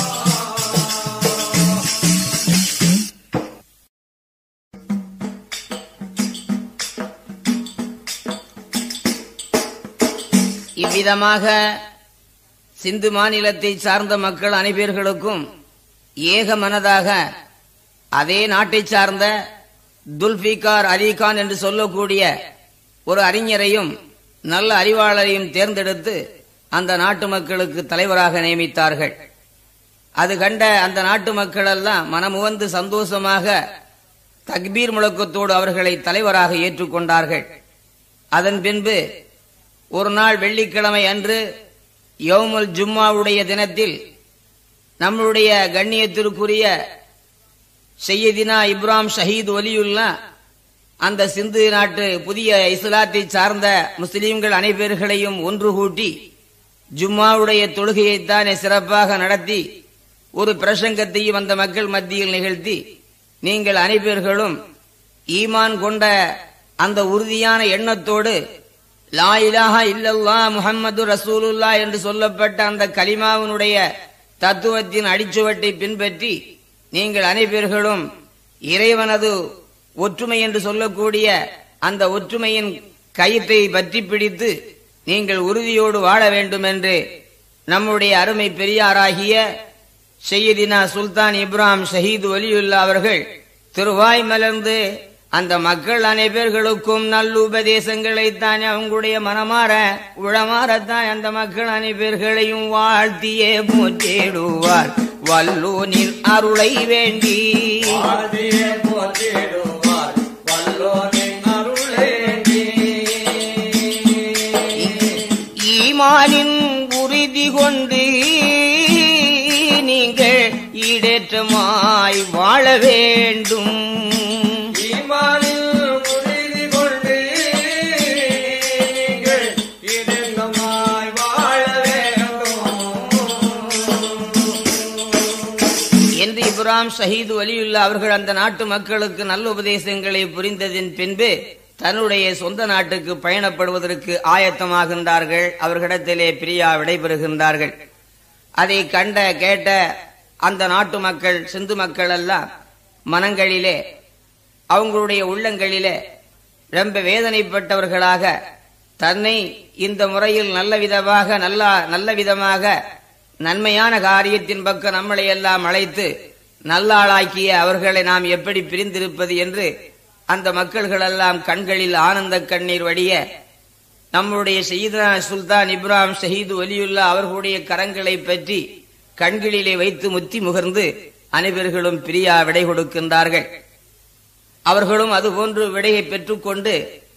இவ்விதமாக சிந்து மாநிலத்தை சார்ந்த மக்கள் அனைவர்களுக்கும் ஏக மனதாக அதே நாட்டை சார்ந்த துல்பிகார் அலிகான் என்று சொல்லக்கூடிய ஒரு அறிஞரையும் நல்ல அறிவாளரையும் தேர்ந்தெடுத்து அந்த நாட்டு மக்களுக்கு தலைவராக நியமித்தார்கள் அது கண்ட அந்த நாட்டு மக்கள் எல்லாம் மனமுவந்து சந்தோஷமாக தக்பீர் முழக்கத்தோடு அவர்களை தலைவராக ஏற்றுக்கொண்டார்கள் அதன் பின்பு ஒரு நாள் வெள்ளிக்கிழமை அன்று யௌமுல் ஜும்மாவுடைய தினத்தில் நம்முடைய கண்ணியத்திற்குரிய செய்யதினா இப்ராம் ஷஹீத் ஒலியுல்லா அந்த சிந்து நாட்டு புதிய இஸ்லாத்தை சார்ந்த முஸ்லிம்கள் அனைவர்களையும் ஒன்று கூட்டி ஜும்மாவுடைய தொழுகையைத்தானே சிறப்பாக நடத்தி ஒரு பிரசங்கத்தையும் அந்த மக்கள் மத்தியில் நிகழ்த்தி நீங்கள் அனைவர்களும் ஈமான் கொண்ட அந்த உறுதியான எண்ணத்தோடு லா இலாஹா இல்லல்லா முஹம்மது ரசூலுல்லா என்று சொல்லப்பட்ட அந்த கலிமாவினுடைய தத்துவத்தின் அடிச்சுவட்டை பின்பற்றி நீங்கள் அனைவர்களும் இறைவனது ஒற்றுமை என்று சொல்லக்கூடிய அந்த ஒற்றுமையின் கயிற்றை பற்றி பிடித்து நீங்கள் உறுதியோடு வாழ வேண்டும் என்று நம்முடைய அருமை பெரியாராகிய செய்யதினா சுல்தான் இப்ராஹிம் ஷஹீத் ஒலியுல்லா அவர்கள் திருவாய் மலர்ந்து அந்த மக்கள் அனைவர்களுக்கும் நல்ல உபதேசங்களை தான் அவங்களுடைய மனமாற உளமாறத்தான் அந்த மக்கள் அனைவர்களையும் வாழ்த்தியே போற்றிடுவார் வல்லோனின் அருளை வேண்டி ஆதியே போற்றிடுவார் வல்லோனின் அருளேந்தி. ஈமானின் உறுதி கொண்டு நீங்கள் ஈடேற்றமா வேண்டும் ஈமானில் உறுதி கொண்டு நீங்கள் இணக்கமாய் வாழ வேண்டும் என்று இப்ராம் ஷஹீது வலியுல்லா அவர்கள் அந்த நாட்டு மக்களுக்கு நல்ல உபதேசங்களை புரிந்ததின் பின்பு தன்னுடைய சொந்த நாட்டுக்கு பயணப்படுவதற்கு ஆயத்தமாகின்றார்கள் அவர்களிடத்திலே பிரியா விடைபெறுகின்றார்கள் அதை கண்ட கேட்ட அந்த நாட்டு மக்கள் சிந்து மக்கள் எல்லாம் மனங்களிலே அவங்களுடைய உள்ளங்களிலே ரொம்ப வேதனைப்பட்டவர்களாக தன்னை இந்த முறையில் நல்ல விதமாக நல்ல நல்ல விதமாக நன்மையான காரியத்தின் பக்கம் நம்மளை எல்லாம் அழைத்து நல்லாளாக்கிய அவர்களை நாம் எப்படி பிரிந்திருப்பது என்று அந்த மக்கள்களெல்லாம் கண்களில் ஆனந்த கண்ணீர் வடிய நம்முடைய செய்தா சுல்தான் இப்ராஹிம் ஷஹீது வலியுல்லா அவர்களுடைய கரங்களை பற்றி கண்களிலே வைத்து முத்தி முகர்ந்து அனைவர்களும் பிரியா விடை கொடுக்கின்றார்கள் அவர்களும் அதுபோன்று விடையை பெற்றுக்கொண்டு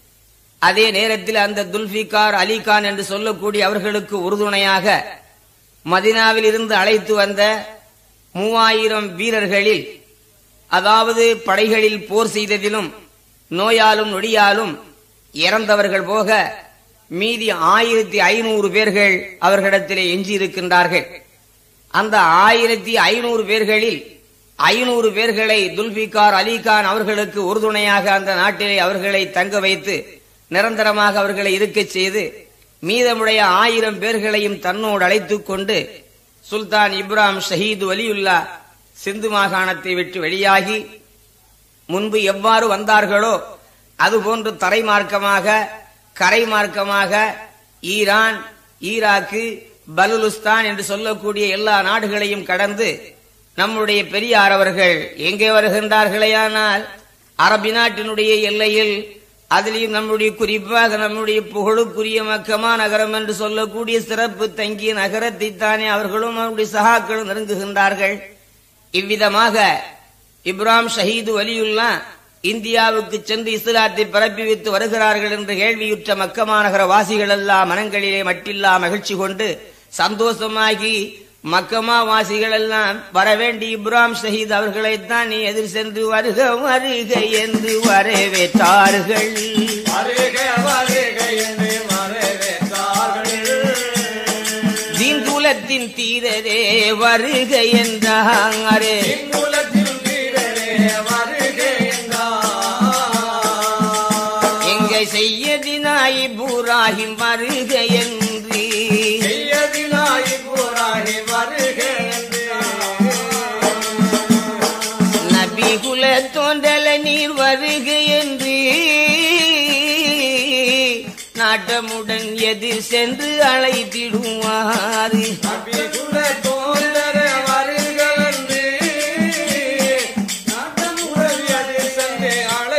அதே நேரத்தில் அந்த துல்பிகார் அலிகான் என்று சொல்லக்கூடிய அவர்களுக்கு உறுதுணையாக மதினாவில் இருந்து அழைத்து வந்த மூவாயிரம் வீரர்களில் அதாவது படைகளில் போர் செய்ததிலும் நோயாலும் நொடியாலும் இறந்தவர்கள் போக மீதி ஆயிரத்தி ஐநூறு பேர்கள் அவர்களிடத்திலே எஞ்சியிருக்கின்றார்கள் அந்த ஆயிரத்தி ஐநூறு பேர்களில் ஐநூறு பேர்களை துல்பிகார் அலிகான் அவர்களுக்கு உறுதுணையாக அந்த நாட்டிலே அவர்களை தங்க வைத்து நிரந்தரமாக அவர்களை இருக்கச் செய்து மீதமுடைய ஆயிரம் பேர்களையும் தன்னோடு அழைத்துக் கொண்டு சுல்தான் இப்ராஹிம் ஷஹீது வலியுல்லா சிந்து மாகாணத்தை விட்டு வெளியாகி முன்பு எவ்வாறு வந்தார்களோ அதுபோன்று தரை மார்க்கமாக கரை மார்க்கமாக ஈரான் ஈராக்கு பலுலுஸ்தான் என்று சொல்லக்கூடிய எல்லா நாடுகளையும் கடந்து நம்முடைய பெரியார் அவர்கள் எங்கே வருகின்றார்களேயானால் அரபி நாட்டினுடைய எல்லையில் அதிலையும் நம்முடைய குறிப்பாக நம்முடைய புகழுக்குரிய மக்கமா நகரம் என்று சொல்லக்கூடிய சிறப்பு தங்கிய நகரத்தை தானே அவர்களும் அவருடைய சகாக்களும் நெருங்குகின்றார்கள் இவ்விதமாக இப்ராம் ஷஹீது வலியுல்லா இந்தியாவுக்கு சென்று இஸ்லாத்தை பரப்பி வைத்து வருகிறார்கள் என்று கேள்வியுற்ற மக்க மாநகர வாசிகள் எல்லாம் மனங்களிலே மட்டில்லா மகிழ்ச்சி கொண்டு சந்தோஷமாகி மக்கமா வாசிகள் எல்லாம் வரவேண்டி இப்ராம் ஷஹீத் அவர்களைத்தான் நீ எதிர் சென்று வருக வருக என்று வரவேற்றார்கள் வருக வருக என்று வரவேற்றார்கள் தீங்குலத்தின் தீரரே வருக என்றாரே இங்குலத்தில் வீரரே வருக என்றார் எங்க செய்யதினாய் பூராகிம் வருக என்று செய்யதினாய் போராடி வருக என்று நபிகுல தோன்றல நீர் வருக என்று நாட்டமுடன் எதிர் சென்று அழைத்திடுவாரு நபிகுல தோன்றர வருக என்று நாட்டம் உறவியது சென்று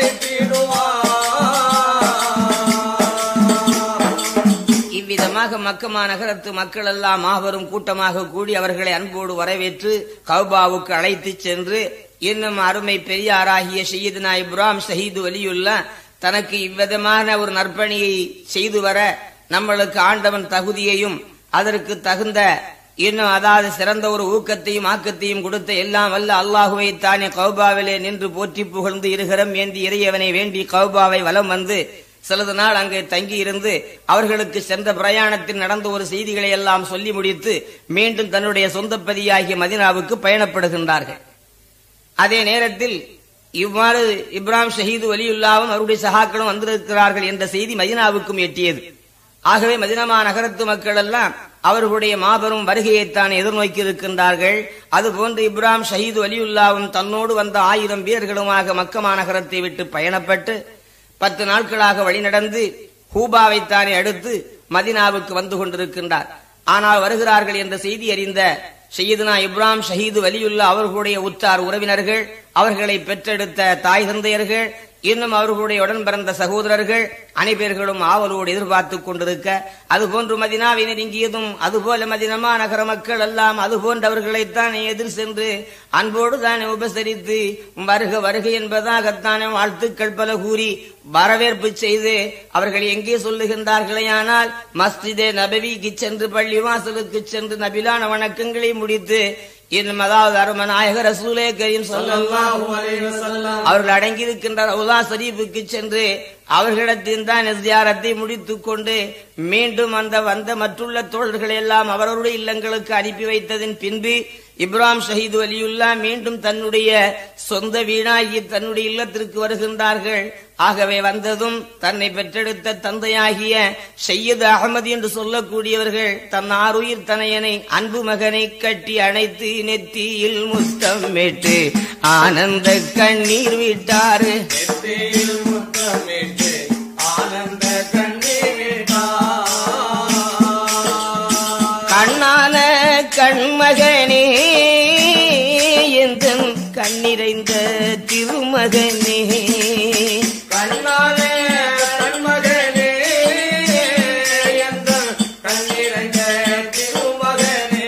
அழைத்திடுவார் இவ்விதமாக மக்கமா நகரத்து மக்கள் எல்லாம் மாபெரும் கூட்டமாக கூடி அவர்களை அன்போடு வரவேற்று கௌபாவுக்கு அழைத்துச் சென்று இன்னும் அருமை பெரியாராகிய ஷஹீதுனா இப்ராம் ஷஹீது வலியுல்லா தனக்கு இவ்விதமான ஒரு நற்பணியை செய்து வர நம்மளுக்கு ஆண்டவன் தகுதியையும் அதற்கு தகுந்த இன்னும் அதாவது சிறந்த ஒரு ஊக்கத்தையும் ஆக்கத்தையும் கொடுத்த எல்லாம் வல்ல அல்லாஹுவை தானே கௌபாவிலே நின்று போற்றி புகழ்ந்து இருகரம் ஏந்தி இறையவனை வேண்டி கௌபாவை வலம் வந்து சிறிது நாள் அங்கே தங்கி இருந்து அவர்களுக்கு சென்ற பிரயாணத்தில் நடந்த ஒரு செய்திகளை எல்லாம் சொல்லி முடித்து மீண்டும் தன்னுடைய சொந்த பதியாகிய மதினாவுக்கு பயணப்படுகின்றார்கள் அதே நேரத்தில் இவ்வாறு இப்ராஹிம் ஷஹீது வலியுல்லாவும் அவருடைய சகாக்களும் வந்திருக்கிறார்கள் என்ற செய்தி மதினாவுக்கும் எட்டியது ஆகவே மதினமா நகரத்து மக்கள் எல்லாம் அவர்களுடைய மாபெரும் வருகையைத்தான் எதிர்நோக்கி இருக்கின்றார்கள் அதுபோன்று இப்ராஹிம் ஷஹீது வலியுல்லாவும் தன்னோடு வந்த ஆயிரம் வீரர்களுமாக மக்கமா நகரத்தை விட்டு பயணப்பட்டு பத்து நாட்களாக வழிநடந்து ஹூபாவைத்தானே அடுத்து மதினாவுக்கு வந்து கொண்டிருக்கின்றார் ஆனால் வருகிறார்கள் என்ற செய்தி அறிந்த ஷஹீதுனா இப்ராஹிம் ஷஹீது வலியுல்லா அவர்களுடைய உற்றார் உறவினர்கள் அவர்களை பெற்றெடுத்த தாய் தந்தையர்கள் இன்னும் அவர்களுடைய உடன் பிறந்த சகோதரர்கள் அனைவர்களும் ஆவலோடு எதிர்பார்த்துக் கொண்டிருக்க அதுபோன்று மதினாவை நெருங்கியதும் அதுபோல மதினமா நகர மக்கள் எல்லாம் அதுபோன்றவர்களைத்தான் எதிர் சென்று அன்போடு தானே உபசரித்து வருக வருக என்பதாகத்தானே வாழ்த்துக்கள் பல கூறி வரவேற்பு செய்து அவர்கள் எங்கே சொல்லுகின்றார்களேயானால் மஸ்ஜிதே நபவிக்கு சென்று பள்ளிவாசலுக்கு சென்று நபிலான வணக்கங்களை முடித்து இன்னும் அதாவது அருமநாயகர் ரசூலே கரீம் ஸல்லல்லாஹு ஸல்லல்லாஹு அலைஹி வஸல்லம் அவர்கள் அடங்கியிருக்கின்ற ரவுலா ஷரீஃபுக்கு சென்று அவர்களிடத்தில் தான் ஜியாரத்தை முடித்துக் கொண்டு மீண்டும் அந்த வந்த மற்றுள்ள தோழர்களை எல்லாம் அவரவருடைய இல்லங்களுக்கு அனுப்பி வைத்ததின் பின்பு இப்ராஹிம் ஷஹீது வலியுல்லா மீண்டும் தன்னுடைய சொந்த வீடாகி தன்னுடைய இல்லத்திற்கு வருகின்றார்கள் ஆகவே வந்ததும் தன்னை பெற்றெடுத்த தந்தையாகிய ஷையது அகமது என்று சொல்லக்கூடியவர்கள் தன் ஆறுயிர் தனையனை அன்பு மகனை கட்டி அணைத்து நெத்தியில் முத்தமிட்டு ஆனந்த கண்ணீர் விட்டாரு நெத்தியில் முத்தமிட்டு ஆனந்த கண்ணீர் விட்டார். கண்ணான கண்மகனே எந்த கண்ணிறைந்த திருமகனே கண்ணாலே கண்மகனே எந்தன் கண்ணிறைந்த திருமகனே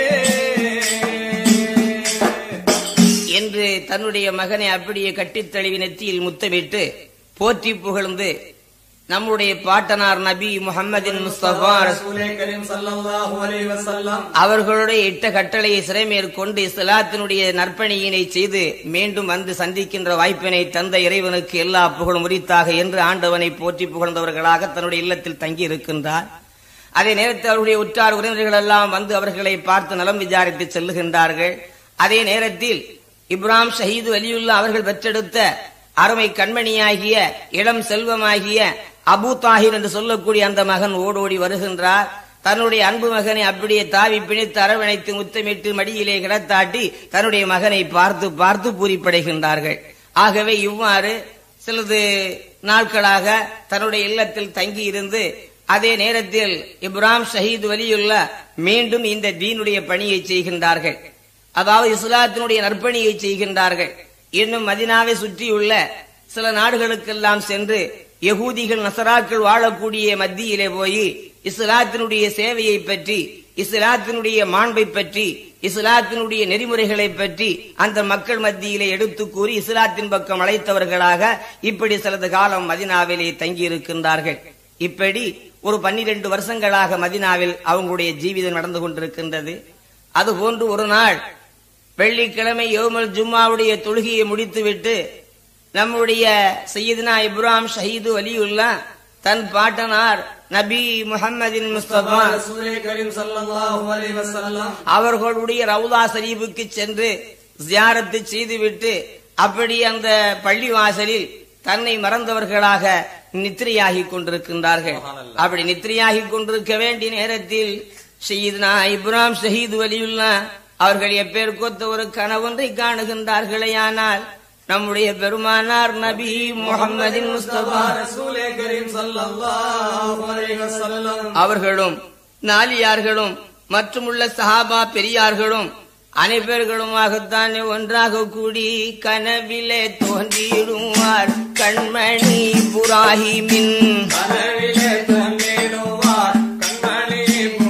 என்று தன்னுடைய மகனை அப்படியே கட்டித் தழுவி நெத்தியில் முத்தமிட்டு போற்றி புகழ்ந்து நம்முடைய பாட்டனார் நபி முஹம்மதின் முஸ்தபா ரசூலே கரீம் ஸல்லல்லாஹு அலைஹி வஸல்லம் அவர்களுடைய இட்ட கட்டளையை சிறைமேற்கொண்டு இஸ்லாத்தினுடைய நற்பணியினை செய்து மீண்டும் வந்து சந்திக்கின்ற வாய்ப்பினை தந்த இறைவனுக்கு எல்லா புகழும் உரித்தாக என்று ஆண்டவனை போற்றி புகழ்ந்தவர்களாக தன்னுடைய இல்லத்தில் தங்கி இருக்கின்றார் அதே நேரத்தில் அவருடைய உற்றார் உறவினர்கள் எல்லாம் வந்து அவர்களை பார்த்து நலம் விசாரித்து செல்லுகின்றார்கள் அதே நேரத்தில் இப்ராஹிம் ஷஹீது வலியுல்லா அவர்கள் பெற்றெடுத்த அருமை கண்மணியாகிய இளம் செல்வமாகிய அபு தாஹிர் என்று சொல்லக்கூடிய அந்த மகன் ஓடோடி வருகின்றார் தன்னுடைய அன்பு மகனை அப்படியே தாவி பிணித்து அரவணைத்து முத்தமிட்டு மடியிலே கிடத்தாட்டி தன்னுடைய மகனை பார்த்து பார்த்து பூரிப்படைகின்றார்கள் ஆகவே இவ்வாறு சிறிது நாட்களாக தன்னுடைய இல்லத்தில் தங்கி இருந்து அதே நேரத்தில் இப்ராஹிம் ஷஹீத் வலியுள்ள மீண்டும் இந்த தீனுடைய பணியை செய்கின்றார்கள் அதாவது இஸ்லாத்தினுடைய நற்பணியை செய்கின்றார்கள் இன்னும் மதினாவை சுற்றியுள்ள சில நாடுகளுக்கெல்லாம் சென்று யகூதிகள் நசராக்கள் வாழக்கூடிய மத்தியிலே போய் இஸ்லாத்தினுடைய சேவையை பற்றி இஸ்லாத்தினுடைய மாண்பை பற்றி இஸ்லாத்தினுடைய நெறிமுறைகளை பற்றி அந்த மக்கள் மத்தியிலே எடுத்து கூறி இஸ்லாத்தின் பக்கம் அழைத்தவர்களாக இப்படி சிறிது காலம் மதினாவிலே தங்கி இருக்கின்றார்கள் இப்படி ஒரு பன்னிரண்டு வருஷங்களாக மதினாவில் அவங்களுடைய ஜீவிதம் நடந்து கொண்டிருக்கின்றது அதுபோன்று ஒரு நாள் வெள்ளிக்கிழமை யோமல் ஜும்மாவுடைய தொழுகையை முடித்துவிட்டு நம்முடைய சையதுனா இப்ராஹிம் ஷஹீது அலியுல்லா தன் பாட்டனார் நபி முஹம்மதின் முஸ்தபா ரசூலே கரீம் ஸல்லல்லாஹு அலைஹி வஸல்லம் அவர்களுடைய ரவுலா ஷரீஃபுக்கு சென்று ஜியாரத்து செய்துவிட்டு அப்படி அந்த பள்ளி வாசலில் தன்னை மறந்தவர்களாக நித்திரையாகி கொண்டிருக்கின்றார்கள் அப்படி நித்திரையாகி கொண்டிருக்க வேண்டிய நேரத்தில் ஷஹீத்னா இப்ராஹிம் ஷஹீது வலியுல்லா அவர்கள் எப்பேர் கொத்த ஒரு கனவொன்றை காணுகின்றார்களே ஆனால் நம்முடைய பெருமானார் நபி முஹம்மதின் முஸ்தபா ரசூலே கரீம் ஸல்லல்லாஹு அலைஹி வஸல்லம் அவர்களும் நாலியார்களும் மற்றும் உள்ள சஹாபா பெரியார்களும் அனைவர்களுமாகத்தான் ஒன்றாக கூடி கனவிலே தோன்றிடுவார் கண்மணி புராஹிமின் கனவிலே தந்திடுவார் கண்மணி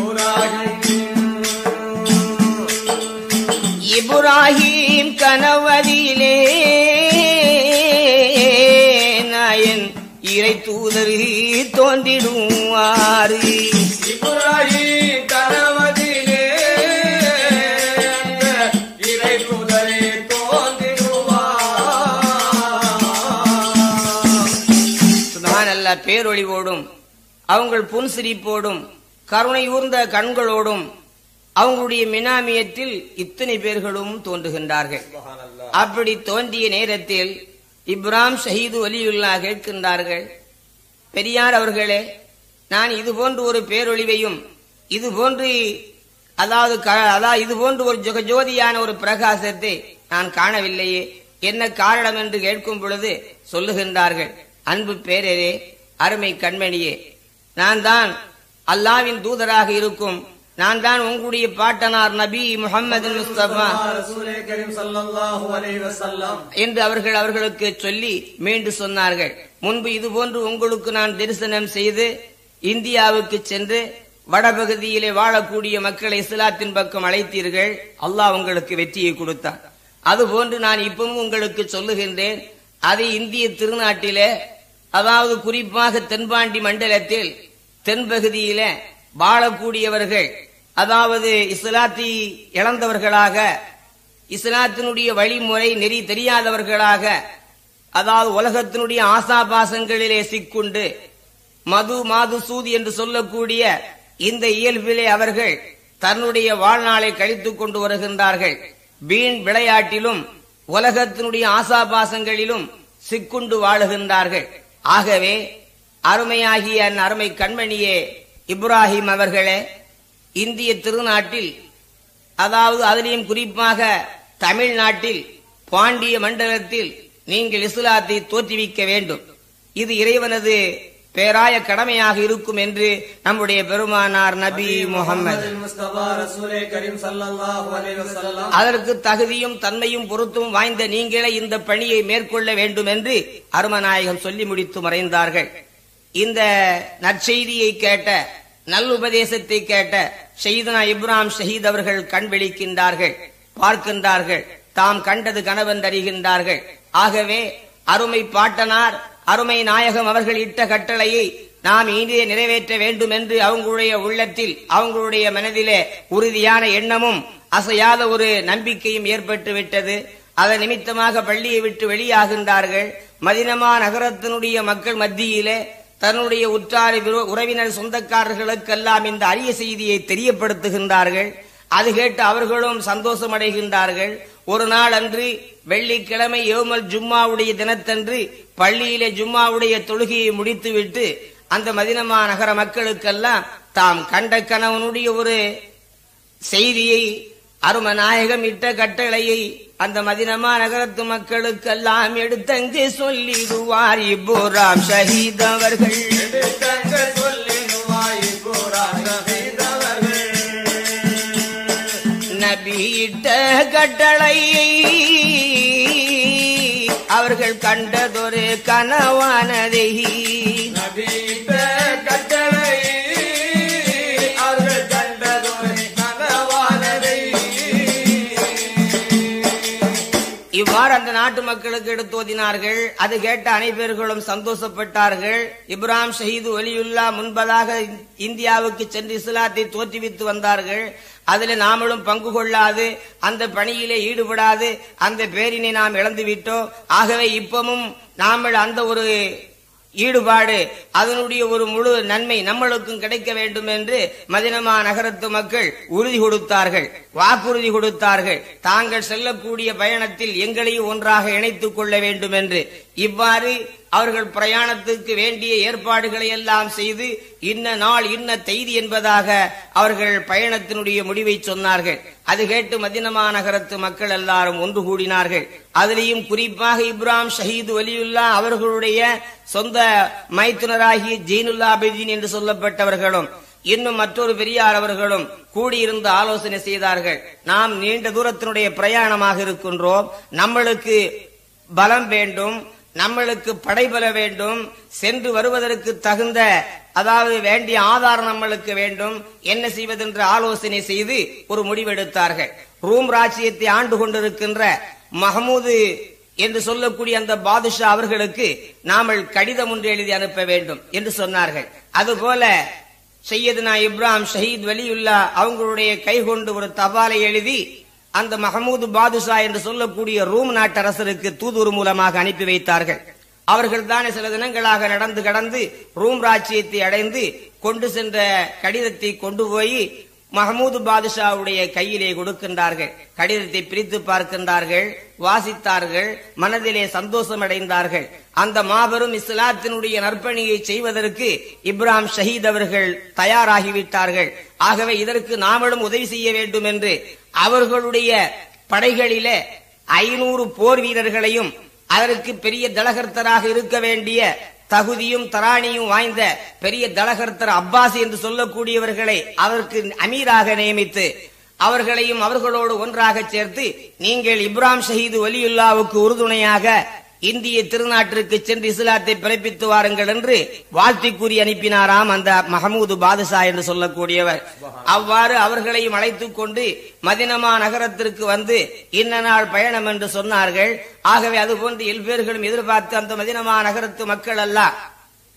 புராகிம் இப்ராஹிம் கனவதிலே நாயன் இறை தூதர் தோன்றிடுவார் இப்ராஹிம் கனவதிலே அந்த இறை தூதரே தோன்றிடுவார் சுபஹான் அல்லாஹ் பேரொளிவோடும் அவங்கள் புன்சிரிப்போடும் கருணை ஊர்ந்த கண்களோடும் அவங்களுடைய மினாமியத்தில் இத்தனை பேர்களும் தோன்றுகின்றார்கள் அப்படி தோன்றிய நேரத்தில் இப்ராஹிம் ஷஹீது வலியுல்லா கேட்கின்றார்கள் பெரியார் அவர்களே நான் இது போன்று ஒரு பேரொளிவையும் இது போன்று அதாவது க- அதாவது இது போன்று ஒரு ஜொக ஜோதியான ஒரு பிரகாசத்தை நான் காணவில்லையே என்ன காரணம் என்று கேட்கும் பொழுது சொல்லுகின்றார்கள் அன்பு பேரரே அருமை கண்மணியே நான் தான் அல்லாவின் தூதராக இருக்கும் நான் தான் உங்களுடைய பாட்டனார் நபி முஹம்மது முஸ்தபா ரசூலே கரீம் ஸல்லல்லாஹு அலைஹி வஸல்லம் என்று அவர்கள் அவர்களுக்கு சொல்லி மீண்டும் சொன்னார்கள் முன்பு இது போன்று உங்களுக்கு நான் தரிசனம் செய்து இந்தியாவுக்கு சென்று வடபகுதியிலே வாழக்கூடிய மக்களை இஸ்லாத்தின் பக்கம் அழைத்தீர்கள் அல்லாஹ் உங்களுக்கு வெற்றியை கொடுத்தார் அதுபோன்று நான் இப்பவும் உங்களுக்கு சொல்லுகின்றேன் அது இந்திய திருநாட்டிலே அதாவது குறிப்பாக தென்பாண்டி மண்டலத்தில் தென்பகுதியிலே வாழக்கூடியவர்கள் அதாவது இஸ்லாத்தை இழந்தவர்களாக இஸ்லாத்தினுடைய வழிமுறை நெறி தெரியாதவர்களாக அதாவது உலகத்தினுடைய ஆசாபாசங்களிலே சிக்குண்டு மது மாது சூதி என்று சொல்லக்கூடிய இந்த இயல்பிலே அவர்கள் தன்னுடைய வாழ்நாளை கழித்துக் கொண்டு வருகின்றார்கள் வீண் விளையாட்டிலும் உலகத்தினுடைய ஆசாபாசங்களிலும் சிக்குண்டு வாழுகின்றார்கள் ஆகவே அருமையாகிய அந் அருமை கண்மணியே இப்ராஹிம் அவர்களே இந்திய திருநாட்டில் அதாவது அதிலையும் குறிப்பாக தமிழ்நாட்டில் பாண்டிய மண்டலத்தில் நீங்கள் இஸ்லாத்தை தோற்றுவிக்க வேண்டும் இது இறைவனது பேராய கடமையாக இருக்கும் என்று நம்முடைய பெருமானார் நபி முகமது முஸ்தபா ரசூலே கரீம் ஸல்லல்லாஹு அலைஹி வஸல்லம் அதற்கு தகுதியும் தன்மையும் பொருத்தும் வாய்ந்த நீங்களே இந்த பணியை மேற்கொள்ள வேண்டும் என்று அருமநாயகம் சொல்லி முடித்து மறைந்தார்கள் இந்த நற்செய்தியை கேட்ட நல்லுபதேசத்தை கேட்ட ஷஹீதுனா இப்ராஹிம் ஷஹீத் அவர்கள் கண் விழிக்கின்றார்கள் பார்க்கின்றார்கள் தாம் கண்டது கனவென்றறிகின்றார்கள் ஆகவே அருமை பாட்டனார் அருமை நாயகம் அவர்கள் இட்ட கட்டளையை நாம் இனிதே நிறைவேற்ற வேண்டும் என்று அவங்களுடைய உள்ளத்தில் அவங்களுடைய மனதிலே உறுதியான எண்ணமும் அசையாத ஒரு நம்பிக்கையும் ஏற்பட்டு விட்டது அதன் நிமித்தமாக பள்ளியை விட்டு வெளியாகின்றார்கள் மதினமா நகரத்தினுடைய மக்கள் மத்தியிலே தன்னுடைய உற்றார் விரோ- உறவினர் சொந்தக்காரர்களுக்கெல்லாம் இந்த அரிய செய்தியை தெரியப்படுத்துகின்றார்கள் அது கேட்டு அவர்களும் சந்தோஷம் அடைகின்றார்கள் ஒரு நாள் அன்று வெள்ளிக்கிழமை யோமல் ஜும்மாவுடைய தினத்தன்று பள்ளியிலே ஜும்மாவுடைய தொழுகையை முடித்துவிட்டு அந்த மதினமா நகர மக்களுக்கெல்லாம் தாம் கண்ட கணவனுடைய ஒரு செய்தியை அரும நாயகம் இட்ட கட்டளையை அந்த மதினமா நகரத்து மக்களுக்கெல்லாம் எடுத்தங்கு சொல்லிடுவார் இப்புராம் ஷஹீத் அவர்கள் எடுத்தங்க சொல்லிடுவாய் புராண செய்தவர்கள் நபியிட்ட கட்டளையை அவர்கள் கண்டதொரு கனவானதை நபியிட்ட கட்டளை அவர்கள் கண்டதொரு கனவானதை இவ்வாறு அந்த நாட்டு மக்களுக்கு எடுத்து ஓதினார்கள் அது கேட்ட அனைவர்களும் சந்தோஷப்பட்டார்கள் இப்ராஹிம் ஷஹீது ஒலியுல்லா முன்பதாக இந்தியாவுக்கு சென்று இஸ்லாத்தை தோற்றுவித்து வந்தார்கள் அதில் நாமளும் பங்கு கொள்ளாது அந்த பணியிலே ஈடுபடாது அந்த பேரினை நாம் இழந்து விட்டோம் ஆகவே இப்பவும் நாமல் அந்த ஒரு ஈடுபாடு அதனுடைய ஒரு முழு நன்மை நம்மளுக்கும் கிடைக்க வேண்டும் என்று மதினமா நகரத்து மக்கள் உறுதி கொடுத்தார்கள் வாக்குறுதி கொடுத்தார்கள் தாங்கள் செல்லக்கூடிய பயணத்தில் எங்களையும் ஒன்றாக இணைத்துக் கொள்ள வேண்டும் என்று இவ்வாறு அவர்கள் பிரயாணத்துக்கு வேண்டிய ஏற்பாடுகளை எல்லாம் செய்து இன்ன நாள் இன்ன செய்தி என்பதாக அவர்கள் பயணத்தினுடைய முடிவை சொன்னார்கள் அது கேட்டு மதினமா நகரத்து மக்கள் எல்லாரும் ஒன்று கூடினார்கள் அதிலேயும் குறிப்பாக இப்ராஹிம் ஷஹீது வலியுல்லா அவர்களுடைய சொந்த மைத்துனராகிய ஜீனுல்லா அபிதீன் என்று சொல்லப்பட்டவர்களும் இன்னும் மற்றொரு பெரியார் அவர்களும் கூடியிருந்து ஆலோசனை செய்தார்கள் நாம் நீண்ட தூரத்தினுடைய பிரயாணமாக இருக்கின்றோம் நம்மளுக்கு பலம் வேண்டும் நம்மளுக்கு படைபல வேண்டும் சென்று வருவதற்கு தகுந்த அதாவது வேண்டிய ஆதாரம் நம்மளுக்கு வேண்டும் என்ன செய்வதென்று ஆலோசனை செய்து ஒரு முடிவெடுத்தார்கள் ரூம் ராஜ்யத்தை ஆண்டு கொண்டிருக்கின்ற மஹமூது என்று சொல்லக்கூடிய அந்த பாதுஷா அவர்களுக்கு நாமல் கடிதம் ஒன்று எழுதி அனுப்ப வேண்டும் என்று சொன்னார்கள் அதுபோல சையதுனா இப்ராஹிம் ஷஹீத் வலியுல்லா அவங்களுடைய கை கொண்டு ஒரு தபாலை எழுதி அந்த மஹமூது பாதுஷா என்று சொல்லக்கூடிய ரூம் நாட்டரசருக்கு தூதுவர் மூலமாக அனுப்பி வைத்தார்கள் அவர்கள் தானே சில தினங்களாக நடந்து கடந்து ரூம் ராஜ்யத்தை அடைந்து கொண்டு சென்ற கடிதத்தை கொண்டு போய் மஹமூது பாதுஷாவுடைய கையிலே கொடுக்கின்றார்கள் கடிதத்தை பிரித்து பார்க்கின்றார்கள் வாசித்தார்கள் மனதிலே சந்தோஷம் அடைந்தார்கள் அந்த மாபெரும் இஸ்லாத்தினுடைய நற்பணியை செய்வதற்கு இப்ராஹிம் ஷஹீத் அவர்கள் தயாராகிவிட்டார்கள் ஆகவே இதற்கு நாமளும் உதவி செய்ய வேண்டும் என்று அவர்களுடைய படைகளிலே ஐநூறு போர் வீரர்களையும் அதற்கு பெரிய தலகர்த்தராக இருக்க வேண்டிய தகுதியும் தராணியும் வாய்ந்த பெரிய தலகர்த்தர் அப்பாஸ் என்று சொல்லக்கூடியவர்களை அவருக்கு அமீராக நியமித்து அவர்களையும் அவர்களோடு ஒன்றாக சேர்த்து நீங்கள் இப்ராஹிம் ஷஹீது வலியுல்லாவுக்கு உறுதுணையாக இந்திய திருநாட்டிற்கு சென்று இஸ்லாத்தை பிறப்பித்து வாருங்கள் என்று வாழ்த்தி கூறி அனுப்பினாராம் அந்த மஹமூது பாதுஷா என்று சொல்லக்கூடியவர் அவ்வாறு அவர்களையும் அழைத்துக் கொண்டு மதினமா நகரத்திற்கு வந்து இன்ன நாள் பயணம் என்று சொன்னார்கள் ஆகவே அதுபோன்று எல்பேர்களும் எதிர்பார்த்து அந்த மதினமா நகரத்து மக்கள் எல்லாம்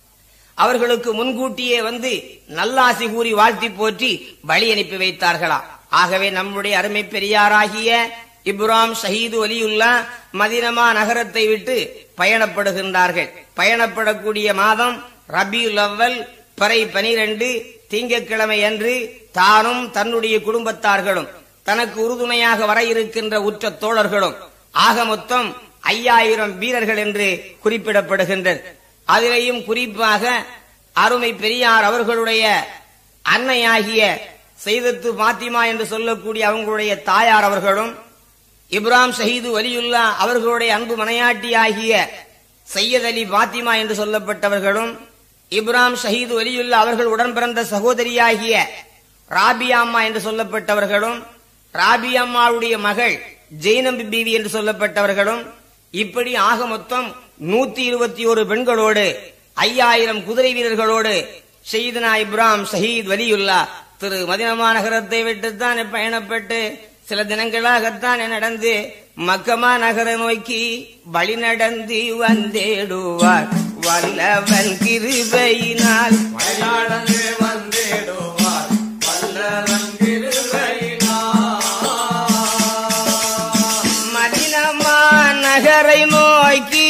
அவர்களுக்கு முன்கூட்டியே வந்து நல்லாசி கூறி வாழ்த்தி போற்றி வழி அனுப்பி வைத்தார்களாம் ஆகவே நம்முடைய அருமை பெரியாராகிய இப்ராம் ஷஹீது ஒலியுல்லா மதினமா நகரத்தை விட்டு பயணப்படுகின்றார்கள் பயணப்படக்கூடிய மாதம் ரபியுல் அவ்வல் பறை பனிரெண்டு திங்கட்கிழமை அன்று தானும் தன்னுடைய குடும்பத்தார்களும் தனக்கு உறுதுணையாக வர இருக்கின்ற உற்ற தோழர்களும் ஆக மொத்தம் ஐயாயிரம் வீரர்கள் என்று குறிப்பிடப்படுகின்றது அதிலேயும் குறிப்பாக அருமை பெரியார் அவர்களுடைய அன்னையாகிய செய்தத்து பாத்திமா என்று சொல்லக்கூடிய அவங்களுடைய தாயார் அவர்களும் இப்ராம் ஷஹீது வலியுல்லா அவர்களுடைய அன்பு மனையாட்டியாகிய சையத் அலி பாத்திமா என்று சொல்லப்பட்டவர்களும் இப்ராம் ஷஹீது வலியுல்லா அவர்கள் உடன் பிறந்த சகோதரியாகிய ராபியா அம்மா என்று சொல்லப்பட்டவர்களும் ராபியா அம்மாவுடைய மகள் ஜெய்னம்பி பீவி என்று சொல்லப்பட்டவர்களும் இப்படி ஆக மொத்தம் நூத்தி இருபத்தி ஒரு பெண்களோடு ஐயாயிரம் குதிரை வீரர்களோடு ஷஹீதுனா இப்ராம் ஷஹீத் வலியுல்லா திரு மதினமா நகரத்தை விட்டுத்தான் பயணப்பட்டு சில தினங்களாகத்தான் நடந்து மக்கமா நகர நோக்கி வழி நடந்து வந்தேடுவார் வல்லவன் கிருபையினால் மயிலாடந்து வந்திடுவார் வல்லவன் திருவையினார். மதினமா நகரை நோக்கி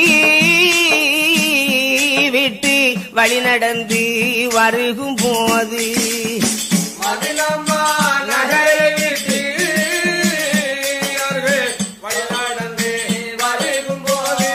விட்டு வழி நடந்து வருகும் போது மதிலம்மா நகரை விட்டு அவர்கள் வழிநடந்து வருகும்போது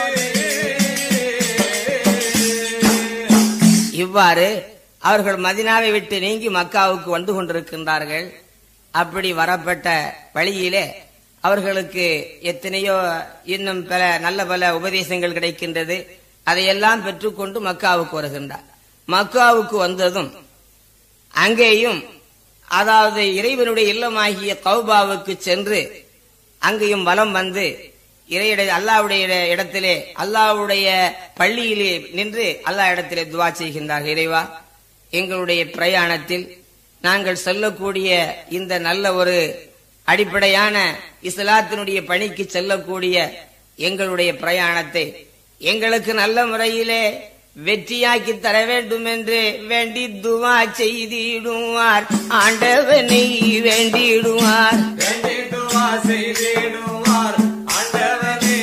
இவ்வாறு அவர்கள் மதினாவை விட்டு நீங்கி மக்காவுக்கு வந்து கொண்டிருக்கின்றார்கள் அப்படி வரப்பட்ட வழியிலே அவர்களுக்கு எத்தனையோ இன்னும் பல நல்ல பல உபதேசங்கள் கிடைக்கின்றது அதையெல்லாம் பெற்றுக்கொண்டு மக்காவுக்கு வருகின்றார் மக்காவுக்கு வந்ததும் அங்கேயும் அதாவது இறைவனுடைய இல்லமாகிய கௌபாவுக்கு சென்று அங்கேயும் வலம் வந்து இறையிட அல்லாவுடைய இடத்திலே அல்லாவுடைய பள்ளியிலே நின்று அல்லாஹ் இடத்திலே துவா செய்கின்றார் இறைவா எங்களுடைய பிரயாணத்தில் நாங்கள் செல்லக்கூடிய இந்த நல்ல ஒரு அடிப்படையான இஸ்லாத்தினுடைய பணிக்கு செல்லக்கூடிய எங்களுடைய பிரயாணத்தை எங்களுக்கு நல்ல முறையிலே வெற்றியாக்கி தர வேண்டும் என்று வேண்டி துவா செய்திடுவார் ஆண்டவனை வேண்டிடுவார் வேண்டிடுவா செய்திடுவார் ஆண்டவனை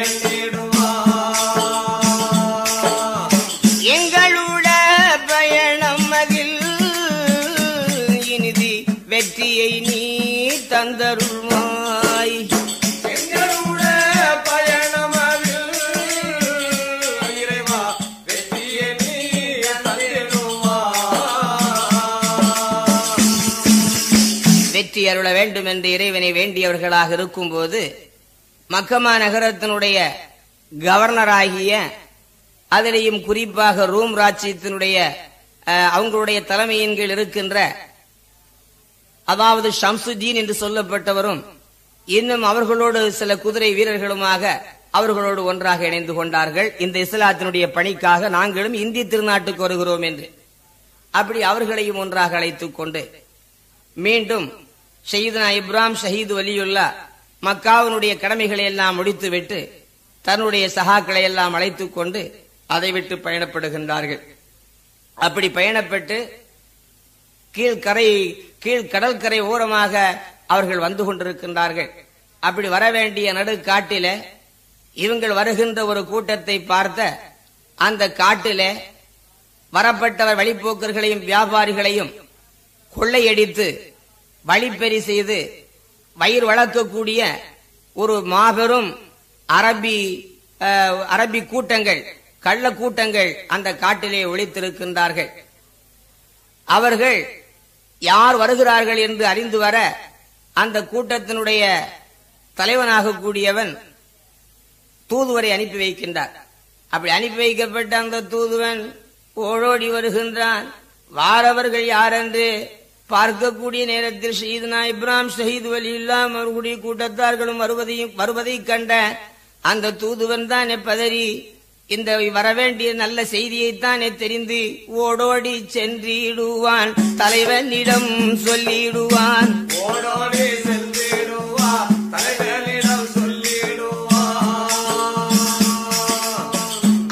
வேண்டிடுவார் எங்களோட பயணம் அதில் இனிதி வெற்றியை நீ தந்தருள்வாய் எங்களுடைய பயணமதில் இறைவா வெற்றியை நீ தந்திடுவார் வெற்றி அருள வேண்டும் என்று இறைவனை வேண்டியவர்களாக இருக்கும்போது மக்கமா நகரத்தினுடைய கவர்னராகிய அதிலேயும் குறிப்பாக ரூம் ராஜ்யத்தினுடைய அஹ், அவங்களுடைய தலைமையின் கீழ் இருக்கின்ற அதாவது ஷம்சுதீன் என்று சொல்லப்பட்டவரும் இன்னும் அவர்களோடு சில குதிரை வீரர்களுமாக அவர்களோடு ஒன்றாக இணைந்து கொண்டார்கள் இந்த இஸ்லாத்தினுடைய பணிக்காக நாங்களும் இந்திய திருநாட்டுக்கு வருகிறோம் என்று அப்படி அவர்களையும் ஒன்றாக அழைத்துக் கொண்டு மீண்டும் ஷஹீதுனா இப்ராம் ஷஹீது வலியுல்லா மக்காவினுடைய கடமைகளை எல்லாம் முடித்துவிட்டு தன்னுடைய சகாக்களை எல்லாம் அழைத்துக் கொண்டு அதை விட்டு பயணப்படுகின்றார்கள் அப்படி பயணப்பட்டு கீழ்கரை கீழ் கடற்கரை ஓரமாக அவர்கள் வந்து கொண்டிருக்கின்றார்கள் அப்படி வர வேண்டிய நடுக்காட்டில இவங்கள் வருகின்ற ஒரு கூட்டத்தை பார்த்த அந்த காட்டில வரப்பட்டவர் வழிப்போக்கர்களையும் வியாபாரிகளையும் கொள்ளையடித்து வழிப்பறி செய்து வயிறு வளர்க்கக்கூடிய ஒரு மாபெரும் அரபி அஹ், அரபி கூட்டங்கள் கள்ள கூட்டங்கள் அந்த காட்டிலே ஒளித்திருக்கின்றார்கள் அவர்கள் யார் வருகிறார்கள் என்று அறிந்து வர அந்த கூட்டத்தினுடைய தலைவனாக கூடியவன் தூதுவரை அனுப்பி வைக்கின்றார் அப்படி அனுப்பி வைக்கப்பட்ட அந்த தூதுவன் ஓடோடி வருகின்றான் வாரவர்கள் யார் என்று பார்க்கக்கூடிய நேரத்தில் ஷஹீதுனா இப்ராம் ஷஹீது வலி இல்லாம அவர்களுடைய கூட்டத்தார்களும் வருவதையும் வருவதை கண்ட அந்த தூதுவன் தான் பதறி இந்த வரவேண்டிய நல்ல செய்தியைத்தானே தெரிந்து ஓடோடி சென்றிடுவான் தலைவனிடம் சொல்லிடுவான் ஓடோடி சென்றிடுவார் தலைவனிடம் சொல்லிடுவார்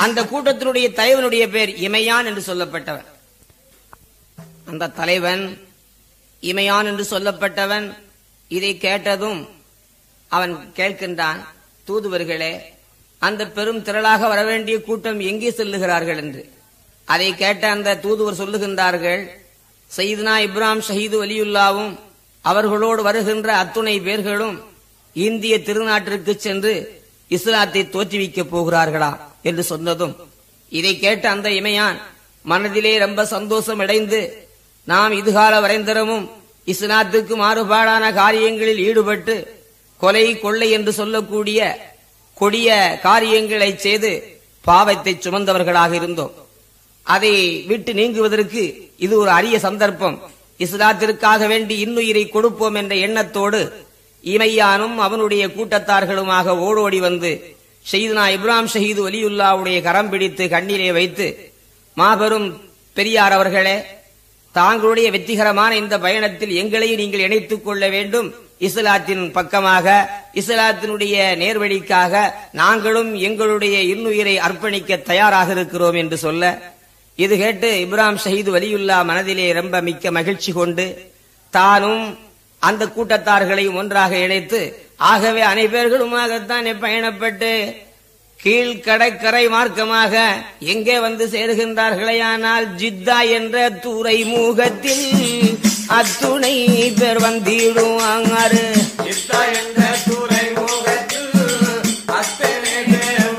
அந்த கூட்டத்தினுடைய தலைவனுடைய பேர் இமையான் என்று சொல்லப்பட்டவன் அந்த தலைவன் இமையான் என்று சொல்லப்பட்டவன் இதை கேட்டதும் அவன் கேட்கின்றான் தூதுவர்களே அந்த பெரும் திரளாக வரவேண்டிய கூட்டம் எங்கே செல்லுகிறார்கள் என்று அதை கேட்ட அந்த தூதுவர் சொல்லுகின்றார்கள் சைதுனா இப்ராம் ஷஹீது வலியுல்லாவும் அவர்களோடு வருகின்ற அத்துணை பேர்களும் இந்திய திருநாட்டிற்கு சென்று இஸ்லாத்தை தோற்றுவிக்கப் போகிறார்களா என்று சொன்னதும் இதை கேட்ட அந்த இமையான் மனதிலே ரொம்ப சந்தோஷம் அடைந்து நாம் இதுகால வரைந்தரமும் இஸ்லாத்துக்கு மாறுபாடான காரியங்களில் ஈடுபட்டு கொலை கொள்ளை என்று சொல்லக்கூடிய கொடிய காரியங்களை செய்து பாவத்தை சுமந்தவர்களாக இருந்தோம் அதை விட்டு நீங்குவதற்கு இது ஒரு அரிய சந்தர்ப்பம் இஸ்லாத்திற்காக வேண்டி இன்னுயிரை கொடுப்போம் என்ற எண்ணத்தோடு இமையானும் அவனுடைய கூட்டத்தார்களுமாக ஓடோடி வந்து ஷெய்துனா இப்ராம் ஷஹீது வலியுல்லாவுடைய கரம் பிடித்து கண்ணிலே வைத்து மாபெரும் பெரியார் அவர்களே தாங்களுடைய வெற்றிகரமான இந்த பயணத்தில் எங்களையும் நீங்கள் இணைத்துக் கொள்ள வேண்டும் இஸ்லாத்தின் பக்கமாக இஸ்லாத்தினுடைய நேர்வழிக்காக நாங்களும் எங்களுடைய இன்னுயிரை அர்ப்பணிக்க தயாராக இருக்கிறோம் என்று சொல்ல இது கேட்டு இப்ராம் ஷஹீது வலியுல்லா மனதிலே ரொம்ப மிக்க மகிழ்ச்சி கொண்டு தானும் அந்த கூட்டத்தார்களையும் ஒன்றாக இணைத்து ஆகவே அனைவர்களுமாகத்தான் பயணப்பட்டு கீழ் கடற்கரை மார்க்கமாக எங்கே வந்து சேருகின்றார்களேயானால் ஜித்தா என்ற துறைமுகத்தில் அத்துணை பேர் வந்திடுவாங்காரு இத்தா என்ற துறைமுகத்தில் அத்தனை பேர்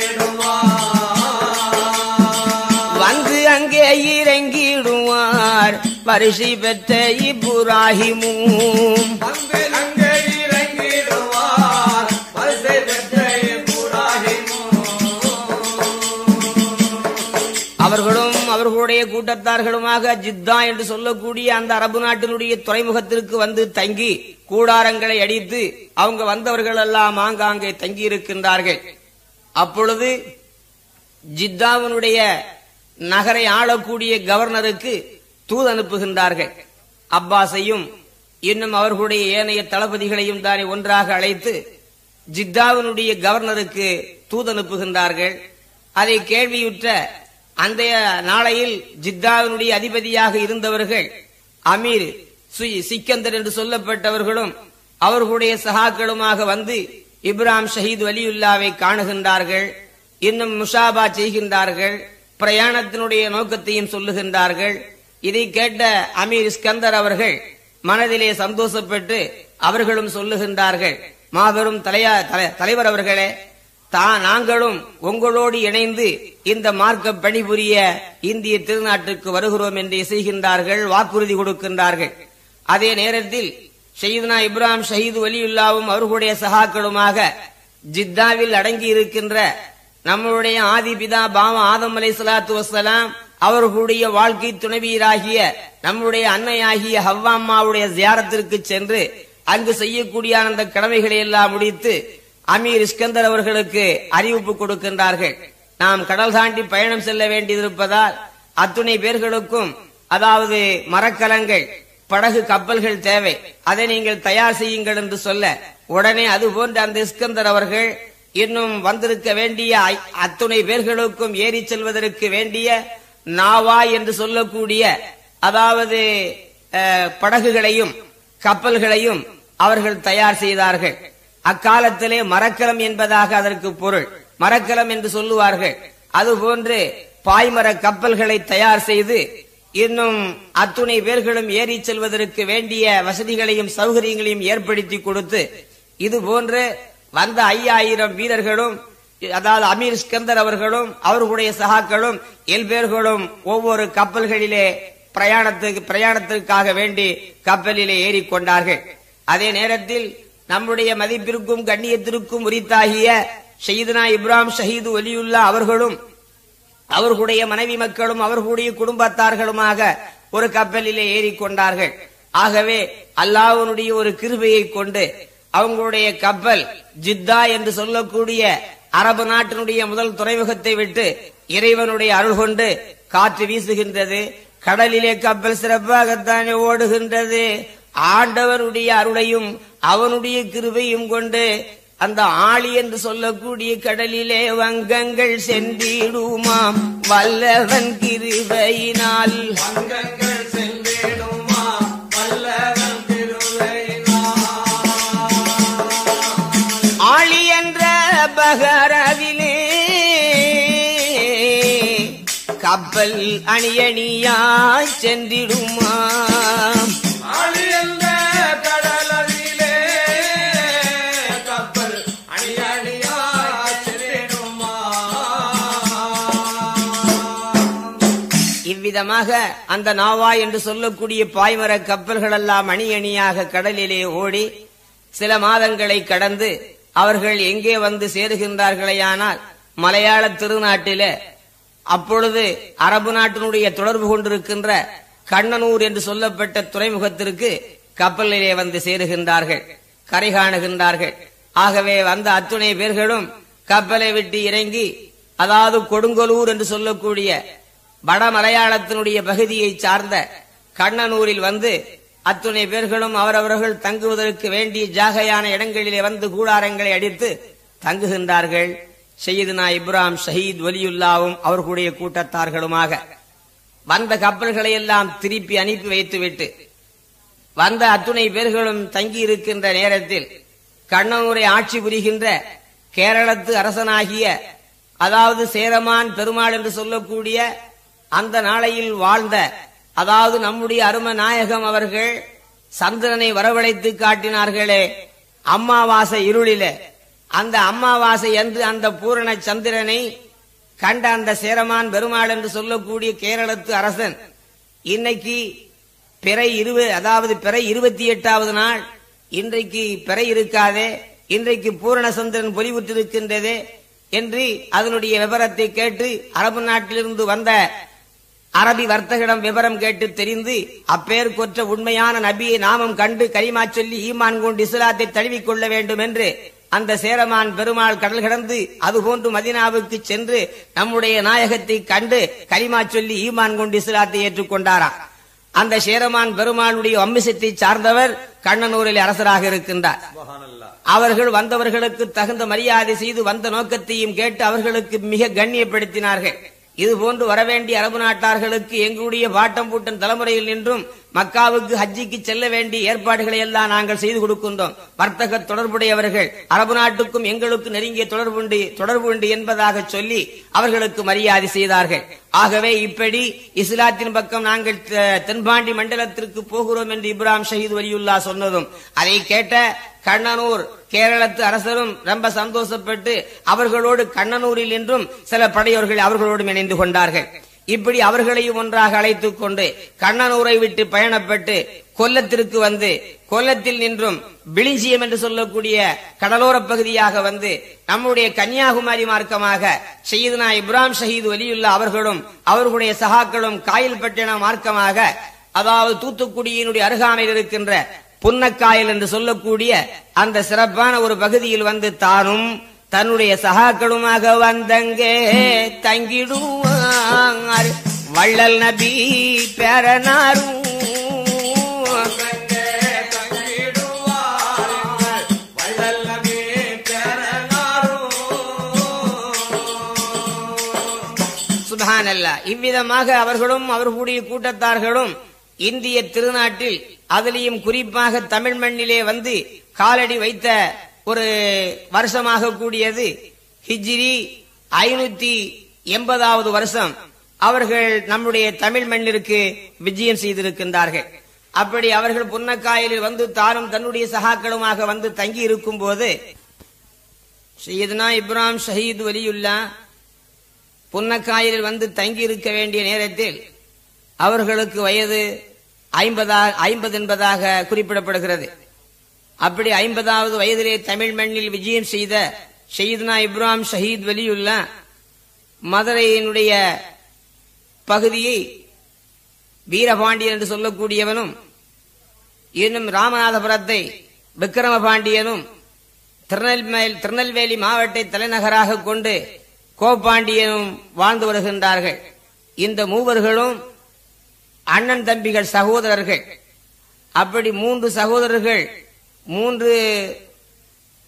வந்திடுவார். வந்து அங்கே இறங்கிடுவார் பரிசு பெற்ற இப்ராஹிமும் வந்து அங்கே இறங்கிடுவார். வரிசை பெற்ற இப்ராஹிமும். அவர்களும் அவர்களுடைய கூட்டத்தார்களுமாக ஜித்தா என்று சொல்லக்கூடிய அந்த அரபு நாட்டினுடைய துறைமுகத்திற்கு வந்து தங்கி கூடாரங்களை அடித்து அவங்க வந்தவர்கள் எல்லாம் ஆங்காங்கே தங்கி இருக்கின்றார்கள் அப்பொழுது ஜித்தாவினுடைய நகரை ஆளக்கூடிய கவர்னருக்கு தூது அனுப்புகின்றார்கள் அப்பாஸையும் இன்னும் அவர்களுடைய ஏனைய தளபதிகளையும் தானே ஒன்றாக அழைத்து ஜித்தாவினுடைய கவர்னருக்கு தூது அனுப்புகின்றார்கள் அதை கேள்வியுற்ற அந்த நாளையில் ஜித்தாவினுடைய அதிபதியாக இருந்தவர்கள் அமீர் சுய்- சிக்கந்தர் என்று சொல்லப்பட்டவர்களும் அவர்களுடைய சகாக்களுமாக வந்து இப்ராம் ஷஹீத் வலியுல்லாவை காணுகின்றார்கள் இன்னும் முஷாபா செய்கின்றார்கள் பிரயாணத்தினுடைய நோக்கத்தையும் சொல்லுகின்றார்கள் இதை கேட்ட அமீர் இஸ்கந்தர் அவர்கள் மனதிலே சந்தோஷப்பட்டு அவர்களும் சொல்லுகின்றார்கள் மாபெரும் தலையா தலை- தலைவர் அவர்களே தான் நாங்களும் உங்களோடு இணைந்து இந்த மார்க்க பணிபுரிய இந்திய திருநாட்டுக்கு வருகிறோம் என்று இசைகின்றார்கள் வாக்குறுதி கொடுக்கின்றார்கள் அதே நேரத்தில் ஷஹீதுனா இப்ராஹிம் ஷஹீது வலியுல்லாவும் அவர்களுடைய சகாக்களுமாக ஜித்தாவில் அடங்கி இருக்கின்ற நம்மளுடைய ஆதிபிதா பாவா ஆதம் அலை சலாத்து வசலாம் அவர்களுடைய வாழ்க்கை துணைவியராகிய நம்முடைய அன்னையாகிய ஹவ்வாம்மாவுடைய ஜியாரத்திற்கு சென்று அங்கு செய்யக்கூடிய அந்த கடமைகளை எல்லாம் முடித்து அமீர் இஸ்கந்தர் அவர்களுக்கு அறிவிப்பு கொடுக்கின்றார்கள் நாம் கடல் தாண்டி பயணம் செல்ல வேண்டியிருப்பதால் அத்துணை பேர்களுக்கும் அதாவது மரக்கலங்கள் படகு கப்பல்கள் தேவை அதை நீங்கள் தயார் செய்யுங்கள் என்று சொல்ல உடனே அது போன்ற அந்த இஸ்கந்தர் அவர்கள் இன்னும் வந்திருக்க வேண்டிய ஐ- அத்துணை பேர்களுக்கும் ஏறி செல்வதற்கு வேண்டிய நாவா என்று சொல்லக்கூடிய அதாவது அஹ், படகுகளையும் கப்பல்களையும் அவர்கள் தயார் செய்தார்கள் அக்காலத்திலே மரக்கலம் என்பதாக அதற்கு பொருள் மரக்கலம் என்று சொல்லுவார்கள் அதுபோன்று பாய்மர கப்பல்களை தயார் செய்து இன்னும் அத்துணை பேர்களும் ஏறி செல்வதற்கு வேண்டிய வசதிகளையும் சௌகரியங்களையும் ஏற்படுத்தி கொடுத்து இது போன்று வந்த ஐயாயிரம் வீரர்களும் அதாவது அமீர் ஸ்கந்தர் அவர்களும் அவர்களுடைய சகாக்களும் எல்பேர்களும் ஒவ்வொரு கப்பல்களிலே பிரயாணத்துக்கு பிரயாணத்திற்காக வேண்டி கப்பலிலே ஏறிக்கொண்டார்கள் அதே நேரத்தில் நம்முடைய மதிப்பிற்கும் கண்ணியத்திற்கும் உரித்தாகிய ஷஹீதுனா இப்ராஹிம் ஷஹீது வலியுல்லா அவர்களும் அவர்களுடைய மனைவி மக்களும் அவர்களுடைய குடும்பத்தார்களுமாக ஒரு கப்பலிலே ஏறிக்கொண்டார்கள் ஆகவே அல்லாஹ்வுடைய ஒரு கிருபையை கொண்டு அவங்களுடைய கப்பல் ஜித்தா என்று சொல்லக்கூடிய அரபு நாட்டினுடைய முதல் துறைமுகத்தை விட்டு இறைவனுடைய அருள் கொண்டு காற்று வீசுகின்றது கடலிலே கப்பல் சிறப்பாகத்தானே ஓடுகின்றது ஆண்டவருடைய அருளையும் அவனுடைய கிருபையும் கொண்டு அந்த ஆழி என்று சொல்லக்கூடிய கடலிலே வங்கங்கள் சென்றிடுமாம் வல்லவன் கிருபையினால் அங்கங்கள் சென்றிடுமா வல்லவன் திருவையினால் ஆழி என்ற பகரவிலே கப்பல் அணியணியாய் சென்றிடுமாம் ஆழி என்ற கடலதிலே கப்பல் அணி அணியாய் சென்றிடுமா இவ்விதமாக அந்த நாவா என்று சொல்லக்கூடிய பாய்மர கப்பல்கள் எல்லாம் அணி அணியாக கடலிலே ஓடி சில மாதங்களை கடந்து அவர்கள் எங்கே வந்து சேருகின்றார்களேயானால் மலையாள திருநாட்டிலே அப்பொழுது அரபு நாட்டினுடைய தொடர்பு கொண்டிருக்கின்ற கண்ணனூர் என்று சொல்லப்பட்ட துறைமுகத்திற்கு கப்பலிலே வந்து சேருகின்றார்கள் கரை காணுகின்றார்கள் ஆகவே வந்த அத்துணை பேர்களும் கப்பலை விட்டு இறங்கி அதாவது கொடுங்கலூர் என்று சொல்லக்கூடிய வட மலையாளத்தினுடைய பகுதியை சார்ந்த கண்ணனூரில் வந்து அத்துணை பேர்களும் அவரவர்கள் தங்குவதற்கு வேண்டிய ஜாகையான இடங்களிலே வந்து கூடாரங்களை அடித்து தங்குகின்றார்கள் சையதுனா இப்ராம் ஷஹீத் வலியுல்லாவும் அவர்களுடைய கூட்டத்தார்களுமாக வந்த கப்பல்களை எல்லாம் திருப்பி அனுப்பி வைத்துவிட்டு வந்த அத்துணை பேர்களும் தங்கி இருக்கின்ற நேரத்தில் கண்ணனூரை ஆட்சி புரிகின்ற கேரளத்து அரசனாகிய அதாவது சேரமான் பெருமாள் என்று சொல்லக்கூடிய அந்த நாளையில் வாழ்ந்த அதாவது நம்முடைய அரும நாயகம் அவர்கள் சந்திரனை வரவழைத்து காட்டினார்களே அம்மாவாசை இருளிலே அந்த அம்மாவாசை என்று அந்த பூரண சந்திரனை கண்ட அந்த சேரமான் பெருமாள் என்று சொல்லக்கூடிய கேரளத்து அரசன் இன்னைக்கு பிறை இருவ அதாவது பிறை இருபத்தி எட்டாவது நாள் இன்றைக்கு பிறை இருக்காதே இன்றைக்கு பூரண சந்திரன் பொலிவுற்றிருக்கின்றதே என்று அதனுடைய விவரத்தை கேட்டு அரபு நாட்டிலிருந்து வந்த அரபி வர்த்தகிடம் விவரம் கேட்டு தெரிந்து அப்பேர் கொற்ற உண்மையான நபியை நாமம் கண்டு கரிமா சொல்லி ஈமான் கொண்டு இஸ்லாத்தை தழுவிக் கொள்ள வேண்டும் என்று அந்த சேரமான் பெருமாள் கடல் கடந்து அதுபோன்று மதினாவுக்கு சென்று நம்முடைய நாயகத்தை கண்டு கலிமா சொல்லி ஈமான் கொண்டு இஸ்லாத்தை ஏற்றுக்கொண்டாராம் அந்த சேரமான் பெருமாளுடைய வம்சத்தை சார்ந்தவர் கண்ணனூரில் அரசராக இருக்கின்றார் சுபஹானல்லாஹ் அவர்கள் வந்தவர்களுக்கு தகுந்த மரியாதை செய்து வந்த நோக்கத்தையும் கேட்டு அவர்களுக்கு மிக கண்ணியப்படுத்தினார்கள் இது போன்று வரவேண்டிய அரபு நாட்டார்களுக்கு எங்களுடைய பாட்டம் பூட்டன் தலைமுறையில் நின்றும் மக்காவுக்கு ஹஜ்ஜிக்கு செல்ல வேண்டிய ஏற்பாடுகளை எல்லாம் நாங்கள் செய்து கொடுக்கின்றோம் வர்த்தக தொடர்புடையவர்கள் அரபு நாட்டுக்கும் எங்களுக்கு நெருங்கிய தொடர்புண்டு தொடர்பு உண்டு என்பதாக சொல்லி அவர்களுக்கு மரியாதை செய்தார்கள் ஆகவே இப்படி இஸ்லாத்தின் பக்கம் நாங்கள் தெ- தென்பாண்டி மண்டலத்திற்கு போகிறோம் என்று இப்ராஹிம் ஷஹீத் வலியுல்லா சொன்னதும் அதை கேட்ட கண்ணனூர் கேரளத்து அரசரும் ரொம்ப சந்தோஷப்பட்டு அவர்களோடு கண்ணனூரில் என்றும் சில படையோர்கள் அவர்களோடும் இணைந்து கொண்டார்கள் இப்படி அவர்களையும் ஒன்றாக அழைத்துக் கொண்டு கண்ணனூரை விட்டு பயணப்பட்டு கொல்லத்திற்கு வந்து கொல்லத்தில் நின்றும் விளிஞ்சியம் என்று சொல்லக்கூடிய கடலோர பகுதியாக வந்து நம்முடைய கன்னியாகுமரி மார்க்கமாக செய்யுதுனா இப்ராஹிம் ஷஹீத் வலியுல்லா அவர்களும் அவர்களுடைய சகாக்களும் காயல்பட்டின மார்க்கமாக அதாவது தூத்துக்குடியினுடைய அருகாமையில் இருக்கின்ற புன்னக்காயல் என்று சொல்லக்கூடிய அந்த சிறப்பான ஒரு பகுதியில் வந்து தானும் தன்னுடைய சகாக்களுமாக வந்தங்கே தங்கிடுவார் வள்ளல் நபி பேரனாரும் அங்கே தங்கிடுவார்கள் வள்ளல் நபி பேரனாரும் சுபஹானல்லா இவ்விதமாக அவர்களும் அவர்களுடைய கூட்டத்தார்களும் இந்திய திருநாட்டில் அதிலையும் குறிப்பாக தமிழ் மண்ணிலே வந்து காலடி வைத்த ஒரு வருஷமாக கூடியது ஹிஜ்ரி ஐநூத்தி எண்பதாவது வருஷம் அவர்கள் நம்முடைய தமிழ் மண்ணிற்கு விஜயம் செய்திருக்கின்றார்கள் அப்படி அவர்கள் புன்னக்காயலில் வந்து தானும் தன்னுடைய சகாக்களுமாக வந்து தங்கி இருக்கும் போது சையதுனா இப்ராஹிம் ஷஹீத் வலியுல்லா புன்னக்காயலில் வந்து தங்கி இருக்க வேண்டிய நேரத்தில் அவர்களுக்கு வயது ஐம்பதா ஐம்பது என்பதாக குறிப்பிடப்படுகிறது அப்படி ஐம்பதாவது வயதிலே தமிழ் மண்ணில் விஜயம் செய்த ஷஹீத்னா இப்ராஹிம் ஷஹீத் வலியுல்லா மதுரையினுடைய பகுதியை வீரபாண்டியன் என்று சொல்லக்கூடியவனும் இன்னும் ராமநாதபுரத்தை விக்கிரம பாண்டியனும் திருநெல்வேலி திருநெல்வேலி மாவட்ட தலைநகராக கொண்டு கோபாண்டியனும் வாழ்ந்து வருகின்றார்கள் இந்த மூவர்களும் அண்ணன் தம்பிகள் சகோதரர்கள் அப்படி மூன்று சகோதரர்கள் மூன்று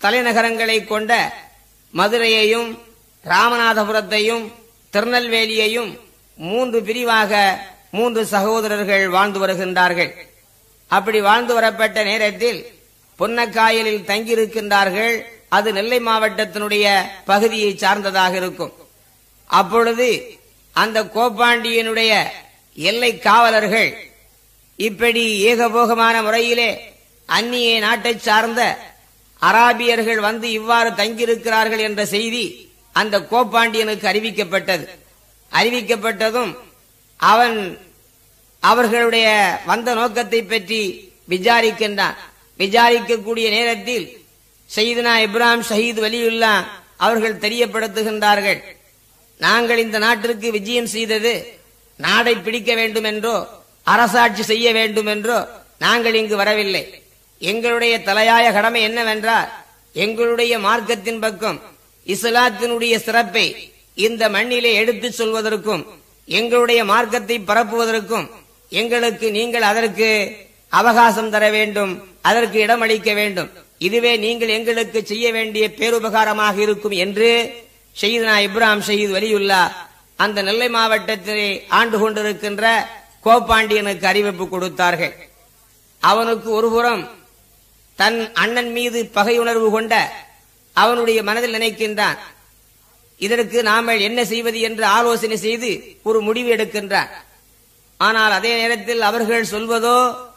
தலைநகரங்களை கொண்ட மதுரையையும் ராமநாதபுரத்தையும் திருநெல்வேலியையும் மூன்று பிரிவாக மூன்று சகோதரர்கள் வாழ்ந்து வருகின்றார்கள் அப்படி வாழ்ந்து வரப்பட்ட நேரத்தில் பொன்னக்காயலில் தங்கியிருக்கின்றார்கள் அது நெல்லை மாவட்டத்தினுடைய பகுதியை சார்ந்ததாக இருக்கும் அப்பொழுது அந்த கோப்பாண்டியனுடைய எல்லை காவலர்கள் இப்படி ஏகபோகமான முறையிலே அந்நிய நாட்டைச் சார்ந்த அராபியர்கள் வந்து இவ்வாறு தங்கியிருக்கிறார்கள் என்ற செய்தி அந்த கோப்பாண்டியனுக்கு அறிவிக்கப்பட்டது அறிவிக்கப்பட்டதும் அவன் அவர்களுடைய வந்த நோக்கத்தை பற்றி விசாரிக்கின்றான் விசாரிக்கக்கூடிய நேரத்தில் செய்தனா இப்ராஹிம் ஷஹீத் வலியுல்லா அவர்கள் தெரியப்படுத்துகின்றார்கள் நாங்கள் இந்த நாட்டிற்கு விஜயம் செய்தது நாடை பிடிக்க வேண்டும் என்றோ அரசாட்சி செய்ய வேண்டும் என்றோ நாங்கள் இங்கு வரவில்லை எங்களுடைய தலையாய கடமை என்னவென்றால் எங்களுடைய மார்க்கத்தின் பக்கம் இஸ்லாத்தினுடைய சிறப்பை இந்த மண்ணிலே எடுத்துச் சொல்வதற்கும் எங்களுடைய மார்க்கத்தை பரப்புவதற்கும் எங்களுக்கு நீங்கள் அதற்கு அவகாசம் தர வேண்டும் அதற்கு இடமளிக்க வேண்டும் இதுவே நீங்கள் எங்களுக்கு செய்ய வேண்டிய பேருபகாரமாக இருக்கும் என்று ஷெய்துனா இப்ராஹிம் ஷஹீத் வலியுல்லா அந்த நெல்லை மாவட்டத்திலே ஆண்டு கொண்டிருக்கின்ற கோப்பாண்டியனுக்கு அறிவிப்பு கொடுத்தார்கள் அவனுக்கு ஒருபுறம் தன் அண்ணன் மீது பகையுணர்வு கொண்ட அவனுடைய மனதில் நினைக்கின்றான் இதற்கு நாம என்ன செய்வது என்று ஆலோசனை செய்து ஒரு முடிவு எடுக்கின்றான் ஆனால் அதே நேரத்தில் அவர்கள் சொல்வதோ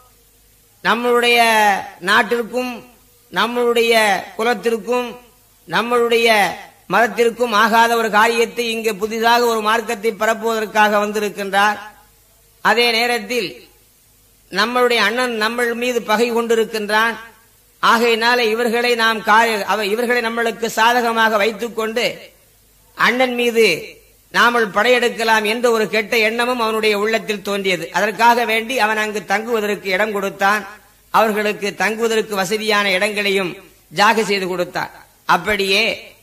நம்மளுடைய நாட்டிற்கும் நம்மளுடைய குலத்திற்கும் நம்மளுடைய மதத்திற்கும் ஆகாத ஒரு காரியத்தை இங்கு புதிதாக ஒரு மார்க்கத்தை பரப்புவதற்காக வந்திருக்கின்றார் அதே நேரத்தில் நம்மளுடைய அண்ணன் நம்ம மீது பகை கொண்டிருக்கின்றான் ஆகையினால இவர்களை நாம் கா- அவ- இவர்களை நம்மளுக்கு சாதகமாக வைத்துக் கொண்டு அண்ணன் மீது நாமல் படையெடுக்கலாம் என்ற ஒரு கெட்ட எண்ணமும் அவனுடைய உள்ளத்தில் தோன்றியது அதற்காக வேண்டி அவன் அங்கு தங்குவதற்கு இடம் கொடுத்தான் அவர்களுக்கு தங்குவதற்கு வசதியான இடங்களையும் ஜாக செய்து கொடுத்தான் அப்படியே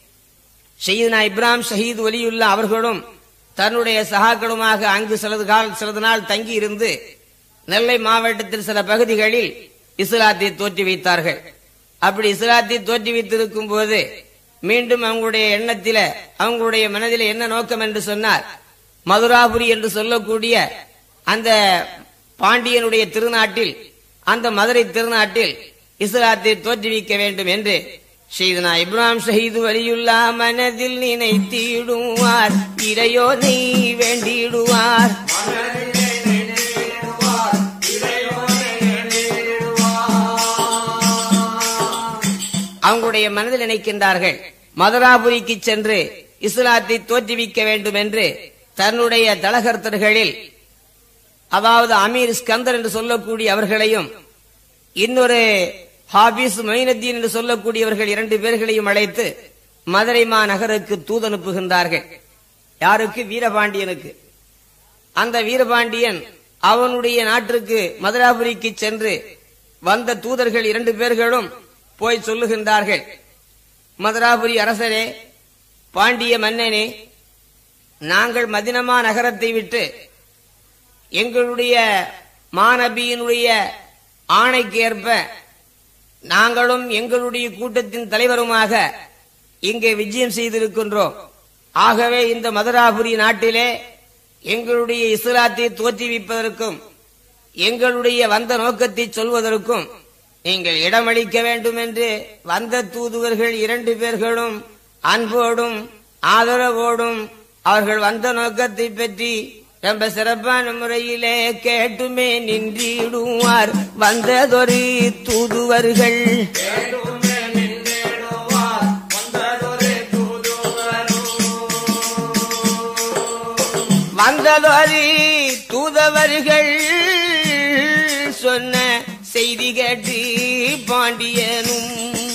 ஷஹீதுனா இப்ராஹிம் ஷஹீத் ஒலியுல்லா அவர்களும் தன்னுடைய சகாக்களுமாக அங்கு சிலது கால் சிலது நாள் தங்கி இருந்து நெல்லை மாவட்டத்தில் சில பகுதிகளில் இஸ்லாத்தை தோற்றி வைத்தார்கள் அப்படி இஸ்லாத்தை தோற்றி வைத்திருக்கும் போது மீண்டும் அவங்களுடைய எண்ணத்தில அவங்களுடைய மனதில என்ன நோக்கம் என்று சொன்னார் மதுராபுரி என்று சொல்லக்கூடிய அந்த பாண்டியனுடைய திருநாட்டில் அந்த மதுரை திருநாட்டில் இஸ்லாத்தை தோற்றுவிக்க வேண்டும் என்று ஷெய்தனா இப்ராஹிம் ஷஹீது வலியுல்லா மனதில் நினைத்திடுவார் இறையோனை வேண்டிடுவார் அவங்களுடைய மனதில் நினைக்கின்றார்கள் மதுராபுரிக்கு சென்று இஸ்லாத்தை தோற்றுவிக்க வேண்டும் என்று தன்னுடைய தலகர்த்தர்களில் அதாவது அமீர் ஸ்கந்தர் என்று சொல்லக்கூடிய அவர்களையும் இன்னொரு ஹாபிஸ் மொயினுத்தீன் என்று சொல்லக்கூடியவர்கள் இரண்டு பேர்களையும் அழைத்து மதுரை மாநகருக்கு தூதனுப்புகின்றார்கள் யாருக்கு வீரபாண்டியனுக்கு அந்த வீரபாண்டியன் அவனுடைய நாட்டிற்கு மதுராபுரிக்கு சென்று வந்த தூதர்கள் இரண்டு பேர்களும் போய் சொல்லுகின்றார்கள் மதுராபுரி அரசரே பாண்டிய மன்னனே நாங்கள் மதினமா நகரத்தை விட்டு எங்களுடைய மாநபியினுடைய ஆணைக்கு ஏற்ப நாங்களும் எங்களுடைய கூட்டத்தின் தலைவருமாக இங்கே விஜயம் செய்திருக்கின்றோம் ஆகவே இந்த மதுராபுரி நாட்டிலே எங்களுடைய இஸ்லாத்தை தோற்றுவிப்பதற்கும் எங்களுடைய வந்த நோக்கத்தை சொல்வதற்கும் நீங்கள் இடமளிக்க வேண்டும் என்று வந்த தூதுவர்கள் இரண்டு பேர்களும் அன்போடும் ஆதரவோடும் அவர்கள் வந்த நோக்கத்தை பற்றி ரொம்ப சிறப்பான முறையிலே கேட்டுமே நின்றிடுவார் வந்ததொரு தூதுவர்கள் வந்ததொரு தூதவர்கள் சொன்ன செய்தி கேட்டு பாண்டியனும்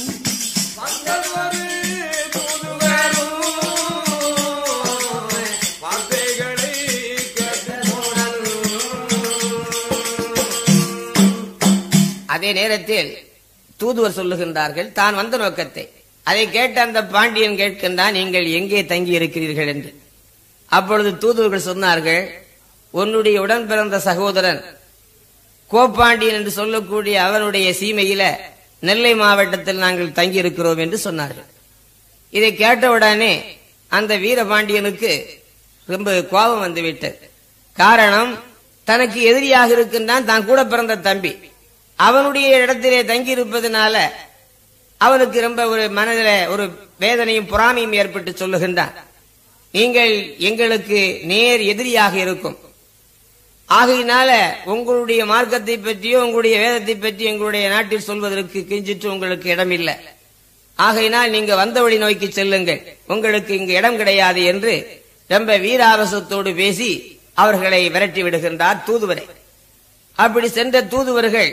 அதே நேரத்தில் தூதுவர் சொல்லுகின்றார்கள் தான் வந்த நோக்கத்தை அதை கேட்ட அந்த பாண்டியன் கேட்கின்றான் நீங்கள் எங்கே தங்கி இருக்கிறீர்கள் என்று அப்பொழுது தூதுவர்கள் சொன்னார்கள் உன்னுடைய உடன் பிறந்த சகோதரன் கோப்பாண்டியன் என்று சொல்லக்கூடிய அவனுடைய சீமையில நெல்லை மாவட்டத்தில் நாங்கள் தங்கியிருக்கிறோம் என்று சொன்னார்கள் இதை கேட்டவுடனே அந்த வீரபாண்டியனுக்கு ரொம்ப கோபம் வந்து விட்டது காரணம் தனக்கு எதிரியாக இருக்கின்றான் தான் கூட பிறந்த தம்பி அவனுடைய இடத்திலே தங்கி இருப்பதனால அவனுக்கு ரொம்ப ஒரு மனதில ஒரு வேதனையும் பொறாமையும் ஏற்பட்டு சொல்லுகின்றான் நீங்கள் எங்களுக்கு நேர் எதிரியாக இருக்கும் ஆகையினால உங்களுடைய மார்க்கத்தை பற்றியோ உங்களுடைய வேதத்தை பற்றி எங்களுடைய நாட்டில் சொல்வதற்கு கிஞ்சிட்டு உங்களுக்கு இடமில்லை ஆகையினால் நீங்க வந்த வழி நோக்கி செல்லுங்கள் உங்களுக்கு இங்கு இடம் கிடையாது என்று ரொம்ப வீராவசத்தோடு பேசி அவர்களை விரட்டி விடுகின்றார் தூதுவரை அப்படி சென்ற தூதுவர்கள்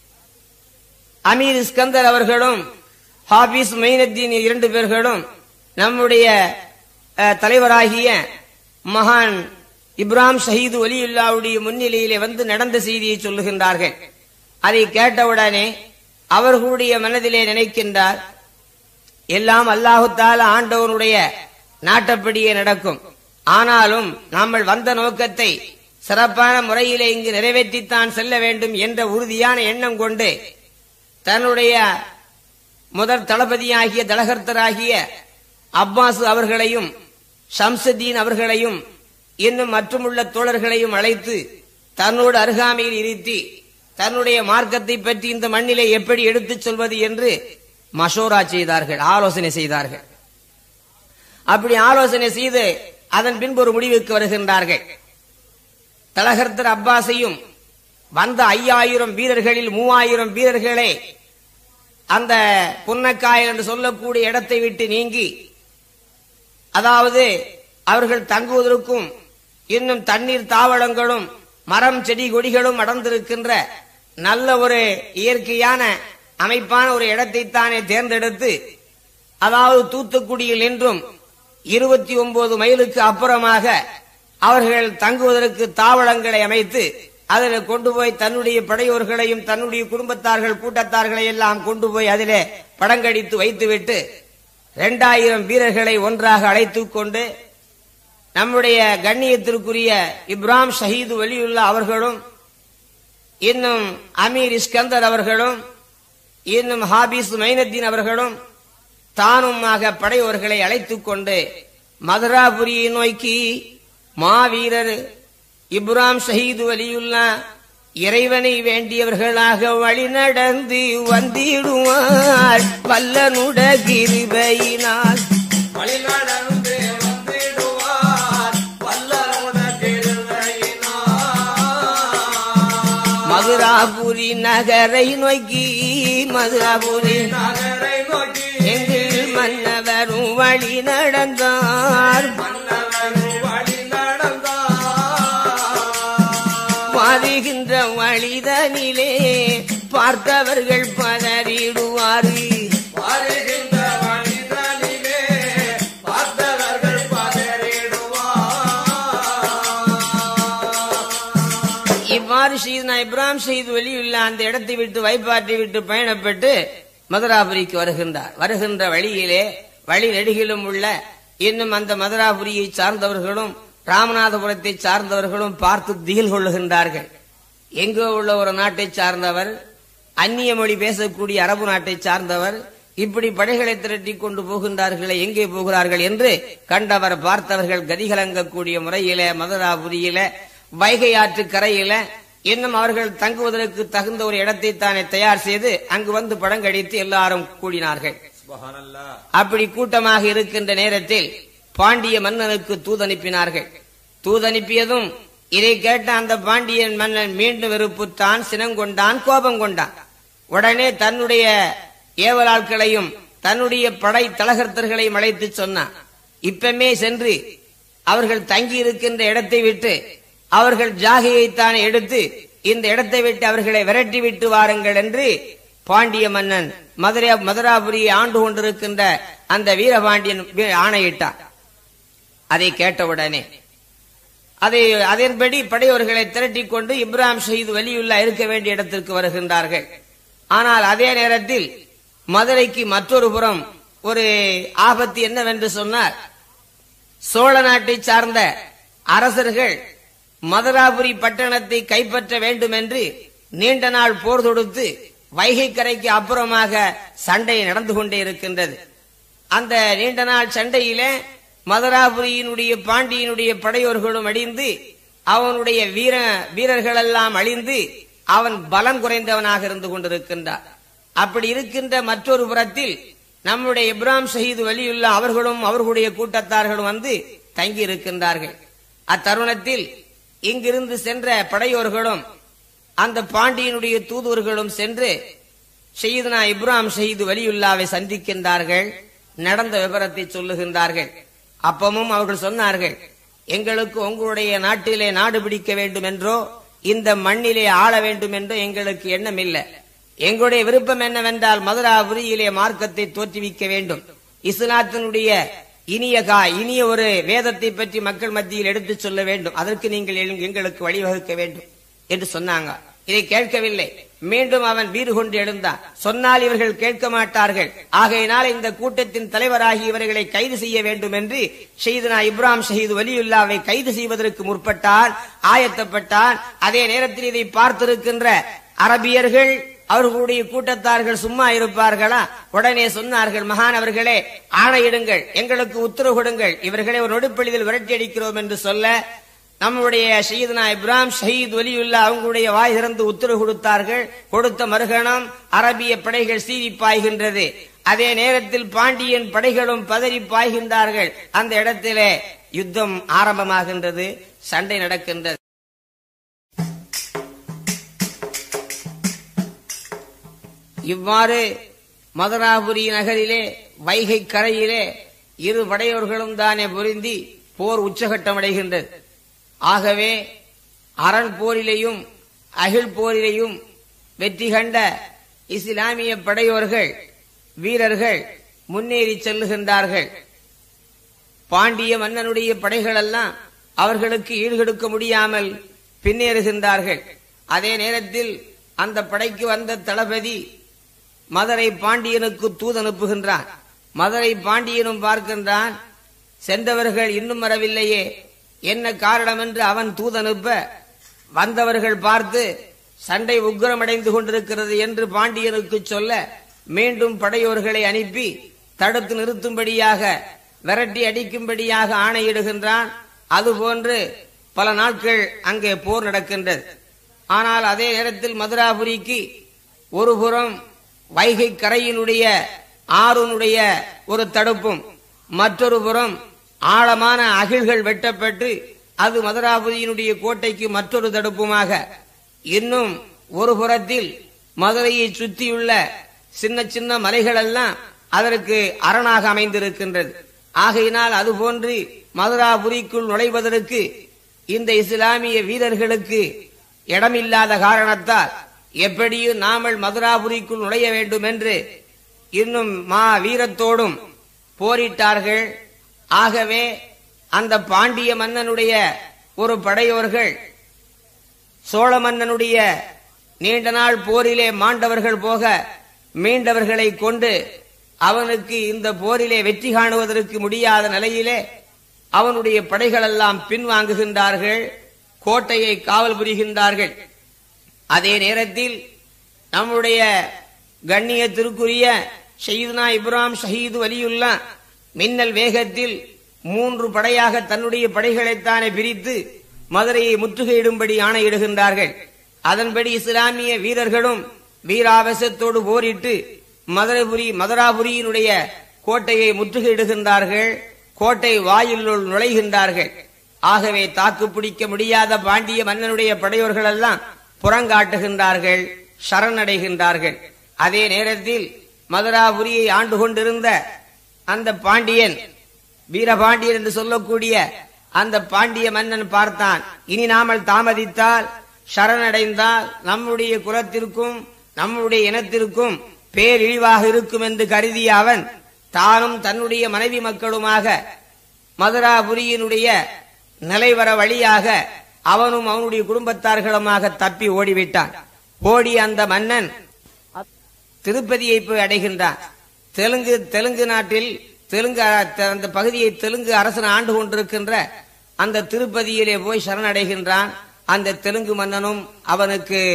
அமீர் இஸ்கந்தர் அவர்களும் ஹாபிஸ் மைனத்தீன் இரண்டு பேர்களும் நம்முடைய அஹ், தலைவராகிய மகான் இப்ராம் ஷஹீது ஒலியுல்லாவுடைய முன்னிலையிலே வந்து நடந்த செய்தியை சொல்லுகின்றார்கள் அதை கேட்டவுடனே அவர்களுடைய மனதிலே நினைக்கின்றார் எல்லாம் அல்லாஹு தால ஆண்டவனுடைய நாட்டப்படியே நடக்கும் ஆனாலும் நாமல் வந்த நோக்கத்தை சிறப்பான முறையிலே இங்கு நிறைவேற்றித்தான் செல்ல வேண்டும் என்ற உறுதியான எண்ணம் கொண்டு தன்னுடைய முதற் தளபதியாகிய தலகர்த்தராகிய அப்பாஸ் அவர்களையும் ஷம்சுத்தீன் அவர்களையும் இன்னும் மற்றுமுள்ள தோழர்களையும் அழைத்து தன்னோடு அருகாமையில் இருத்தி தன்னுடைய மார்க்கத்தை பற்றி இந்த மண்ணிலே எப்படி எடுத்துச் சொல்வது என்று மஷோரா செய்தார்கள் ஆலோசனை செய்தார்கள் அப்படி ஆலோசனை செய்து அதன் பின்பு ஒரு முடிவுக்கு வருகின்றார்கள் தலகர்த்தர் அப்பாஸையும் வந்த ஐயாயிரம் வீரர்களில் மூவாயிரம் வீரர்களே அந்த புன்னக்காயல் என்று சொல்லக்கூடிய இடத்தை விட்டு நீங்கி அதாவது அவர்கள் தங்குவதற்கும் இன்னும் தண்ணீர் தாவளங்களும் மரம் செடி கொடிகளும் அடர்ந்திருக்கின்ற நல்ல ஒரு இயற்கையான அமைப்பான ஒரு இடத்தை தானே தேர்ந்தெடுத்து அதாவது தூத்துக்குடியில் என்றும் இருபத்தி ஒன்பது மைலுக்கு அப்புறமாக அவர்கள் தங்குவதற்கு தாவளங்களை அமைத்து அதில் கொண்டு போய் தன்னுடைய படையோர்களையும் தன்னுடைய குடும்பத்தார்கள் கூட்டத்தார்களை எல்லாம் கொண்டு போய் அதிலே படங்கடித்து வைத்துவிட்டு இரண்டாயிரம் வீரர்களை ஒன்றாக அழைத்துக் கொண்டு நம்முடைய கண்ணியத்திற்குரிய இப்ராம் ஷஹீது வலியுல்லா அவர்களும் இன்னும் அமீர் இஸ்கந்தர் அவர்களும் இன்னும் ஹாபிஸ் மைனத்தீன் அவர்களும் தானுமாக படையோர்களை அழைத்துக் கொண்டு மதுராபுரியை நோக்கி மாவீரர் இப்ராம் ஷஹீது வலியுல்லா இறைவனை வேண்டியவர்களாக வழி நடந்து வந்திடுவார் வல்லனுட கிருபையினால் வழிநடந்து வந்திடுவார் வல்லருட திருவையினார். மதுராபுரி நகரை நோக்கி மதுராபுரி நகரை நோக்கி எங்கள் மன்னவரும் வழி நடந்தார் மன்னவரும் வழி நடந்தார். மாறுகின்ற வழிதனிலே பார்த்தவர்கள் பதறிடுவாரு வருகின்ற வழிதனிலே பார்த்தவர்கள் பதறிடுவார். இவ்வாறு செய்து நான் இப்ராம் செய்து வெளியுள்ள அந்த இடத்தை விட்டு வைப்பாற்றி விட்டு பயணப்பட்டு மதுராபுரிக்கு வருகின்றார் வருகின்ற வழியிலே வழி நெடுகிலும் உள்ள இன்னும் அந்த மதுராபுரியை சார்ந்தவர்களும் ராமநாதபுரத்தை சார்ந்தவர்களும் பார்த்து திகில் கொள்ளுகின்றார்கள் எங்கோ உள்ள ஒரு நாட்டை சார்ந்தவர் அந்நிய மொழி பேசக்கூடிய அரபு நாட்டை சார்ந்தவர் இப்படி படைகளை திரட்டி கொண்டு போகின்றார்களே எங்கே போகிறார்கள் என்று கண்டவர் பார்த்தவர்கள் கதிகலங்கக்கூடிய முறையில மதுராபுரியில வைகை ஆற்று கரையில இன்னும் அவர்கள் தங்குவதற்கு தகுந்த ஒரு இடத்தை தானே தயார் செய்து அங்கு வந்து படங்கடித்து எல்லாரும் கூடினார்கள் சுபஹானல்லாஹ். அப்படி கூட்டமாக இருக்கின்ற நேரத்தில் பாண்டிய மன்னனுக்கு தூதனுப்பினார்கள் தூதனுப்பியதும் இதை கேட்ட அந்த பாண்டியன் மன்னன் மீண்டும் வெறுப்புத்தான் சினங்கொண்டான் கோபம் கொண்டான் உடனே தன்னுடைய ஏவலாட்களையும் தன்னுடைய படை தலகர்த்தர்களையும் அழைத்து சொன்னான் இப்பமே சென்று அவர்கள் தங்கி இருக்கின்ற இடத்தை விட்டு அவர்கள் ஜாகையைத்தான் எடுத்து இந்த இடத்தை விட்டு அவர்களை விரட்டி விட்டு வாருங்கள் என்று பாண்டிய மன்னன் மதுரை மதுராபுரியை ஆண்டு கொண்டிருக்கின்ற அந்த வீரபாண்டியன் வி- ஆணையிட்டான் அதை கேட்டவுடனே அதை அதன்படி படையோர்களை திரட்டிக் கொண்டு இப்ராஹிம் ஷஹீத் வலியுல்லா இருக்க வேண்டிய இடத்திற்கு வருகின்றார்கள் ஆனால் அதே நேரத்தில் மதுரைக்கு மற்றொரு புறம் ஒரு ஆபத்து என்னவென்று சொன்னார் சோழ நாட்டை சார்ந்த அரசர்கள் மதுராபுரி பட்டணத்தை கைப்பற்ற வேண்டும் என்று நீண்ட நாள் போர் தொடுத்து வைகை கரைக்கு அப்புறமாக சண்டை நடந்து கொண்டே இருக்கின்றது அந்த நீண்ட நாள் சண்டையிலே மதுராபுரியினுடைய பாண்டியனுடைய படையோர்களும் அழிந்து அவனுடைய வீர வீரர்கள் எல்லாம் அழிந்து அவன் பலம் குறைந்தவனாக இருந்து கொண்டிருக்கின்றான் அப்படி இருக்கின்ற மற்றொரு புறத்தில் நம்முடைய இப்ராம் ஷஹீது வலியுல்லா அவர்களும் அவர்களுடைய கூட்டத்தார்களும் வந்து தங்கி இருக்கின்றார்கள் அத்தருணத்தில் இங்கிருந்து சென்ற படையோர்களும் அந்த பாண்டியனுடைய தூதுவர்களும் சென்று ஷெய்துனா இப்ராம் ஷஹீது வலியுல்லாவை சந்திக்கின்றார்கள் நடந்த விவரத்தை சொல்லுகின்றார்கள் அப்பமும் அவர்கள் சொன்னார்கள் எங்களுக்கு உங்களுடைய நாட்டிலே நாடு பிடிக்க வேண்டும் என்றோ இந்த மண்ணிலே ஆள வேண்டும் என்றோ எங்களுக்கு எண்ணம் இல்லை எங்களுடைய விருப்பம் என்னவென்றால் மதுராபுரியிலே மார்க்கத்தை தோற்றுவிக்க வேண்டும் இஸ்லாத்தினுடைய இனிய கா இனிய ஒரு வேதத்தை பற்றி மக்கள் மத்தியில் எடுத்துச் சொல்ல வேண்டும் அதற்கு நீங்கள் எங்க- எங்களுக்கு வழிவகுக்க வேண்டும் என்று சொன்னாங்க இதை கேட்கவில்லை மீண்டும் அவன் வீறு கொண்டு எழுந்தான் சொன்னால் இவர்கள் கேட்க மாட்டார்கள் ஆகையினால் இந்த கூட்டத்தின் தலைவராகி இவர்களை கைது செய்ய வேண்டும் என்று ஷெய்துனா இப்ராம் ஷஹீது வலியுல்லாவை கைது செய்வதற்கு முற்பட்டான் ஆயத்தப்பட்டான் அதே நேரத்தில் இதை பார்த்திருக்கின்ற அரபியர்கள் அவர்களுடைய கூட்டத்தார்கள் சும்மா இருப்பார்களா உடனே சொன்னார்கள் மகானவர்களே ஆணையிடுங்கள் எங்களுக்கு உத்தரவு கொடுங்கள் இவர்களை ஒரு நொடிப்பெளிதில் விரட்டி அடிக்கிறோம் என்று சொல்ல நம்முடைய ஷஹீதுனா இப்ராஹிம் ஷஹீத் வலியுல்லா அவங்களுடைய வாய் திறந்து உத்தரவு கொடுத்தார்கள் கொடுத்த மறுகணம் அரபிய படைகள் சீறி பாய்கின்றது அதே நேரத்தில் பாண்டியன் படைகளும் பதறி பாய்கின்றார்கள் அந்த இடத்திலே யுத்தம் ஆரம்பமாகின்றது சண்டை நடக்கின்றது இவ்வாறு மதுராபுரி நகரிலே வைகை கரையிலே இரு படையோர்களும் தானே பொருந்தி போர் உச்சகட்டமடைகின்றது ஆகவே அரண் போரிலேயும் அகில் போரிலேயும் வெற்றி கண்ட இஸ்லாமிய படையோர்கள் வீரர்கள் முன்னேறி செல்லுகின்றார்கள் பாண்டிய மன்னனுடைய படைகள் எல்லாம் அவர்களுக்கு ஈடுகொடுக்க முடியாமல் பின்னேறுகின்றார்கள் அதே நேரத்தில் அந்த படைக்கு வந்த தளபதி மதுரை பாண்டியனுக்கு தூதனுப்புகின்றான் மதுரை பாண்டியனும் பார்க்கின்றான் சென்றவர்கள் இன்னும் வரவில்லையே என்ன காரணம் என்று அவன் தூதனுப்ப வந்தவர்கள் பார்த்து சண்டை உக்கிரமடைந்து கொண்டிருக்கிறது என்று பாண்டியனுக்கு சொல்ல மீண்டும் படையோர்களை அனுப்பி தடுத்து நிறுத்தும்படியாக விரட்டி அடிக்கும்படியாக ஆணையிடுகின்றான் அதுபோன்று பல நாட்கள் அங்கே போர் நடக்கின்றது ஆனால் அதே நேரத்தில் மதுராபுரிக்கு ஒரு புறம் வைகை கரையினுடைய ஆறுனுடைய ஒரு தடுப்பும் மற்றொரு புறம் ஆழமான அகில்கள் வெட்டப்பட்டு அது மதுராபுரியினுடைய கோட்டைக்கு மற்றொரு தடுப்புமாக இன்னும் ஒரு புறத்தில் மதுரையை சுற்றியுள்ள சின்ன சின்ன மலைகள் எல்லாம் அதற்கு அரணாக அமைந்திருக்கின்றது ஆகையினால் அதுபோன்று மதுராபுரிக்குள் நுழைவதற்கு இந்த இஸ்லாமிய வீரர்களுக்கு இடமில்லாத காரணத்தால் எப்படியும் நாமல் மதுராபுரிக்குள் நுழைய வேண்டும் என்று இன்னும் மா வீரத்தோடும் போரிட்டார்கள் ஆகவே அந்த பாண்டிய மன்னனுடைய ஒரு படையோர்கள் சோழ மன்னனுடைய நீண்ட நாள் போரிலே மாண்டவர்கள் போக மீண்டவர்களை கொண்டு அவனுக்கு இந்த போரிலே வெற்றி காணுவதற்கு முடியாத நிலையிலே அவனுடைய படைகள் எல்லாம் பின்வாங்குகின்றார்கள் கோட்டையை காவல் புரிகின்றார்கள் அதே நேரத்தில் நம்முடைய கண்ணியத்திற்குரிய ஷஹீதுனா இப்ராம் ஷஹீது வலியுல்லா மின்னல் வேகத்தில் மூன்று படையாக தன்னுடைய படைகளைத்தானே பிரித்து மதுரையை முற்றுகையிடும்படி ஆணையிடுகின்றார்கள் அதன்படி இஸ்லாமிய வீரர்களும் வீராவேசத்தோடு போரிட்டு மதுரைபுரி மதுராபுரியினுடைய கோட்டையை முற்றுகையிடுகின்றார்கள் கோட்டை வாயிலுள் நுழைகின்றார்கள் ஆகவே தாக்கு பிடிக்க முடியாத பாண்டிய மன்னனுடைய படையோர்கள் எல்லாம் புறங்காட்டுகின்றார்கள் சரணடைகின்றார்கள் அதே நேரத்தில் மதுராபுரியை ஆண்டு கொண்டிருந்த அந்த பாண்டியன் வீரபாண்டியன் என்று சொல்லக்கூடிய அந்த பாண்டிய மன்னன் பார்த்தான் இனி நாமல் தாமதித்தால் சரணடைந்தால் நம்முடைய குலத்திற்கும் நம்முடைய இனத்திற்கும் பேரிழிவாக இருக்கும் என்று கருதிய அவன் தானும் தன்னுடைய மனைவி மக்களுமாக மதுராபுரியினுடைய நிலைவர வழியாக அவனும் அவனுடைய குடும்பத்தார்களுமாக தப்பி ஓடிவிட்டான் ஓடி அந்த மன்னன் திருப்பதியை போய் அடைகின்றான் தெலுங்கு தெலுங்கு நாட்டில் தெலுங்கு அ- அந்த பகுதியை தெலுங்கு அரசன் ஆண்டு கொண்டிருக்கின்ற அந்த திருப்பதியிலே போய் சரணடைகின்றான் அந்த தெலுங்கு மன்னனும் அவனுக்கு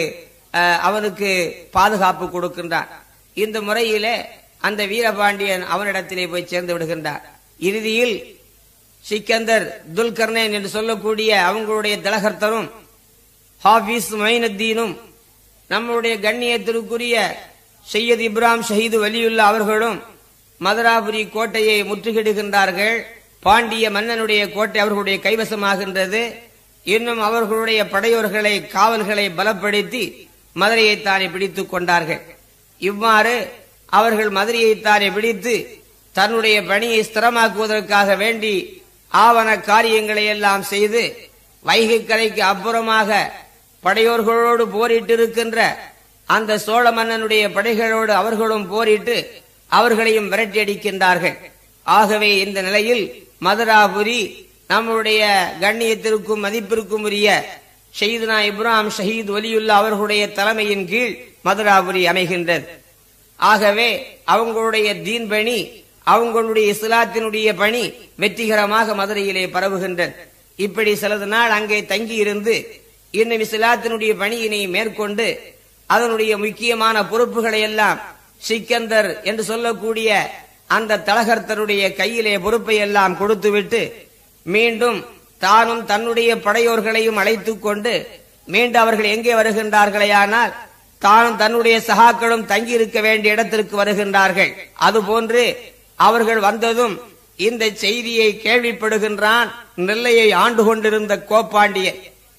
அஹ், அவனுக்கு பாதுகாப்பு கொடுக்கின்றான் இந்த முறையிலே அந்த வீரபாண்டியன் அவனிடத்திலே போய் சேர்ந்து விடுகின்றான் இறுதியில் சிக்கந்தர் துல்கர்னேன் என்று சொல்லக்கூடிய அவங்களுடைய திலகர்த்தரும் ஹாஃபிஸ் மைனுத்தீனும் நம்முடைய கண்ணியத்திற்குரிய சையத் இப்ராம் ஷஹீது வலியுல்லா அவர்களும் மதுராபுரி கோட்டையை முற்றுகிடுகின்றார்கள் பாண்டிய மன்னனுடைய கோட்டை அவர்களுடைய கைவசமாகின்றது இன்னும் அவர்களுடைய படையோர்களை காவல்களை பலப்படுத்தி மதுரையை தானே பிடித்துக் கொண்டார்கள் இவ்வாறு அவர்கள் மதுரையை தானே பிடித்து தன்னுடைய பணியை ஸ்திரமாக்குவதற்காக வேண்டி ஆவண காரியங்களை எல்லாம் செய்து வைகை கரைக்கு அப்புறமாக படையோர்களோடு போரிட்டிருக்கின்ற அந்த சோழ மன்னனுடைய படைகளோடு அவர்களும் போரிட்டு அவர்களையும் விரட்டி அடிக்கின்றார்கள் ஆகவே இந்த நிலையில் மதுராபுரி நம்முடைய கண்ணியத்திற்கும் மதிப்பிற்கும் உரிய ஷஹீதுனா இப்ராஹிம் ஷஹீத் வலியுல்லா அவர்களுடைய தலைமையின் கீழ் மதுராபுரி அமைகின்றது ஆகவே அவங்களுடைய தீன் பணி அவங்களுடைய இஸ்லாத்தினுடைய பணி வெற்றிகரமாக மதுரையிலே பரவுகின்றது இப்படி சிலது நாள் அங்கே தங்கி இருந்து இன்னும் இஸ்லாத்தினுடைய பணியினை மேற்கொண்டு அதனுடைய முக்கியமான பொறுப்புகளை எல்லாம் சிக்கந்தர் என்று சொல்லக்கூடிய அந்த தலகர்த்தருடைய கையிலே பொறுப்பை எல்லாம் கொடுத்துவிட்டு மீண்டும் தானும் தன்னுடைய படையோர்களையும் அழைத்துக் கொண்டு மீண்டும் அவர்கள் எங்கே வருகின்றார்களேயானால் தானும் தன்னுடைய சகாக்களும் தங்கி இருக்க வேண்டிய இடத்திற்கு வருகின்றார்கள் அதுபோன்று அவர்கள் வந்ததும் இந்த செய்தியை கேள்விப்படுகின்றான் நெல்லையை ஆண்டு கொண்டிருந்த கோப்பாண்டியன்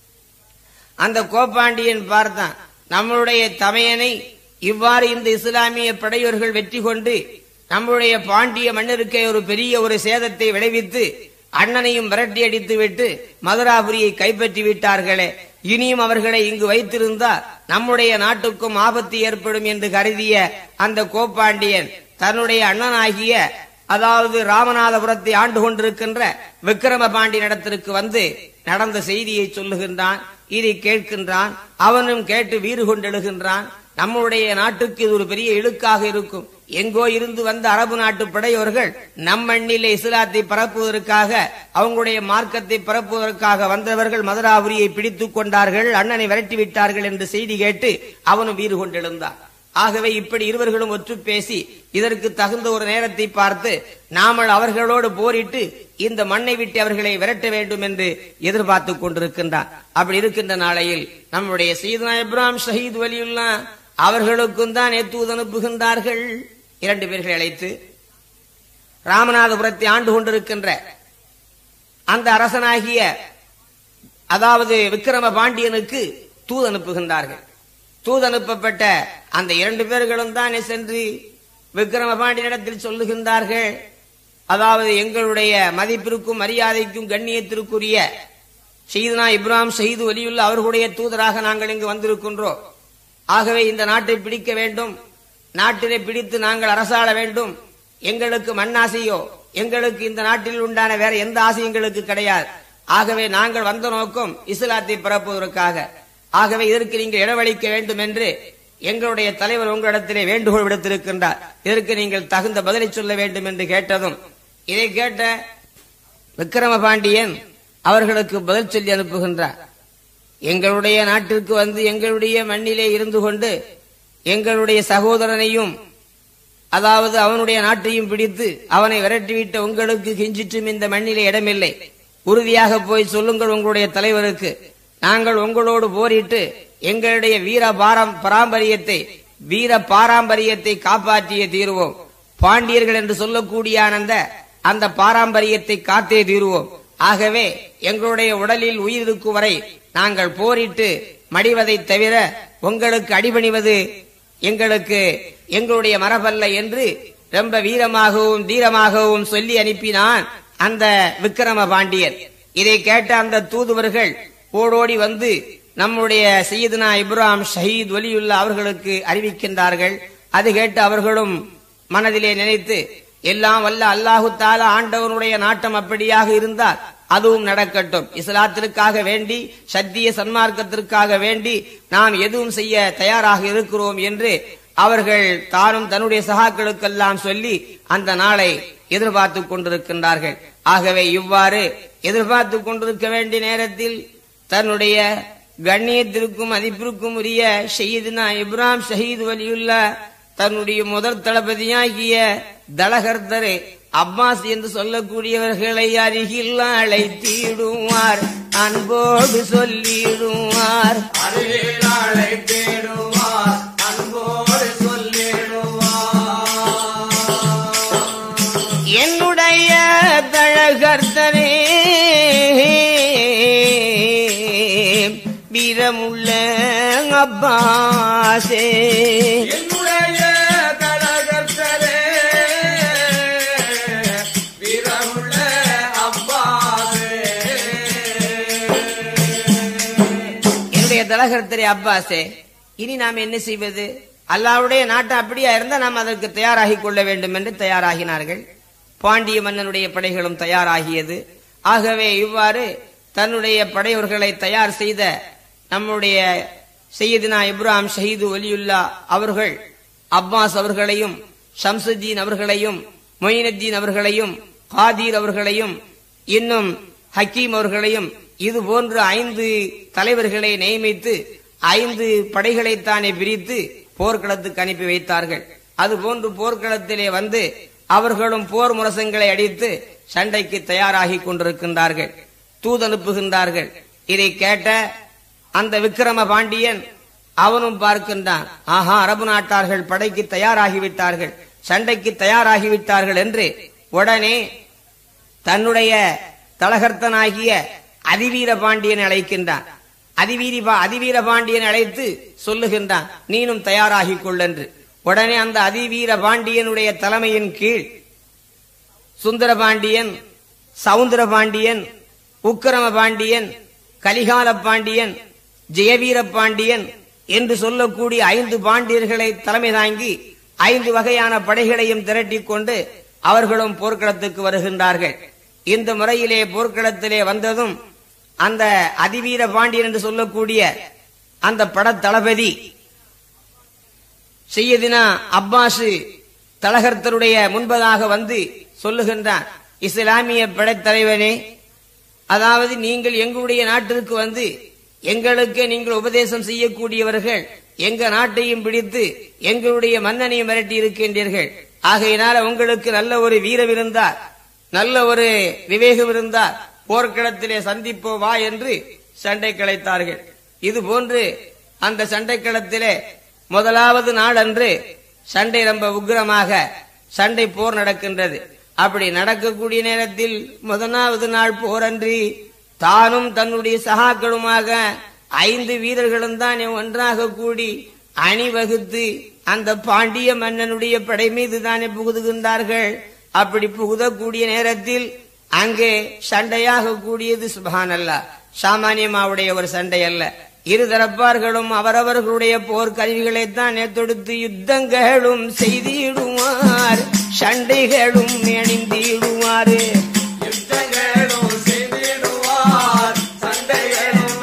அந்த கோப்பாண்டியன் பார்த்தான் நம்மளுடைய தமையனை இவ்வாறு இந்த இஸ்லாமிய படையோர்கள் வெற்றி கொண்டு நம்முடைய பாண்டிய மன்னருக்கே ஒரு பெரிய ஒரு சேதத்தை விளைவித்து அண்ணனையும் விரட்டி அடித்து விட்டு மதுராபுரியை கைப்பற்றி விட்டார்களே இனியும் அவர்களை இங்கு வைத்திருந்தால் நம்முடைய நாட்டுக்கும் ஆபத்து ஏற்படும் என்று கருதிய அந்த கோப்பாண்டியன் தன்னுடைய அண்ணனாகிய அதாவது ராமநாதபுரத்தை ஆண்டு கொண்டிருக்கின்ற விக்கிரம பாண்டியனிடத்திற்கு வந்து நடந்த செய்தியை சொல்லுகின்றான் இதை கேட்கின்றான் அவனும் கேட்டு வீறு கொண்டெழுகின்றான் நம்முடைய நாட்டுக்கு இது ஒரு பெரிய இழுக்காக இருக்கும் எங்கோ இருந்து வந்த அரபு நாட்டு படையோர்கள் நம் மண்ணிலே இஸ்லாத்தை பரப்புவதற்காக அவங்களுடைய மார்க்கத்தை பரப்புவதற்காக வந்தவர்கள் மதுராபுரியை பிடித்துக் கொண்டார்கள் அண்ணனை விரட்டி விட்டார்கள் என்று செய்தி கேட்டு அவனும் வீறு கொண்டெழுந்தான் ஆகவே இப்படி இருவர்களும் ஒற்று பேசி இதற்கு தகுந்த ஒரு நேரத்தை பார்த்து நாமல் அவர்களோடு போரிட்டு இந்த மண்ணை விட்டு அவர்களை விரட்ட வேண்டும் என்று எதிர்பார்த்துக் கொண்டிருக்கின்றார் அப்படி இருக்கின்ற நாளையில் நம்முடைய சீதனா இப்ராஹிம் ஷஹீத் வலியுல்லா அவர்களுக்கும் தான் எத்தூது அனுப்புகின்றார்கள் இரண்டு பேர்களை அழைத்து ராமநாதபுரத்தை ஆண்டு கொண்டிருக்கின்ற அந்த அரசனாகிய அதாவது விக்கிரம பாண்டியனுக்கு தூது அனுப்புகின்றார்கள் தூது அனுப்பப்பட்ட அந்த இரண்டு பேர்களும் தானே சென்று விக்கிரம பாண்டியனிடத்தில் சொல்லுகின்றார்கள் அதாவது எங்களுடைய மதிப்பிற்கும் மரியாதைக்கும் கண்ணியத்திற்குரிய ஷஹீதுனா இப்ராஹிம் ஷஹீது வலியுள்ள அவர்களுடைய தூதராக நாங்கள் இங்கு வந்திருக்கின்றோம் ஆகவே இந்த நாட்டை பிடிக்க வேண்டும் நாட்டினை பிடித்து நாங்கள் அரசாள வேண்டும் எங்களுக்கு மண்ணாசையோ எங்களுக்கு இந்த நாட்டில் உண்டான வேற எந்த ஆசையும் எங்களுக்கு கிடையாது ஆகவே நாங்கள் வந்த நோக்கம் இஸ்லாத்தை பரப்புவதற்காக ஆகவே இதற்கு நீங்கள் இடமளிக்க வேண்டும் என்று எங்களுடைய தலைவர் உங்களிடத்திலே வேண்டுகோள் விடுத்திருக்கின்றார் இதற்கு நீங்கள் தகுந்த பதிலை சொல்ல வேண்டும் என்று கேட்டதும் இதை கேட்ட விக்கிரம பாண்டியன் அவர்களுக்கு பதில் சொல்லி அனுப்புகின்றார் எங்களுடைய நாட்டிற்கு வந்து எங்களுடைய மண்ணிலே இருந்து கொண்டு எங்களுடைய சகோதரனையும் அதாவது அவனுடைய நாட்டையும் பிடித்து அவனை விரட்டிவிட்ட உங்களுக்கு கிஞ்சிற்றும் இந்த மண்ணிலே இடமில்லை உறுதியாக போய் சொல்லுங்கள் உங்களுடைய தலைவருக்கு நாங்கள் உங்களோடு போரிட்டு எங்களுடைய வீர பாரம் பாரம்பரியத்தை வீர பாரம்பரியத்தை காப்பாற்றிய தீருவோம் பாண்டியர்கள் என்று சொல்லக்கூடிய அந்த அந்த பாரம்பரியத்தை காத்தே தீருவோம் ஆகவே எங்களுடைய உடலில் உயிர் இருக்கும் வரை நாங்கள் போரிட்டு மடிவதை தவிர உங்களுக்கு அடிபணிவது எங்களுக்கு எங்களுடைய மரபல்ல என்று ரொம்ப வீரமாகவும் தீரமாகவும் சொல்லி அனுப்பினான் அந்த விக்கிரம பாண்டியன் இதை கேட்ட அந்த தூதுவர்கள் ஓடோடி வந்து நம்முடைய சையதுனா இப்ராஹிம் ஷஹீத் வலியுல்லா அவர்களுக்கு அறிவிக்கின்றார்கள் அது கேட்டு அவர்களும் மனதிலே நினைத்து எல்லாம் வல்ல அல்லாஹு தாலா ஆண்டவனுடைய நாட்டம் அப்படியாக இருந்தால் அதுவும் நடக்கட்டும் இஸ்லாத்திற்காக வேண்டி சத்திய சன்மார்க்கத்திற்காக வேண்டி நாம் எதுவும் செய்ய தயாராக இருக்கிறோம் என்று அவர்கள் தானும் தன்னுடைய சகாக்களுக்கெல்லாம் சொல்லி அந்த நாளை எதிர்பார்த்து கொண்டிருக்கின்றார்கள் ஆகவே இவ்வாறு எதிர்பார்த்து கொண்டிருக்க வேண்டிய நேரத்தில் தன்னுடைய கண்ணியத்திற்கும் மதிப்பிற்கும் உரிய ஷஹீதுனா இப்ராஹிம் ஷஹீத் வலியுள்ள தன்னுடைய முதல் தளபதியாகிய தலகர்தர் அப்பாஸ் என்று சொல்லக்கூடியவர்களை அருகில் அழைத்திடுவார் அன்போடு சொல்லிடுவார் அருகில் அழைத்திடுவார் அன்போடு சொல்லிடுவார் என்னுடைய தழகர்த்தனே வீரமுள்ள அப்பாசே என்னுடைய தலகத்தரே வீரமுள்ள அப்பாவே என்னுடைய தலகர்த்தரே அப்பாசே இனி நாம் என்ன செய்வது அல்லாவுடைய நாட்டம் அப்படியா இருந்தா நாம் அதற்கு தயாராகி கொள்ள வேண்டும் என்று தயாராகினார்கள் பாண்டிய மன்னனுடைய படைகளும் தயாராகியது ஆகவே இவ்வாறு தன்னுடைய படையவர்களை தயார் செய்த நம்முடைய சையதினா இப்ராஹிம் ஷஹீது ஒலியுல்லா அவர்கள் அப்பாஸ் அவர்களையும் ஷம்சுத்தீன் அவர்களையும் மொயினுத்தீன் அவர்களையும் காதீர் அவர்களையும் இன்னும் ஹக்கீம் அவர்களையும் இது போன்று ஐந்து தலைவர்களை நியமித்து ஐந்து படைகளைத்தானே பிரித்து போர்க்களத்துக்கு அனுப்பி வைத்தார்கள் அதுபோன்று போர்க்களத்திலே வந்து அவர்களும் போர் முரசங்களை அடித்து சண்டைக்கு தயாராகி கொண்டிருக்கின்றார்கள் தூதனுப்புகின்றார்கள் இதை கேட்ட அந்த விக்கிரம பாண்டியன் அவனும் பார்க்கின்றான் ஆஹா அரபு நாட்டார்கள் படைக்கு தயாராகிவிட்டார்கள் சண்டைக்கு தயாராகிவிட்டார்கள் என்று உடனே தன்னுடைய தலகர்த்தனாகிய அதிவீர பாண்டியனை அழைக்கின்றான் அதிவீரி பா- அதிவீர பாண்டியனை அழைத்து சொல்லுகின்றான் நீனும் தயாராகிக் கொள் என்று உடனே அந்த அதிவீர பாண்டியனுடைய தலைமையின் கீழ் சுந்தர பாண்டியன் சவுந்தர பாண்டியன் உக்கிரம பாண்டியன் கலிகால பாண்டியன் ஜெயவீர பாண்டியன் என்று சொல்லக்கூடிய ஐந்து பாண்டியர்களை தலைமை தாங்கி ஐந்து வகையான படைகளையும் திரட்டிக் கொண்டு அவர்களும் போர்க்களத்துக்கு வருகின்றார்கள் இந்த முறையிலே போர்க்களத்திலே வந்ததும் அந்த அதிவீர பாண்டியன் என்று சொல்லக்கூடிய அந்த படத்தளபதி செய்யதினா அப்பாசு தலகர்த்தருடைய முன்பதாக வந்து சொல்லுகின்றான் இஸ்லாமிய படைத்தலைவனே அதாவது நீங்கள் எங்களுடைய நாட்டிற்கு வந்து எங்களுக்கு நீங்கள் உபதேசம் செய்யக்கூடியவர்கள் எங்க நாட்டையும் பிடித்து எங்களுடைய மன்னனையும் மிரட்டி இருக்கின்றீர்கள் ஆகையினால உங்களுக்கு நல்ல ஒரு வீரம் இருந்தால் நல்ல ஒரு விவேகம் இருந்தால் போர்க்களத்திலே சந்திப்போ வா என்று சண்டை கலைத்தார்கள் இது போன்று அந்த சண்டை களத்திலே முதலாவது நாள் அன்று சண்டை ரொம்ப உக்கிரமாக சண்டை போர் நடக்கின்றது அப்படி நடக்கக்கூடிய நேரத்தில் முதலாவது நாள் போரன்றி தானும் தன்னுடைய சகாக்களுமாக ஐந்து வீரர்களும் தான் ஒன்றாக கூடி அணிவகுத்து அந்த பாண்டிய மன்னனுடைய படை மீது தானே புகுதுகின்றார்கள் அப்படி புகுதக்கூடிய நேரத்தில் அங்கே சண்டையாக கூடியது சுபான் அல்ல சாமானியமாவுடைய ஒரு சண்டை அல்ல இரு தரப்பார்களும் அவரவர்களுடைய போர் கருவிகளைத்தான் தொடுத்து யுத்தங்களும் செய்திடுவார் சண்டைகளும் அணிந்திடுவார் யுத்தங்களும் செய்திடுவார் சண்டைகளும்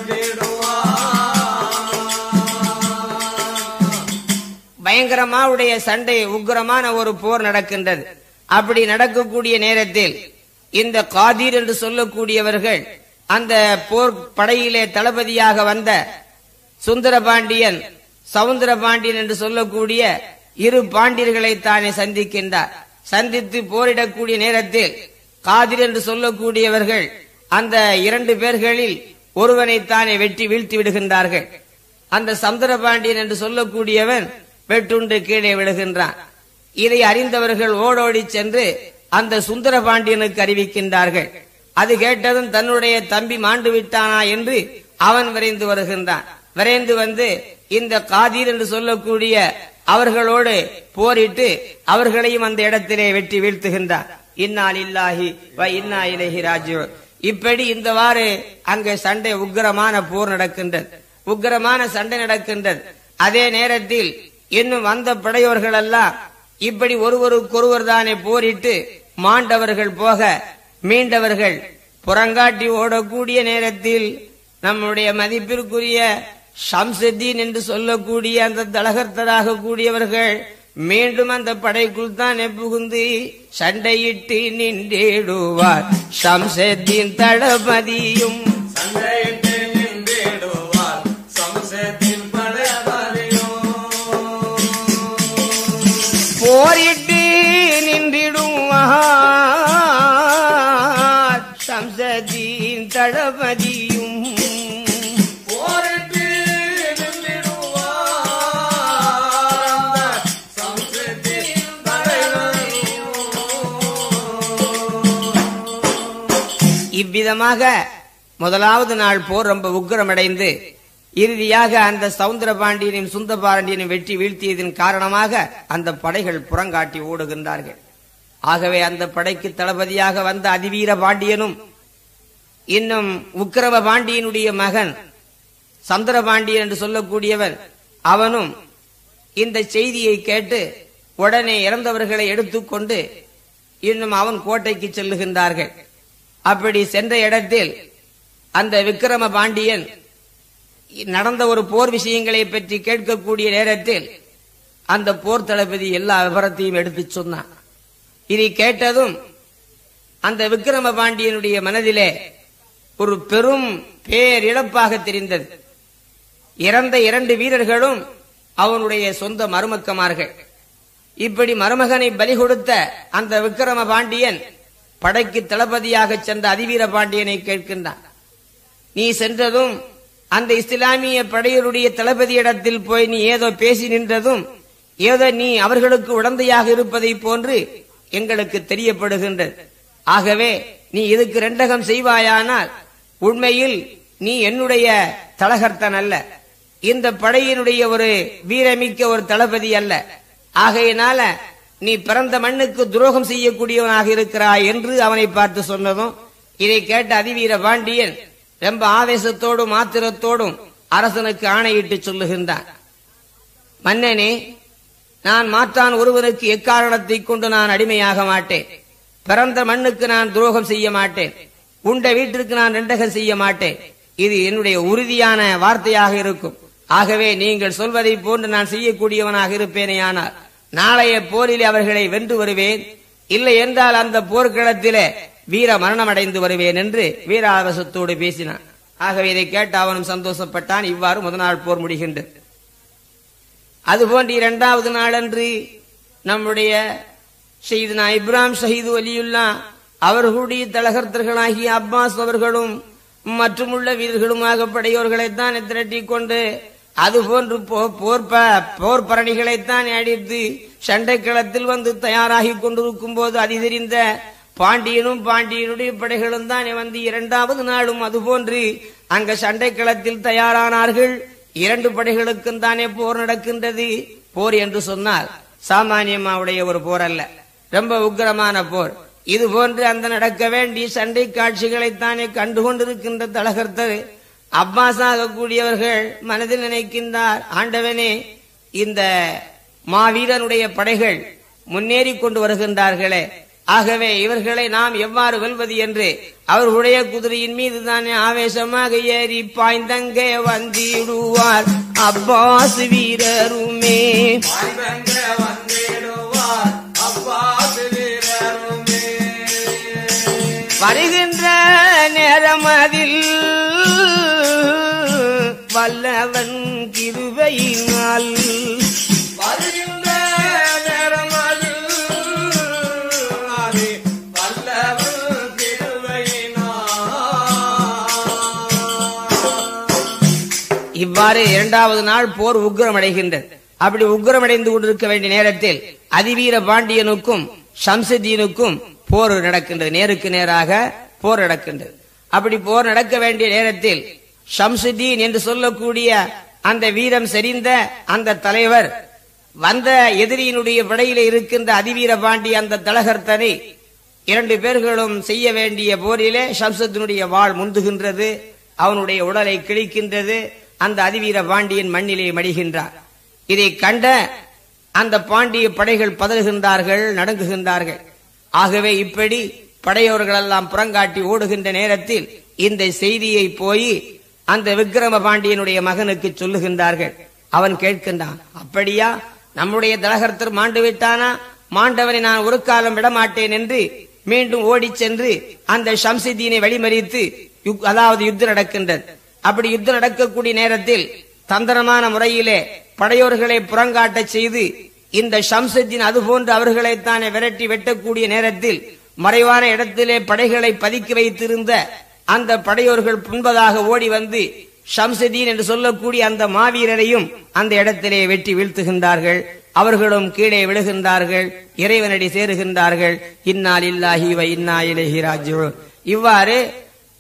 நடத்திடுவார் பயங்கரமாவுடைய சண்டை உக்கிரமான ஒரு போர் நடக்கின்றது அப்படி நடக்கக்கூடிய நேரத்தில் இந்த காதீர் என்று சொல்லக்கூடியவர்கள் அந்த போர் படையிலே தளபதியாக வந்த சுந்தர பாண்டியன் சவுந்தர பாண்டியன் என்று சொல்லக்கூடிய இரு பாண்டியர்களை தானே சந்திக்கின்றார் சந்தித்து போரிடக்கூடிய நேரத்தில் காதிர் என்று சொல்லக்கூடியவர்கள் அந்த இரண்டு பேர்களில் ஒருவனை தானே வெட்டி வீழ்த்தி விடுகின்றார்கள் அந்த சமுத்திர பாண்டியன் என்று சொல்லக்கூடியவன் வெட்டுண்டு கீழே விழுகின்றான் இதை அறிந்தவர்கள் ஓடோடி சென்று அந்த சுந்தர பாண்டியனுக்கு அறிவிக்கின்றார்கள் அது கேட்டதும் தன்னுடைய தம்பி மாண்டு விட்டானா என்று அவன் விரைந்து வருகின்றான் விரைந்து வந்து இந்த காதீர் என்று சொல்லக்கூடிய அவர்களோடு போரிட்டு அவர்களையும் அந்த இடத்திலே வெட்டி வீழ்த்துகின்றான் இன்னால் இல்லாஹி வ இன்னா இலைஹி ராஜிவன் இப்படி இந்தவாறு அங்கே சண்டை உக்கிரமான போர் நடக்கின்றது உக்கிரமான சண்டை நடக்கின்றது அதே நேரத்தில் இன்னும் வந்த படையோர்கள் எல்லாம் இப்படி ஒருவருக்கொருவர் தானே போரிட்டு மாண்டவர்கள் போக மீண்டவர்கள் புறங்காட்டி ஓடக்கூடிய நேரத்தில் நம்முடைய மதிப்பிற்குரிய ஷம்சுத்தீன் என்று சொல்லக்கூடிய அந்த தலகர்த்தராக கூடியவர்கள் மீண்டும் அந்த படைக்குள் தான் புகுந்து சண்டையிட்டு நின்றிடுவார் ஷம்சுத்தீன் தளபதியும் சண்டையிட்டு நின்றிடுவார் இவ்விதமாக முதலாவது நாள் போர் ரொம்ப உக்கிரமடைந்து இறுதியாக அந்த சவுந்தர பாண்டியனையும் சுந்த பாண்டியனையும் வெற்றி வீழ்த்தியதன் காரணமாக அந்த படைகள் புறங்காட்டி ஓடுகின்றார்கள் ஆகவே அந்த படைக்கு தளபதியாக வந்த அதிவீர பாண்டியனும் இன்னும் உக்கிரம பாண்டியனுடைய மகன் சந்திர பாண்டியன் என்று சொல்லக்கூடியவன் அவனும் இந்த செய்தியை கேட்டு உடனே இறந்தவர்களை எடுத்துக்கொண்டு இன்னும் அவன் கோட்டைக்கு செல்லுகின்றார்கள் அப்படி சென்ற இடத்தில் அந்த விக்கிரம பாண்டியன் நடந்த ஒரு போர் விஷயங்களை பற்றி கேட்கக்கூடிய நேரத்தில் அந்த போர் தளபதி எல்லா விவரத்தையும் எடுத்துச் சொன்னான் இதை கேட்டதும் அந்த விக்கிரம பாண்டியனுடைய மனதிலே ஒரு பெரும் பேரிழப்பாக தெரிந்தது இறந்த இரண்டு வீரர்களும் அவனுடைய சொந்த மருமக்கமார்கள் இப்படி மருமகனை பலி கொடுத்த அந்த விக்கிரம பாண்டியன் படைக்கு தளபதியாக சென்ற அதிவீர பாண்டியனை கேட்கின்றான் நீ சென்றதும் அந்த இஸ்லாமிய படையருடைய தளபதியிடத்தில் போய் நீ ஏதோ பேசி நின்றதும் ஏதோ நீ அவர்களுக்கு உடந்தையாக இருப்பதை போன்று எங்களுக்கு தெரியப்படுகின்றது ஆகவே நீ இதுக்கு ரெண்டகம் செய்வாயானால் உண்மையில் நீ என்னுடைய தலகர்த்தன் அல்ல இந்த படையினுடைய ஒரு வீரமிக்க ஒரு தளபதி அல்ல ஆகையினால நீ பிறந்த மண்ணுக்கு துரோகம் செய்யக்கூடியவனாக இருக்கிறாய் என்று அவனை பார்த்து சொன்னதும் இதை கேட்ட அதிவீர பாண்டியன் ரொம்ப ஆவேசத்தோடும் ஆத்திரத்தோடும் அரசனுக்கு ஆணையிட்டு சொல்லுகின்றான் மன்னனே நான் மாற்றான் ஒருவனுக்கு எக்காரணத்தை கொண்டு நான் அடிமையாக மாட்டேன் பிறந்த மண்ணுக்கு நான் துரோகம் செய்ய மாட்டேன் உண்ட வீட்டிற்கு நான் ரெண்டகம் செய்ய மாட்டேன் இது என்னுடைய உறுதியான வார்த்தையாக இருக்கும் ஆகவே நீங்கள் சொல்வதை போன்று நான் செய்யக்கூடியவனாக இருப்பேனேயானால் நாளைய போரிலே அவர்களை வென்று வருவேன் இல்லை என்றால் அந்த போர்க்களத்திலே வீர மரணம் அடைந்து வருவேன் என்று வீராவசத்தோடு பேசினான் ஆகவே இதை கேட்டு அவனும் சந்தோஷப்பட்டான் இவ்வாறு முதல் நாள் போர் முடிகின்றது அதுபோன்று இரண்டாவது நாளன்று நம்முடைய செய்தனா இப்ராஹிம் ஷஹீது அலியுல்லா அவர்களுடைய தலகர்த்தர்களாகிய அப்பாஸ் அவர்களும் மற்றுமுள்ள வீரர்களுமாக படையோர்களைத்தான் திரட்டிக் கொண்டு அதுபோன்று போ- போர் ப- போர் பரணிகளைத்தான் அடித்து சண்டைக்களத்தில் வந்து தயாராகி கொண்டிருக்கும் போது அதிதெரிந்த பாண்டியனும் பாண்டியனுடைய படைகளும் தான் வந்து இரண்டாவது நாளும் அதுபோன்று அங்க சண்டைக்களத்தில் தயாரானார்கள் இரண்டு படைகளுக்கும் தானே போர் நடக்கின்றது போர் என்று சொன்னால் சாமானியமாவுடைய ஒரு போர் அல்ல ரொம்ப உக்கிரமான போர் இது போன்று அந்த நடக்க வேண்டிய சண்டை காட்சிகளைத்தானே கண்டு கொண்டிருக்கின்ற தலகர்த்தர் அப்பாஸ் ஆகக்கூடியவர்கள் மனதில் நினைக்கின்றார் ஆண்டவனே இந்த மாவீரனுடைய படைகள் முன்னேறி கொண்டு வருகின்றார்களே ஆகவே இவர்களை நாம் எவ்வாறு வெல்வது என்று அவர்களுடைய குதிரையின் மீது தானே ஆவேசமாக ஏறி பாய்ந்தங்கே வந்திடுவார் அப்பாஸ் வீரருமே வாய்வெங்க வந்திடுவார் அப்பாசு வீரருமே வருகின்ற நேரம் அதில் வல்லவன் கிருபையினால் வருகின்ற நேரமது அது வல்லவர் திருவையினார் இவ்வாறு இரண்டாவது நாள் போர் உக்கிரமடைகின்றது அப்படி உக்கிரமடைந்து கொண்டிருக்க வேண்டிய நேரத்தில் அதிவீர பாண்டியனுக்கும் ஷம்சுதீனுக்கும் போர் நடக்கின்றது நேருக்கு நேராக போர் நடக்கின்றது அப்படி போர் நடக்க வேண்டிய நேரத்தில் ஷம்சுதீன் என்று சொல்லக்கூடிய அந்த வீரம் செறிந்த அந்த தலைவர் வந்த எதிரியினுடைய படையில இருக்கின்ற அதிவீர பாண்டி அந்த தலகர்த்தனை இரண்டு பேர்களும் செய்ய வேண்டிய போரிலே ஷம்சத்தினுடைய வாள் முந்துகின்றது அவனுடைய உடலை கிழிக்கின்றது அந்த அதிவீர பாண்டியன் மண்ணிலே மடிகின்றார் இதை கண்ட அந்த பாண்டிய படைகள் பதறுகின்றார்கள் நடுங்குகின்றார்கள் ஆகவே இப்படி படையோர்கள் எல்லாம் புறங்காட்டி ஓடுகின்ற நேரத்தில் இந்த செய்தியை போய் அந்த விக்கிரம பாண்டியனுடைய மகனுக்கு சொல்லுகின்றார்கள் அவன் கேட்கின்றான் அப்படியா நம்முடைய தலகர்த்தர் மாண்டு விட்டானா மாண்டவனை நான் ஒரு காலம் விடமாட்டேன் என்று மீண்டும் ஓடிச் சென்று அந்த ஷம்சுதீனை வழிமறித்து யுக்- அதாவது யுத்தம் நடக்கின்றது அப்படி யுத்தம் நடக்கக்கூடிய நேரத்தில் தந்திரமான முறையிலே படையோர்களை புறங்காட்டச் செய்து இந்த ஷம்சுத்தீன் அதுபோன்று அவர்களைத்தானே விரட்டி வெட்டக்கூடிய நேரத்தில் மறைவான இடத்திலே படைகளை பதுக்கி வைத்திருந்த அந்த படையோர்கள் முன்பதாக ஓடி வந்து ஷம்சுதீன் என்று சொல்லக்கூடிய அந்த மாவீரரையும் அந்த இடத்திலே வெட்டி வீழ்த்துகின்றார்கள் அவர்களும் கீழே விழுகின்றார்கள் இறைவனடி சேருகின்றார்கள் இன்னால் இல்லாஹி வ இன்னா இலைஹி ராஜிஊன் இவ்வாறு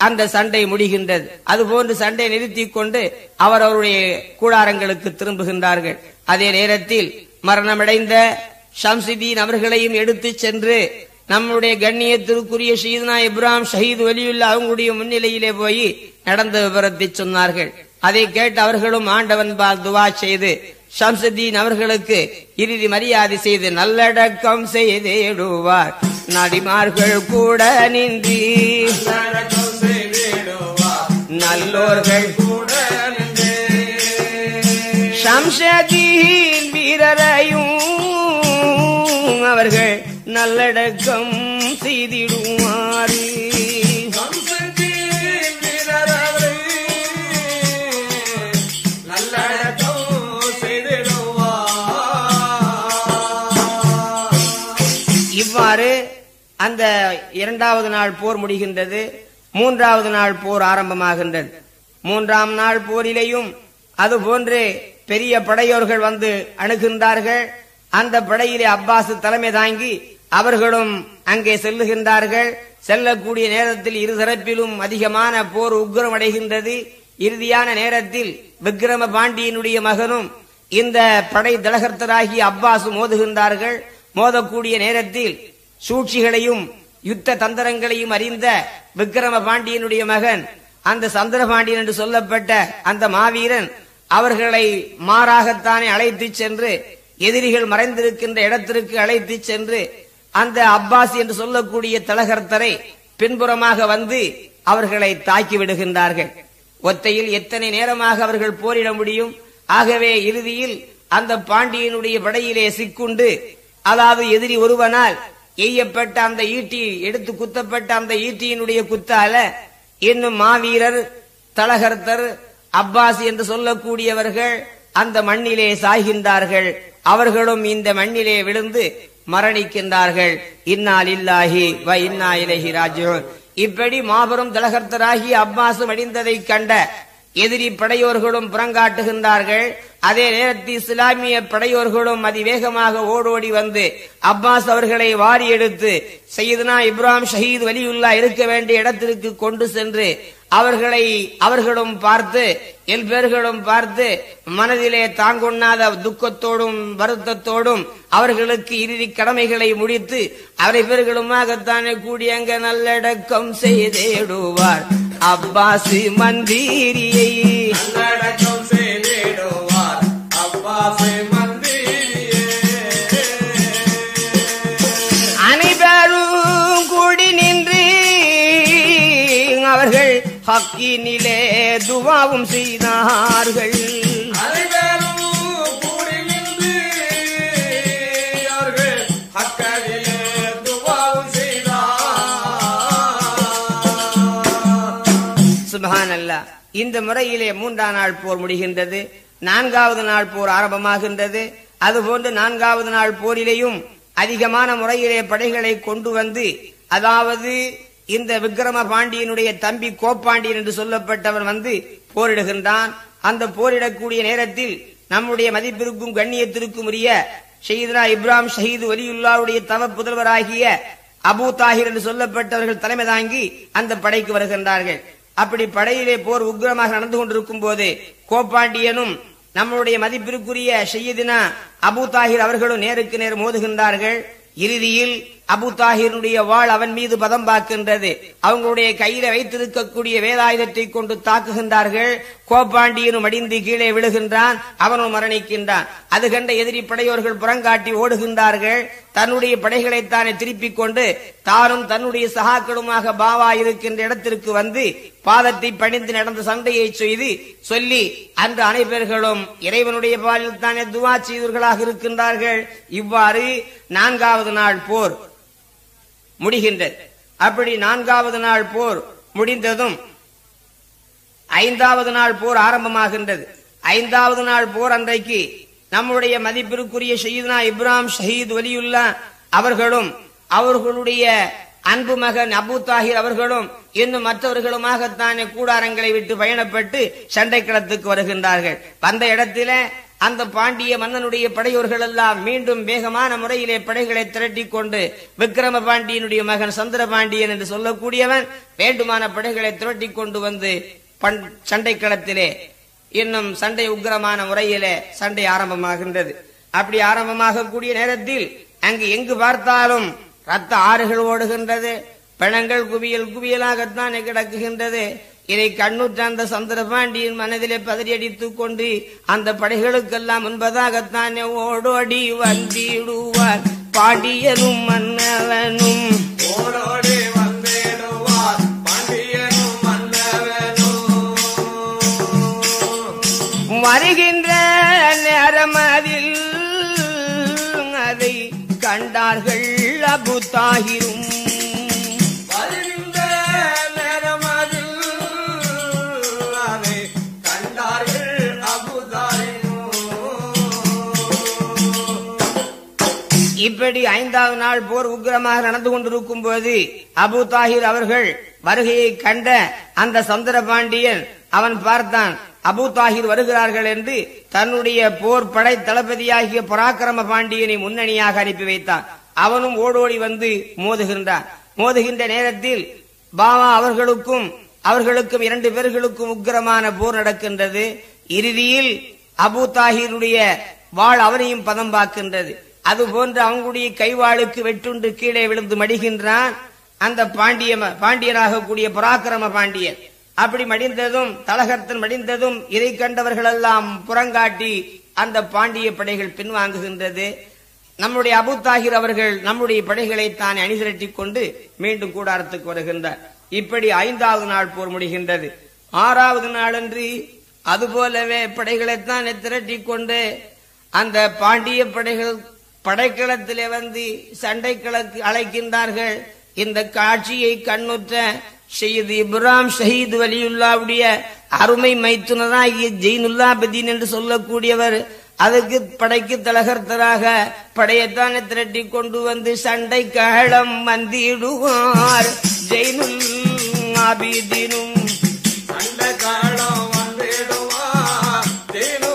அந்த சண்டை முடிகின்றது அதுபோன்று சண்டை நிறுத்திக் கொண்டு அவர் அவருடைய கூடாரங்களுக்கு திரும்புகின்றார்கள் அதே நேரத்தில் மரணமடைந்த ஷம்சுதீன் அவர்களையும் எடுத்துச் சென்று நம்முடைய கண்ணியத்திற்குரிய ஷீதுனா இப்ராஹிம் ஷஹீத் வலியுல்லா அவங்களுடைய முன்னிலையிலே போய் நடந்த விவரத்தை சொன்னார்கள் அதை கேட்டு அவர்களும் ஆண்டவன் பால் துவா செய்து ஷம்சுதீன் அவர்களுக்கு இறுதி மரியாதை செய்து நல்லடக்கம் செய்தேடுவார் நடிமார்கள் கூட நின்றி நடக்கம் செய்திடுவார் நல்லோர்கள் கூட நின்றே ஷம்ஷதீன் வீரரையும் அவர்கள் நல்லடக்கம் செய்திடுவாரு வம்சத்தின் வீரரவரே, நல்லடக்கம் செய்திடுவார் இவ்வாறு அந்த இரண்டாவது நாள் போர் முடிகின்றது மூன்றாவது நாள் போர் ஆரம்பமாகின்றது மூன்றாம் நாள் போரிலேயும் அதுபோன்று பெரிய படையோர்கள் வந்து அணுகின்றார்கள் அந்த படையிலே அப்பாஸ் தலைமை தாங்கி அவர்களும் அங்கே செல்லுகின்றார்கள் செல்லக்கூடிய நேரத்தில் இரு தரப்பிலும் அதிகமான போர் உக்கிரம் அடைகின்றது இறுதியான நேரத்தில் விக்ரம பாண்டியனுடைய மகனும் இந்த படை தலகர்த்தராகிய அப்பாஸ் மோதுகின்றார்கள் மோதக்கூடிய நேரத்தில் சூழ்ச்சிகளையும் யுத்த தந்திரங்களையும் அறிந்த விக்ரம பாண்டியனுடைய மகன் அந்த சந்திரபாண்டியன் என்று சொல்லப்பட்ட அந்த மாவீரன் அவர்களை மாறாகத்தானே அழைத்துச் சென்று எதிரிகள் மறைந்திருக்கின்ற இடத்திற்கு அழைத்துச் சென்று அந்த அப்பாஸ் என்று சொல்லக்கூடிய தலகர்த்தரை பின்புறமாக வந்து அவர்களை தாக்கி விடுகின்றார்கள் ஒத்தையில் எத்தனை நேரமாக அவர்கள் போரிட முடியும் ஆகவே இறுதியில் அந்த பாண்டியனுடைய படையிலே சிக்குண்டு அதாவது எதிரி ஒருவனால் எய்யப்பட்ட அந்த ஈட்டி எடுத்து குத்தப்பட்ட அந்த ஈட்டியினுடைய குத்தால இன்னும் மாவீரர் தலகர்த்தர் அப்பாஸ் என்று சொல்லக்கூடியவர்கள் அந்த மண்ணிலே சாய்கின்றார்கள் அவர்களும் இந்த மண்ணிலே விழுந்து மரணிக்கின்றார்கள் இன்னால் இல்லாஹி வ இன்னா இலஹி ராஜியூன் இப்படி மாபெரும் தலகர்த்தராகி அப்பாசும் அடிந்ததை கண்ட எதிரி படையோர்களும் புறங்காட்டுகின்றார்கள் அதே நேரத்தில் இஸ்லாமிய படையோர்களும் அதிவேகமாக ஓடோடி வந்து அப்பாஸ் அவர்களை வாரி எடுத்து சையதுனா இப்ராஹிம் ஷஹீத் வலியுல்லா இருக்க வேண்டிய இடத்திற்கு கொண்டு சென்று அவர்களை அவர்களும் பார்த்து எல் பேர்களும் பார்த்து மனதிலே தாங்கொண்ணாத துக்கத்தோடும் வருத்தத்தோடும் அவர்களுக்கு இறுதி கடமைகளை முடித்து அவரை பேர்களுமாகத்தானே கூடி அங்க நல்லடக்கம் செய்தேடுவார் அப்பாசு மந்திரியை நல்லடக்கம் செய்திடுவார் அப்பாசை மந்திரியே அனைவரும் கூடி நின்று அவர்கள் ஹக்கினிலே துவாவும் செய்தார்கள் அனைவரும் கூடி நின்று அவர்கள் அக்கறையிலே துவாவும் செய்தார் சுபஹான் அல்லாஹ் இந்த முறையிலே மூன்றாம் நாள் போர் முடிகின்றது நான்காவது நாள் போர் ஆரம்பமாகின்றது அதுபோன்று நான்காவது நாள் போரிலேயும் அதிகமான முறையிலே படைகளை கொண்டு வந்து அதாவது இந்த விக்ரம பாண்டியனுடைய தம்பி கோப்பாண்டியன் என்று சொல்லப்பட்டவன் வந்து போரிடுகின்றான் அந்த போரிடக்கூடிய நேரத்தில் நம்முடைய மதிப்பிற்கும் கண்ணியத்திற்கும் உரிய ஷஹீதுனா இப்ராஹிம் ஷஹீது வலியுல்லாவுடைய தவ புதல்வராகிய அபூ தாஹிர் என்று சொல்லப்பட்டவர்கள் தலைமை தாங்கி அந்த படைக்கு வருகின்றார்கள் அப்படி படையிலே போர் உக்கிரமாக நடந்து கொண்டிருக்கும் போது கோப்பாண்டியனும் நம்முடைய மதிப்பிற்குரிய ஷையதினா அபூ தாஹிர் அவர்களும் நேருக்கு நேர் மோதுகின்றார்கள் இறுதியில் அபு தாஹிருடைய வாள் அவன் மீது பதம் பார்க்கின்றது அவங்களுடைய கையில வைத்திருக்கக்கூடிய வேலாயுதத்தை கொண்டு தாக்குகின்றார்கள் கோப்பாண்டியனும் அடிந்து கீழே விழுகின்றான் அவனும் மரணிக்கின்றான் அது கண்ட எதிரி படையோர்கள் புறங்காட்டி ஓடுகின்றார்கள் தன்னுடைய படைகளைத்தானே திருப்பிக் கொண்டு தானும் தன்னுடைய சகாக்களுமாக பாவா இருக்கின்ற இடத்திற்கு வந்து பாதத்தை பணிந்து நடந்த சண்டையை செய்து சொல்லி அன்று அனைவர்களும் இறைவனுடைய பாலில் தானே துவா செய்தவர்களாக இருக்கின்றார்கள் இவ்வாறு நான்காவது நாள் போர் முடிகின்றது அப்படி நான்காவது நாள் போர் முடிந்ததும் ஐந்தாவது நாள் போர் ஆரம்பமாகின்றது ஐந்தாவது நாள் போர் அன்றைக்கு நம்முடைய மதிப்பிற்குரிய ஷஹீத்னா இப்ராஹிம் ஷஹீத் வலியுல்லா அவர்களும் அவர்களுடைய அன்பு மகன் அபு தாஹிர் அவர்களும் இன்னும் மற்றவர்களுமாகத்தானே கூடாரங்களை விட்டு பயணப்பட்டு சண்டை களத்துக்கு வருகின்றார்கள் வந்த இடத்தில அந்த பாண்டிய மன்னனுடைய படையோர்கள் எல்லாம் மீண்டும் வேகமான முறையிலே படைகளை திரட்டிக் கொண்டு விக்கிரம பாண்டியனுடைய மகன் சந்திர பாண்டியன் என்று சொல்லக்கூடியவன் வேண்டுமான படைகளை திரட்டிக் கொண்டு வந்து பண்- சண்டை களத்திலே இன்னும் சண்டை உக்கிரமான முறையிலே சண்டை ஆரம்பமாகின்றது அப்படி ஆரம்பமாக கூடிய நேரத்தில் அங்கு எங்கு பார்த்தாலும் ரத்த ஆறுகள் ஓடுகின்றது பிணங்கள் குவியல் குவியலாகத்தான் கிடக்குகின்றது இதை கண்ணுற்ற அந்த சந்திரபாண்டியின் மனதிலே பதறியடித்துக் கொண்டு அந்த படைகளுக்கெல்லாம் முன்பதாகத்தான் ஓடோடி வந்திடுவார் பாண்டியனும் மன்னவனும் ஓடோடி வந்திடுவார் பாண்டியனும் மன்னவனும் வருகின்ற நேரம் அதில் அதை கண்டார்கள் அபுதாகிரும் வருகின்ற நேரமதில் அதை கண்டார்கள் அபுதாரினோ இப்படி ஐந்தாவது நாள் போர் உக்கிரமாக நடந்து கொண்டிருக்கும் போது அபு தாஹிர் அவர்கள் வருகையை கண்ட அந்த சந்திர பாண்டியன் அவன் பார்த்தான் அபு தாஹிர் வருகிறார்கள் என்று தன்னுடைய போர் படை தளபதியாகிய பராக்கிரம பாண்டியனை முன்னணியாக அனுப்பி வைத்தான் அவனும் ஓடோடி வந்து மோதுகின்றான் மோதுகின்ற நேரத்தில் பாவா அவர்களுக்கும் அவர்களுக்கும் இரண்டு பேர்களுக்கும் உக்கிரமான போர் நடக்கின்றது இறுதியில் அபு தாஹிருடைய வாழ் அவனையும் பதம் பார்க்கின்றது அதுபோன்று அவங்களுடைய கைவாளுக்கு வெட்டுண்டு கீழே விழுந்து மடிகின்றான் அந்த பாண்டிய பாண்டியராக கூடிய பராக்கிரம பாண்டியன் அப்படி மடிந்ததும் தலகர்த்தன் மடிந்ததும் இதை கண்டவர்களெல்லாம் புறங்காட்டி அந்த பாண்டிய படைகள் பின்வாங்குகின்றது நம்முடைய அபுத்தாகிர் அவர்கள் நம்முடைய படைகளை தான் அணிதிரட்டிக் கொண்டு மீண்டும் கூடாரத்துக்கு வருகின்றார் இப்படி ஐந்தாவது நாள் போர் முடிகின்றது ஆறாவது நாளன்று அதுபோலவே படைகளைத்தான் திரட்டிக் கொண்டு அந்த பாண்டிய படைகள் படைக்களத்திலே வந்து சண்டை கிழக்கு அழைக்கின்றார்கள் இந்த காட்சியை கண்ணுற்ற ஷெய்து இப்ராம் ஷஹீத் வலியுல்லாவுடைய அருமை மைத்துனராகிய ஜெயினுல்லா பதீன் என்று சொல்லக்கூடியவர் அதுக்கு படைக்கு தலகர்த்தராக படையத்தானே திரட்டி கொண்டு வந்து சண்டை களம் வந்திடுவார் ஜெயினுல் ஆபிதீனும் அந்த காலம் வந்திடுவார் தேனோ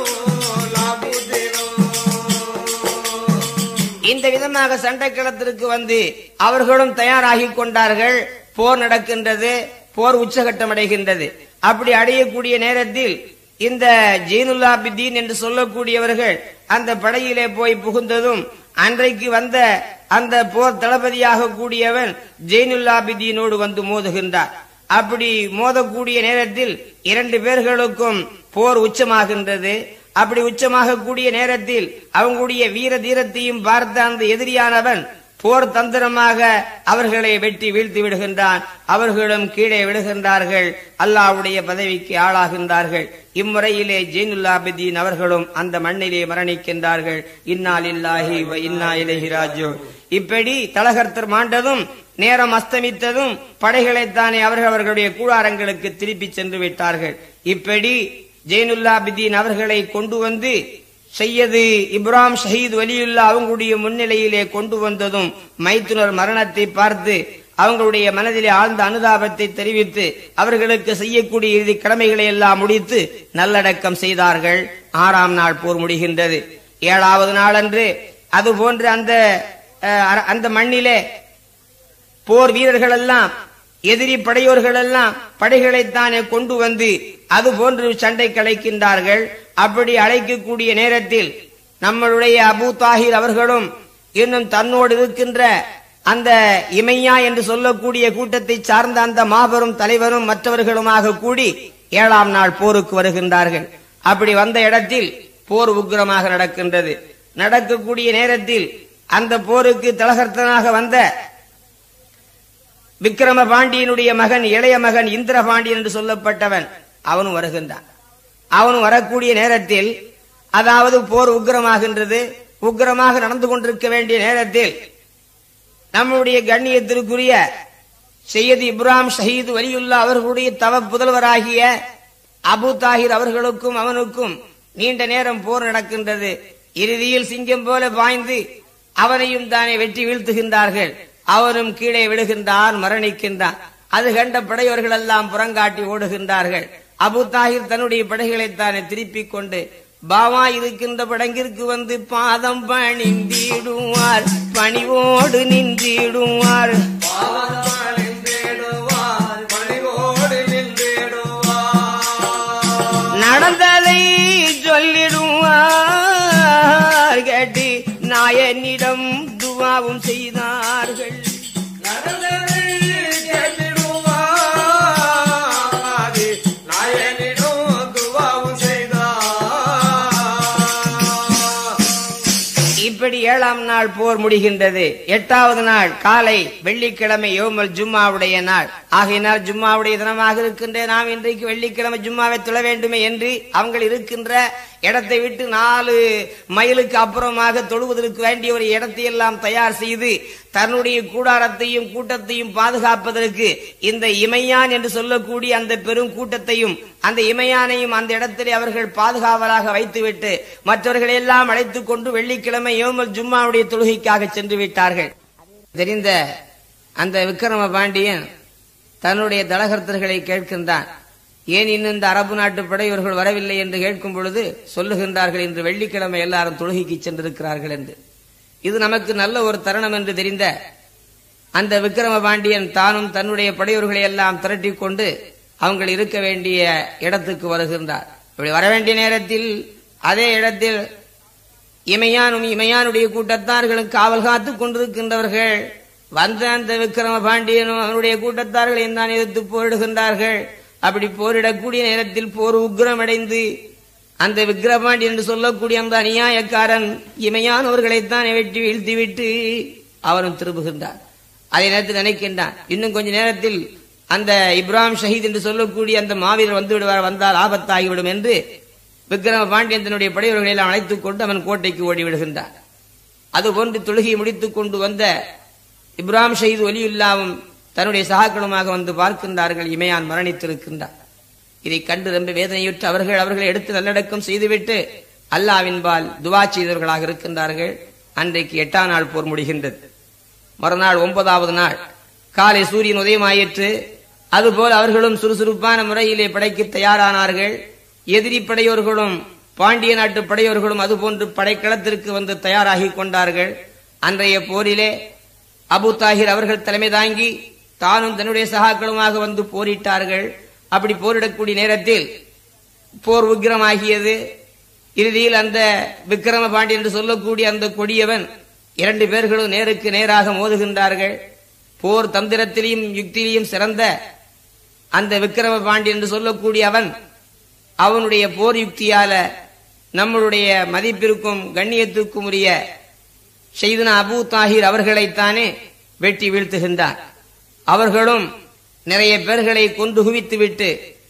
லாபுதேனோ இந்த விதமாக சண்டை களத்திற்கு வந்து அவர்களும் தயாராகி கொண்டார்கள் போர் நடக்கின்றது போர் உச்சகட்டம் அடைகின்றது அப்படி அடையக்கூடிய நேரத்தில் இந்த ஜீனுல்லா பித்தீன் என்று சொல்லக்கூடியவர்கள் அந்த படையிலே போய் புகுந்ததும் அன்றைக்கு வந்த அந்த போர் தளபதியாக கூடியவன் ஜெயினுல்லா பிதீனோடு வந்து மோதுகின்றார் அப்படி மோதக்கூடிய நேரத்தில் இரண்டு பேர்களுக்கும் போர் உச்சமாகின்றது அப்படி உச்சமாக கூடிய நேரத்தில் அவங்களுடைய வீர தீரத்தையும் பார்த்த அந்த எதிரியானவன் போர் தந்திரமாக அவர்களை வெட்டி வீழ்த்தி விடுகின்றான் அவர்களும் கீழே விடுகின்றார்கள் அல்லாவுடைய பதவிக்கு ஆளாகின்றார்கள் இம்முறையிலே ஜெயினுல்லாபிதீன் அவர்களும் அந்த மண்ணிலே மரணிக்கின்றார்கள் இன்னால் இல்லாஹி வ இன்னா இலைஹி ராஜிஊன் இப்படி தலகர்த்தர் மாண்டதும் நேரம் அஸ்தமித்ததும் படைகளைத்தானே அவர்கள் அவர்களுடைய கூடாரங்களுக்கு திருப்பி சென்று விட்டார்கள் இப்படி ஜெயினுல்லாபிதீன் அவர்களை கொண்டு வந்து செய்யது இப்ராம் ஷஹீத் வலியுல்லா அவங்களுடைய முன்னிலையிலே கொண்டு வந்ததும் மைத்துனர் மரணத்தை பார்த்து அவங்களுடைய மனதிலே ஆழ்ந்த அனுதாபத்தை தெரிவித்து அவர்களுக்கு செய்யக்கூடிய இறுதி கடமைகளை எல்லாம் முடித்து நல்லடக்கம் செய்தார்கள் ஆறாம் நாள் போர் முடிகின்றது ஏழாவது நாளன்று அதுபோன்று அந்த அஹ், அர- அந்த மண்ணிலே போர் வீரர்கள் எல்லாம் எதிரி படையோர்கள் எல்லாம் படைகளைத்தானே கொண்டு வந்து அது போன்று சண்டை கலைக்கின்றார்கள் அப்படி அழைக்கக்கூடிய நேரத்தில் நம்மளுடைய அபூ தாஹிர் அவர்களும் இன்னும் தன்னோடு இருக்கின்ற அந்த இமையா என்று சொல்லக்கூடிய கூட்டத்தை சார்ந்த அந்த மாபெரும் தலைவரும் மற்றவர்களுமாக கூடி ஏழாம் நாள் போருக்கு வருகின்றார்கள் அப்படி வந்த இடத்தில் போர் உக்கிரமாக நடக்கின்றது நடக்கக்கூடிய நேரத்தில் அந்த போருக்கு தலகர்த்தனாக வந்த விக்கிரம பாண்டியனுடைய மகன் இளைய மகன் இந்திர பாண்டியன் என்று சொல்லப்பட்டவன் அவனும் வருகின்றான் அவனும் வரக்கூடிய நேரத்தில் அதாவது போர் உக்கிரமாகின்றது உக்கிரமாக நடந்து கொண்டிருக்க வேண்டிய நேரத்தில் நம்முடைய கண்ணியத்திற்குரிய செய்யது இப்ராம் ஷஹீது வலியுல்லா அவர்களுடைய தவ புதல்வராகிய அபு தாஹிர் அவர்களுக்கும் அவனுக்கும் நீண்ட நேரம் போர் நடக்கின்றது இறுதியில் சிங்கம் போல பாய்ந்து அவனையும் தானே வெட்டி வீழ்த்துகின்றார்கள் அவனும் கீழே விழுகின்றான் மரணிக்கின்றான் அது கண்ட படையவர்கள் எல்லாம் புறங்காட்டி ஓடுகின்றார்கள் அபு தாஹிர் தன்னுடைய படைகளைத்தானே திருப்பிக் கொண்டு பாவா இருக்கின்ற படங்கிற்கு வந்து பாதம் பணிந்திடுவார் பணிவோடு நின்றிடுவார் பாவத்தால் நின்றிடுவார், பணிவோடு நின்றிடுவார். நடந்ததை சொல்லிடுவார் கேட்டு நாயனிடம் துவாவும் செய்தார்கள் நடந்ததை கேட்டிடுவார், நாயனிடம் துவாவும் செய்தார். இப்படி ஏழாம் நாள் போர் முடிகின்றது எட்டாவது நாள் காலை வெள்ளிக்கிழமை யோமல் ஜும்மாவுடைய நாள் ஆகையினால் ஜும்மாவுடைய தினமாக இருக்கின்ற நாம் இன்றைக்கு வெள்ளிக்கிழமை ஜும்மாவை தொழ வேண்டுமே என்று அவங்க இருக்கின்ற இடத்தை விட்டு நாலு மைலுக்கு அப்புறமாக தொழுவதற்கு வேண்டிய ஒரு இடத்தை எல்லாம் தயார் செய்து தன்னுடைய கூடாரத்தையும் கூட்டத்தையும் பாதுகாப்பதற்கு இந்த இமையான் என்று சொல்லக்கூடிய அந்த பெரும் கூட்டத்தையும் அந்த இமையானையும் அந்த இடத்திலே அவர்கள் பாதுகாவலாக வைத்துவிட்டு மற்றவர்களை எல்லாம் அழைத்துக் கொண்டு வெள்ளிக்கிழமை யோமல் ஜும்மாவுடைய தொழுகைக்காக சென்று விட்டார்கள் தெரிந்த அந்த விக்ரம பாண்டியன் தன்னுடைய தலகர்த்தர்களை கேட்கின்றான் ஏன் இன்னும் இந்த அரபு நாட்டு படையவர்கள் வரவில்லை என்று கேட்கும் பொழுது சொல்லுகின்றார்கள் இன்று வெள்ளிக்கிழமை எல்லாரும் தொழுகைக்கு சென்றிருக்கிறார்கள் என்று இது நமக்கு நல்ல ஒரு தருணம் என்று தெரிந்த அந்த விக்ரம பாண்டியன் தானும் தன்னுடைய படையவர்களை எல்லாம் திரட்டிக் கொண்டு அவங்க இருக்க வேண்டிய இடத்துக்கு வருகின்றார் இப்படி வர வேண்டிய நேரத்தில் அதே இடத்தில் இமையானும் இமையானுடைய கூட்டத்தார்களும் காவல் காத்து கொண்டிருக்கின்றவர்கள் வந்த அந்த விக்ரம பாண்டியனும் அவனுடைய கூட்டத்தார்களையும் தான் எதிர்த்து போரிடுகின்றார்கள் அப்படி போரிடக்கூடிய நேரத்தில் போர் உக்கிரமடைந்து அந்த விக்கிரபாண்டி என்று சொல்லக்கூடிய அந்த அநியாயக்காரன் இமையானவர்களைத்தான் வெட்டி வீழ்த்திவிட்டு அவரும் திரும்புகின்றார் அதே நேரத்தில் நினைக்கின்றான் இன்னும் கொஞ்ச நேரத்தில் அந்த இப்ராஹிம் ஷஹீத் என்று சொல்லக்கூடிய அந்த மாவீரர் வந்து விடுவார் வந்தால் ஆபத்தாகிவிடும் என்று விக்ரம பாண்டியன் தன்னுடைய படையவர்களை எல்லாம் அழைத்துக் கொண்டு அவன் கோட்டைக்கு ஓடி விடுகின்றான் அதுபோன்று தொழுகையை முடித்துக் கொண்டு வந்த இப்ராஹிம் ஷஹீத் ஒலியுல்லாவும் தன்னுடைய சகாக்களுமாக வந்து பார்க்கின்றார்கள் இமையான் மரணித்திருக்கின்றார் இதை கண்டு ரொம்ப வேதனையுற்று அவர்கள் அவர்களை எடுத்து நல்லடக்கம் செய்துவிட்டு அல்லாவின்பால் துவா செய்தவர்களாக இருக்கின்றார்கள் அன்றைக்கு எட்டாம் நாள் போர் முடிகின்றது மறுநாள் ஒன்பதாவது நாள் காலை சூரியன் உதயமாயிற்று அதுபோல் அவர்களும் சுறுசுறுப்பான முறையிலே படைக்கு தயாரானார்கள் எதிரி படையோர்களும் பாண்டிய நாட்டு படையோர்களும் அதுபோன்று படைக்களத்திற்கு வந்து தயாராகி கொண்டார்கள் அன்றைய போரிலே அபு தாகிர் அவர்கள் தலைமை தாங்கி தானும் தன்னுடைய சகாக்களுமாக வந்து போரிட்டார்கள் அப்படி போரிடக்கூடிய நேரத்தில் போர் உக்கிரமாகியது இறுதியில் அந்த விக்கிரம பாண்டி என்று சொல்லக்கூடிய அந்த கொடியவன் இரண்டு பேர்களும் நேருக்கு நேராக மோதுகின்றார்கள் போர் தந்திரத்திலையும் யுக்தியிலையும் சிறந்த அந்த விக்கிரம பாண்டி என்று சொல்லக்கூடிய அவன் அவனுடைய போர் யுக்தியால நம்மளுடைய மதிப்பிற்கும் கண்ணியத்திற்கும் உரிய செய்தன அபு தாஹிர் அவர்களைத்தானே வெட்டி வீழ்த்துகின்றார் அவர்களும் நிறைய பேர்களை கொண்டு குவித்துவிட்டு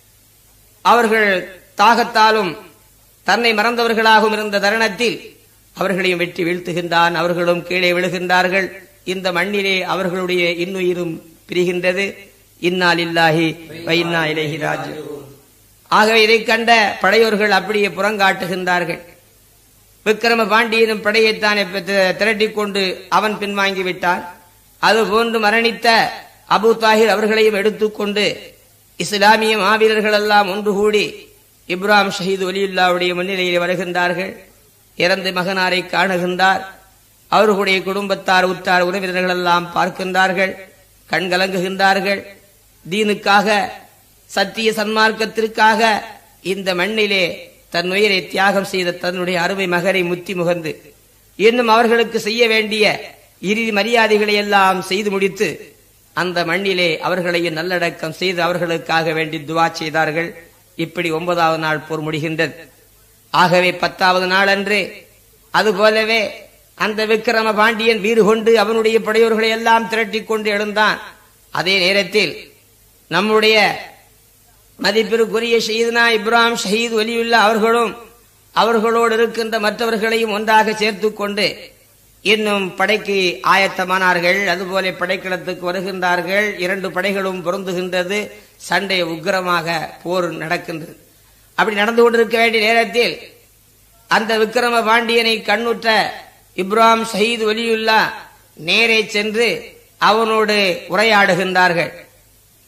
அவர்கள் தாகத்தாலும் தன்னை மறந்தவர்களாகவும் இருந்த தருணத்தில் அவர்களையும் வெட்டி வீழ்த்துகின்றான் அவர்களும் கீழே விழுகின்றார்கள் இந்த மண்ணிலே அவர்களுடைய இன்னுயிரும் பிரிகின்றது இன்னால் இல்லாஹி வைன்னா இலேஹி ராஜு ஆகவே இதை கண்ட படையோர்கள் அப்படியே புறங்காட்டுகின்றார்கள் விக்கிரம பாண்டியனும் படையைத்தானே திரட்டிக் கொண்டு அவன் பின்வாங்கி விட்டான் அதுபோன்று மரணித்த அபு தாஹிர் அவர்களையும் எடுத்துக்கொண்டு இஸ்லாமிய மாவீரர்கள் எல்லாம் ஒன்று கூடி இப்ராஹிம் ஷஹீத் ஒலியுல்லாவுடைய முன்னிலையில் வருகின்றார்கள் இறந்த மகனாரை காணுகின்றார் அவர்களுடைய குடும்பத்தார் உற்றார் உறவினர்கள் எல்லாம் பார்க்கின்றார்கள் கண்கலங்குகின்றார்கள் தீனுக்காக சத்திய சன்மார்க்கத்திற்காக இந்த மண்ணிலே தன் உயிரை தியாகம் செய்த தன்னுடைய அருமை மகரை முத்தி முகந்து இன்னும் அவர்களுக்கு செய்ய வேண்டிய இறுதி மரியாதைகளை எல்லாம் செய்து முடித்து அந்த மண்ணிலே அவர்களையும் நல்லடக்கம் செய்து அவர்களுக்காக வேண்டி துவா செய்தார்கள் இப்படி ஒன்பதாவது நாள் போர் முடிகின்றது ஆகவே பத்தாவது நாள் அன்று அதுபோலவே அந்த விக்கிரம பாண்டியன் வீறு கொண்டு அவனுடைய படையோர்களை எல்லாம் திரட்டிக் கொண்டு எழுந்தான் அதே நேரத்தில் நம்முடைய மதிப்பிற்குரிய ஷஹீத்னா இப்ராஹிம் ஷஹீத் ஒலியுல்லா அவர்களும் அவர்களோடு இருக்கின்ற மற்றவர்களையும் ஒன்றாக சேர்த்துக் கொண்டு இன்னும் படைக்கு ஆயத்தமானார்கள் அதுபோல படைக்களத்துக்கு வருகின்றார்கள் இரண்டு படைகளும் பொருந்துகின்றது சண்டை உக்கிரமாக போர் நடக்கின்றது அப்படி நடந்து கொண்டிருக்க வேண்டிய நேரத்தில் அந்த விக்கிரம பாண்டியனை கண்ணுற்ற இப்ராஹிம் ஷஹீத் ஒலியுல்லா நேரே சென்று அவனோடு உரையாடுகின்றார்கள்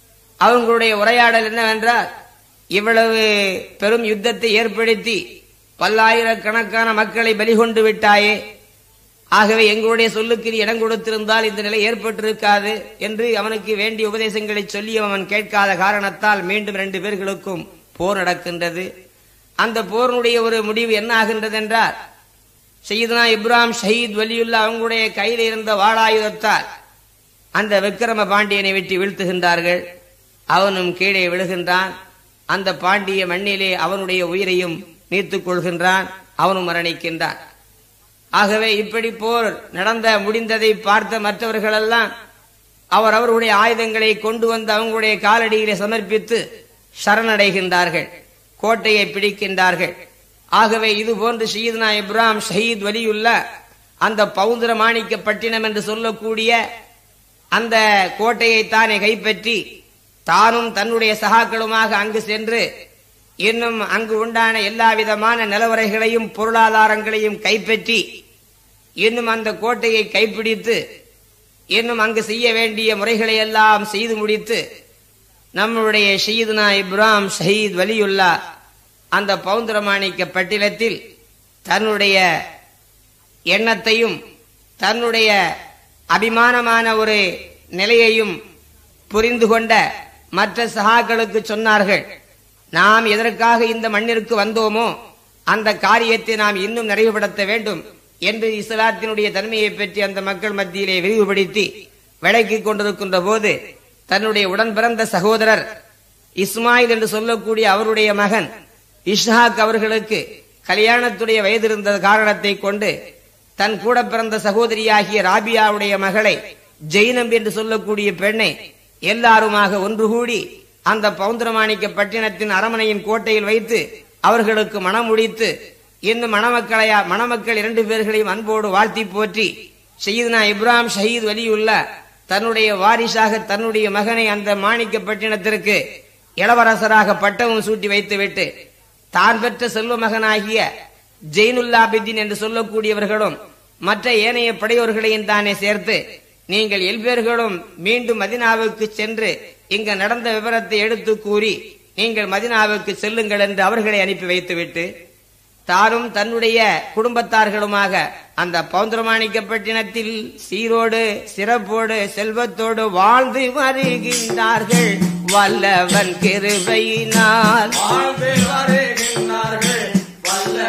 அவங்களுடைய உரையாடல் என்னவென்றால் இவ்வளவு பெரும் யுத்தத்தை ஏற்படுத்தி பல்லாயிரக்கணக்கான மக்களை பலி கொண்டு விட்டாயே ஆகவே எங்களுடைய சொல்லுக்கு நீ இடம் கொடுத்திருந்தால் இந்த நிலை ஏற்பட்டிருக்காது என்று அவனுக்கு வேண்டிய உபதேசங்களை சொல்லி அவன் கேட்காத காரணத்தால் மீண்டும் ரெண்டு பேர்களுக்கும் போர் நடக்கின்றது அந்த போரினுடைய ஒரு முடிவு என்ன ஆகின்றது என்றால் சையதுனா இப்ராஹிம் ஷஹீத் வலியுல்லா அவங்களுடைய கையில் இருந்த வாளாயுதத்தால் அந்த விக்கிரம பாண்டியனை வெட்டி வீழ்த்துகின்றார்கள் அவனும் கீழே விழுகின்றான் அந்த பாண்டிய மண்ணிலே அவனுடைய உயிரையும் நீத்துக் கொள்கின்றான் அவனும் மரணிக்கின்றான் ஆகவே இப்படி போர் நடந்த முடிந்ததை பார்த்த மற்றவர்களெல்லாம் அவர் அவர்களுடைய ஆயுதங்களை கொண்டு வந்து அவங்களுடைய காலடியிலே சமர்ப்பித்து சரணடைகின்றார்கள் கோட்டையை பிடிக்கின்றார்கள் ஆகவே இது போன்று ஷீத்னா இப்ராஹிம் ஷஹீத் வலியுள்ள அந்த பவுந்திர மாணிக்க பட்டினம் என்று சொல்லக்கூடிய அந்த கோட்டையை தானே கைப்பற்றி தானும் தன்னுடைய சகாக்களுமாக அங்கு சென்று இன்னும் அங்கு உண்டான எல்லா விதமான நிலவரைகளையும் பொருளாதாரங்களையும் கைப்பற்றி இன்னும் அந்த கோட்டையை கைப்பிடித்து இன்னும் அங்கு செய்ய வேண்டிய முறைகளை எல்லாம் செய்து முடித்து நம்முடைய ஷயீதுனா இப்ராஹிம் ஷஹீத் வலியுல்லா அந்த பவுந்திரமாணிக்க பட்டினத்தில் தன்னுடைய எண்ணத்தையும் தன்னுடைய அபிமானமான ஒரு நிலையையும் புரிந்து கொண்ட மற்ற சகாக்களுக்கு சொன்னார்கள் நாம் எதற்காக இந்த மண்ணிற்கு வந்தோமோ அந்த காரியத்தை நாம் இன்னும் நிறைவுபடுத்த வேண்டும் என்று இஸ்லாத்தினுடைய தன்மையை பற்றி அந்த மக்கள் மத்தியிலே விரிவுபடுத்தி விளக்கிக் கொண்டிருக்கின்ற போது தன்னுடைய உடன் பிறந்த சகோதரர் இஸ்மாயில் என்று சொல்லக்கூடிய அவருடைய மகன் இஷ்ஹாக் அவர்களுக்கு கல்யாணத்துடைய வயது இருந்த காரணத்தை கொண்டு தன் கூட பிறந்த சகோதரியாகிய ராபியாவுடைய மகளை ஜெயினப் என்று சொல்லக்கூடிய பெண்ணை எல்லாருமாக ஒன்று கூடி அந்த பவுந்திரமாணிக்க பட்டினத்தின் அரமனையின் கோட்டையில் வைத்து அவர்களுக்கு மனம் முடித்து இன்னும் மணமக்களையா மணமக்கள் இரண்டு பேர்களையும் அன்போடு வாழ்த்தி போற்றி செய்யுதுனா இப்ராஹிம் ஷஹீத் வலியுள்ள தன்னுடைய வாரிசாக தன்னுடைய மகனை அந்த மாணிக்க பட்டினத்திற்கு இளவரசராக பட்டமும் சூட்டி வைத்துவிட்டு தான் பெற்ற செல்வ மகனாகிய ஜெயினுல்லாபித்தின் என்று சொல்லக்கூடியவர்களும் மற்ற ஏனைய படையோர்களையும் தானே சேர்த்து நீங்கள் எல்பேர்களும் மீண்டும் மதினாவுக்கு சென்று இங்கு நடந்த விவரத்தை எடுத்து கூறி நீங்கள் மதினாவுக்கு செல்லுங்கள் என்று அவர்களை அனுப்பி வைத்துவிட்டு தானும் தன்னுடைய குடும்பத்தார்களுமாக அந்த பௌந்திரமாணிக்கப்பட்டினத்தில் சீரோடு சிறப்போடு செல்வத்தோடு வாழ்ந்து வருகின்றார்கள் வல்லவன் கிருபையினால் வாழ்ந்து வருகின்றார்கள் வல்ல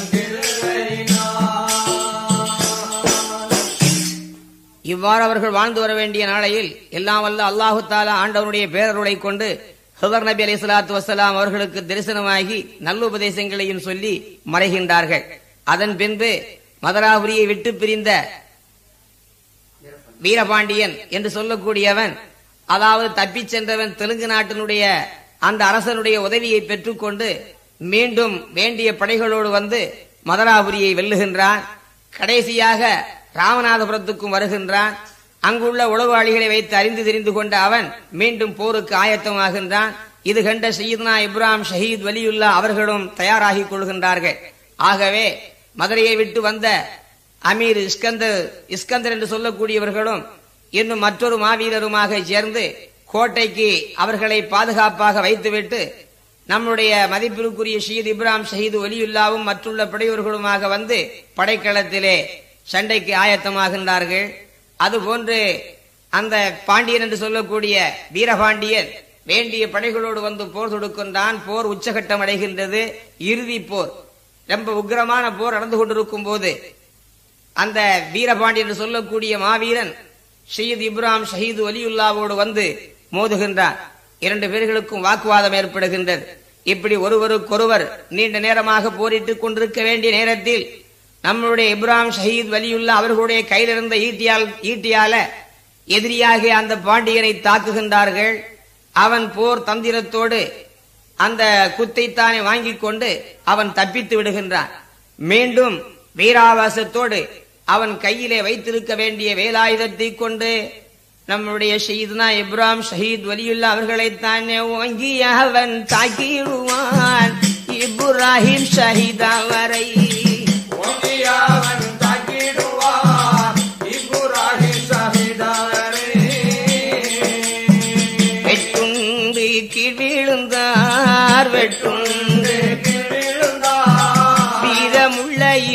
இவ்வாறு அவர்கள் வாழ்ந்து வர வேண்டிய நாளையில் எல்லாம் வல்ல அல்லாஹு தாலா ஆண்டவனுடைய பேரருளை கொண்டு ஹுதர் நபி அலி சலாத்து வசலாம் அவர்களுக்கு தரிசனமாகி நல்லுபதேசங்களையும் சொல்லி மறைகின்றார்கள் அதன் பின்பு மதராபுரியை விட்டு பிரிந்த வீரபாண்டியன் என்று சொல்லக்கூடியவன் அதாவது தப்பிச் சென்றவன் தெலுங்கு நாட்டினுடைய அந்த அரசனுடைய உதவியை பெற்றுக்கொண்டு மீண்டும் வேண்டிய படைகளோடு வந்து மதராபுரியை வெல்லுகின்றான் கடைசியாக ராமநாதபுரத்துக்கும் வருகின்றான் அங்குள்ள உளவாளிகளை வைத்து அறிந்து தெரிந்து கொண்ட அவன் மீண்டும் போருக்கு ஆயத்தமாகின்றான் இது கண்ட சையத்னா இப்ராஹிம் ஷஹீத் வலியுல்லா அவர்களும் தயாராகிக் கொள்கின்றார்கள் ஆகவே மதுரையை விட்டு வந்த அமீர் இஸ்கந்தர் இஸ்கந்தர் என்று சொல்லக்கூடியவர்களும் இன்னும் மற்றொரு மாவீரருமாக சேர்ந்து கோட்டைக்கு அவர்களை பாதுகாப்பாக வைத்துவிட்டு நம்முடைய மதிப்பிற்குரிய ஷீத் இப்ராஹிம் ஷஹீது ஒலியுல்லாவும் மற்றுள்ள படையோர்களுமாக வந்து படைக்களத்திலே சண்டைக்கு ஆயத்தமாகின்றார்கள் அதுபோன்று அந்த பாண்டியன் என்று சொல்லக்கூடிய வீரபாண்டியன் வேண்டிய படைகளோடு வந்து போர் தொடுக்கின்றான் போர் உச்சகட்டம் அடைகின்றது இறுதி போர் ரொம்ப உக்கிரமான போர் நடந்து கொண்டிருக்கும் போது அந்த வீரபாண்டி என்று சொல்லக்கூடிய மாவீரன் ஷயீத் இப்ராஹிம் ஷஹீது வலியுல்லாவோடு வந்து மோதுகின்றார் இரண்டு பேர்களுக்கும் வாக்குவாதம் ஏற்படுகின்றது இப்படி ஒருவருக்கொருவர் நீண்ட நேரமாக போரிட்டுக் கொண்டிருக்க வேண்டிய நேரத்தில் நம்மளுடைய இப்ராஹிம் ஷஹீத் வலியுல்லா அவர்களுடைய கையில் இருந்த ஈட்டியால் ஈட்டியால எதிரியாகிய அந்த பாண்டியனை தாக்குகின்றார்கள் அவன் போர் தந்திரத்தோடு அந்த குத்தைத்தானே வாங்கிக் கொண்டு அவன் தப்பித்து விடுகின்றான் மீண்டும் வீராவாசத்தோடு அவன் கையிலே வைத்திருக்க வேண்டிய வேலாயுதத்தை கொண்டு நம்முடைய ஷஹீத்னா இப்ராஹிம் ஷஹீத் வலியுல்லா அவர்களைத்தானே ஓங்கி அவன் தாக்கிடுவான் இப்ராஹிம் ஷஹீதா வரை ஒன்றியாவன் தாக்கிடுவார் இப்ராஹிம் ஷஹீதாரே வெட்டுண்டு கீழ் விழுந்தார் வெட்டுண்டு விழுந்தார்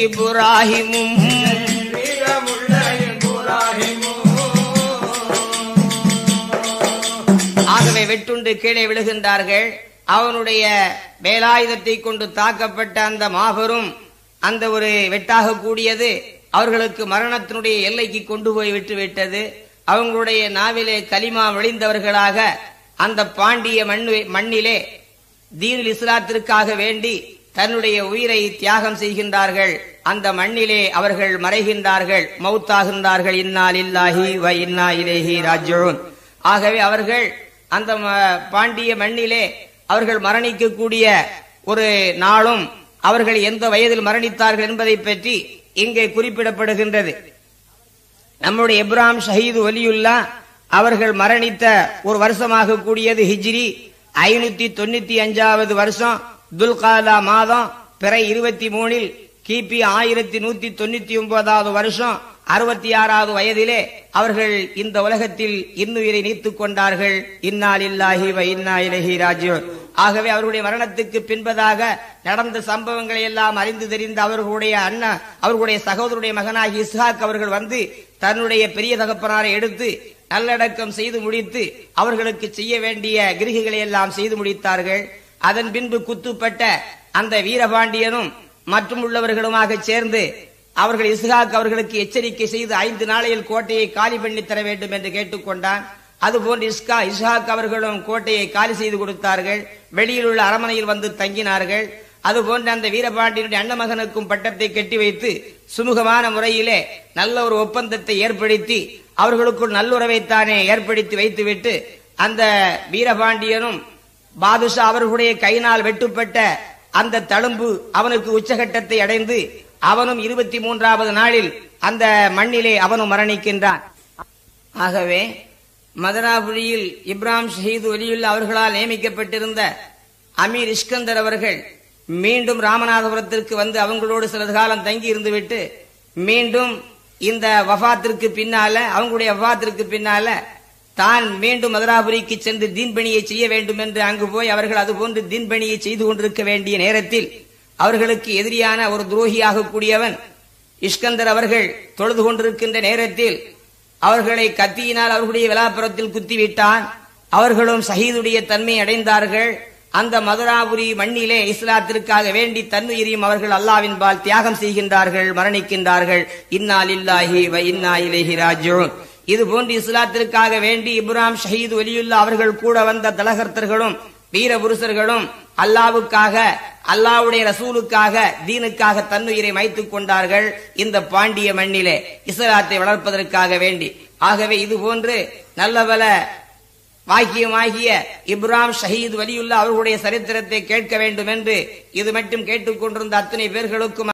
இப்ராஹிமும் வீரமுள்ள இப்ராஹிமும் ஆகவே வெட்டுண்டு கீழே விழுகின்றார்கள் அவனுடைய வேலாயுதத்தை கொண்டு தாக்கப்பட்ட அந்த மாபெரும் அந்த ஒரு வெட்டாக கூடியது அவர்களுக்கு மரணத்தினுடைய எல்லைக்கு கொண்டு போய் விட்டு விட்டது அவங்களுடைய நாவிலே கலிமா விழிந்தவர்களாக அந்த பாண்டிய மண்ணு மண்ணிலே தீனுல் இஸ்லாத்திற்காக வேண்டி தன்னுடைய உயிரை தியாகம் செய்கின்றார்கள் அந்த மண்ணிலே அவர்கள் மறைகின்றார்கள் மௌத்தாகின்றார்கள் இன்னா லில்லாஹி வ இன்னா இலைஹி ராஜிஊன் ஆகவே அவர்கள் அந்த ம- பாண்டிய மண்ணிலே அவர்கள் மரணிக்கக்கூடிய ஒரு நாளும் அவர்கள் எந்த வயதில் மரணித்தார்கள் என்பதை பற்றி இங்கே குறிப்பிடப்படுகின்றது நம்முடைய இப்ராஹிம் ஷஹீது ஒலியுல்லா அவர்கள் மரணித்த ஒரு வருஷமாக கூடியது ஹிஜ்ரி ஐநூத்தி தொண்ணூத்தி அஞ்சாவது வருஷம் துல்காலா மாதம் பிறை இருபத்தி மூணில் கிபி ஆயிரத்தி நூத்தி தொண்ணூத்தி ஒன்பதாவது வருஷம் அறுபத்தி ஆறாவது வயதிலே அவர்கள் இந்த உலகத்தில் இன்னுயிரை நீத்துக் கொண்டார்கள் இன்னாலில்லாஹி வ இன்னா இலைஹி ராஜியூன் ஆகவே அவர்களுடைய மரணத்துக்கு பின்பதாக நடந்த சம்பவங்களை எல்லாம் அறிந்து தெரிந்த அவர்களுடைய அண்ணன் அவர்களுடைய சகோதரருடைய மகனாகி இஸ்ஹாக் அவர்கள் வந்து தன்னுடைய பெரிய தகப்பனாரை எடுத்து நல்லடக்கம் செய்து முடித்து அவர்களுக்கு செய்ய வேண்டிய கிருகிகளை எல்லாம் செய்து முடித்தார்கள் அதன் பின்பு குத்துப்பட்ட அந்த வீரபாண்டியனும் மற்றும் உள்ளவர்களுமாக சேர்ந்து அவர்கள் இஸ்ஹாக் அவர்களுக்கு எச்சரிக்கை செய்து ஐந்து நாளையில் கோட்டையை காலி பண்ணி தர வேண்டும் என்று கேட்டுக்கொண்டான் அதுபோன்று இஸ்கா இஸ்ஹாக் அவர்களும் கோட்டையை காலி செய்து கொடுத்தார்கள் வெளியில் உள்ள அரமனையில் வந்து தங்கினார்கள் அதுபோன்று அந்த வீரபாண்டியனுடைய அண்ணமகனுக்கும் பட்டத்தை கட்டி வைத்து சுமூகமான முறையிலே நல்ல ஒரு ஒப்பந்தத்தை ஏற்படுத்தி அவர்களுக்குள் நல்லுறவைத்தானே ஏற்படுத்தி வைத்துவிட்டு அந்த வீரபாண்டியனும் பாதுஷா அவர்களுடைய கையினால் வெட்டுப்பட்ட அந்த தழும்பு அவனுக்கு உச்சகட்டத்தை அடைந்து அவனும் இருபத்தி மூன்றாவது நாளில் அந்த மண்ணிலே அவனும் மரணிக்கின்றான் ஆகவே மதனாபுரியில் இப்ராஹிம் ஷஹீது ஒலியுல்லா அவர்களால் நியமிக்கப்பட்டிருந்த அமீர் இஸ்கந்தர் அவர்கள் மீண்டும் ராமநாதபுரத்திற்கு வந்து அவங்களோடு சிறிது காலம் தங்கி இருந்துவிட்டு மீண்டும் இந்த வஃபாத்திற்கு பின்னால அவங்களுடைய வஃபாத்திற்கு பின்னால தான் மீண்டும் மதுராபுரிக்கு சென்று தீன்பணியை செய்ய வேண்டும் என்று அங்கு போய் அவர்கள் அதுபோன்று தீன்பணியை செய்து கொண்டிருக்க வேண்டிய நேரத்தில் அவர்களுக்கு எதிரியான ஒரு துரோகியாக கூடியவன் இஸ்கந்தர் அவர்கள் தொழுது கொண்டிருக்கின்ற நேரத்தில் அவர்களை கத்தியினால் அவர்களுடைய விலாப்புறத்தில் குத்திவிட்டான் அவர்களும் ஷஹீதுடைய தன்மை அடைந்தார்கள் அந்த மதுராபுரி மண்ணிலே இஸ்லாத்திற்காக வேண்டி தன்னுயிரையும் அவர்கள் அல்லாவின்பால் தியாகம் செய்கின்றார்கள் மரணிக்கின்றார்கள் இன்னா லில்லாஹி வ இன்னா இலைஹி ராஜிஊன் இது போன்று இஸ்லாத்திற்காக வேண்டி இப்ராஹிம் ஷஹீது வலியுல்லா அவர்கள் கூட வந்த தலகர்த்தர்களும் வீர புருஷர்களும் அல்லாவுக்காக அல்லாவுடைய ரசூலுக்காக தீனுக்காக தன்னுயிரை மைத்துக் கொண்டார்கள் இந்த பாண்டிய மண்ணிலே இஸ்லாத்தை வளர்ப்பதற்காக வேண்டி ஆகவே இது போன்று நல்லபல வாக்கியமாகிய இப்ராஹிம் ஷஹீத் வலியுல்லா அவர்களுடைய சரித்திரத்தை கேட்க வேண்டும் என்று இது மட்டும் கேட்டுக்கொண்டிருந்த அத்தனை பேர்களுக்கும்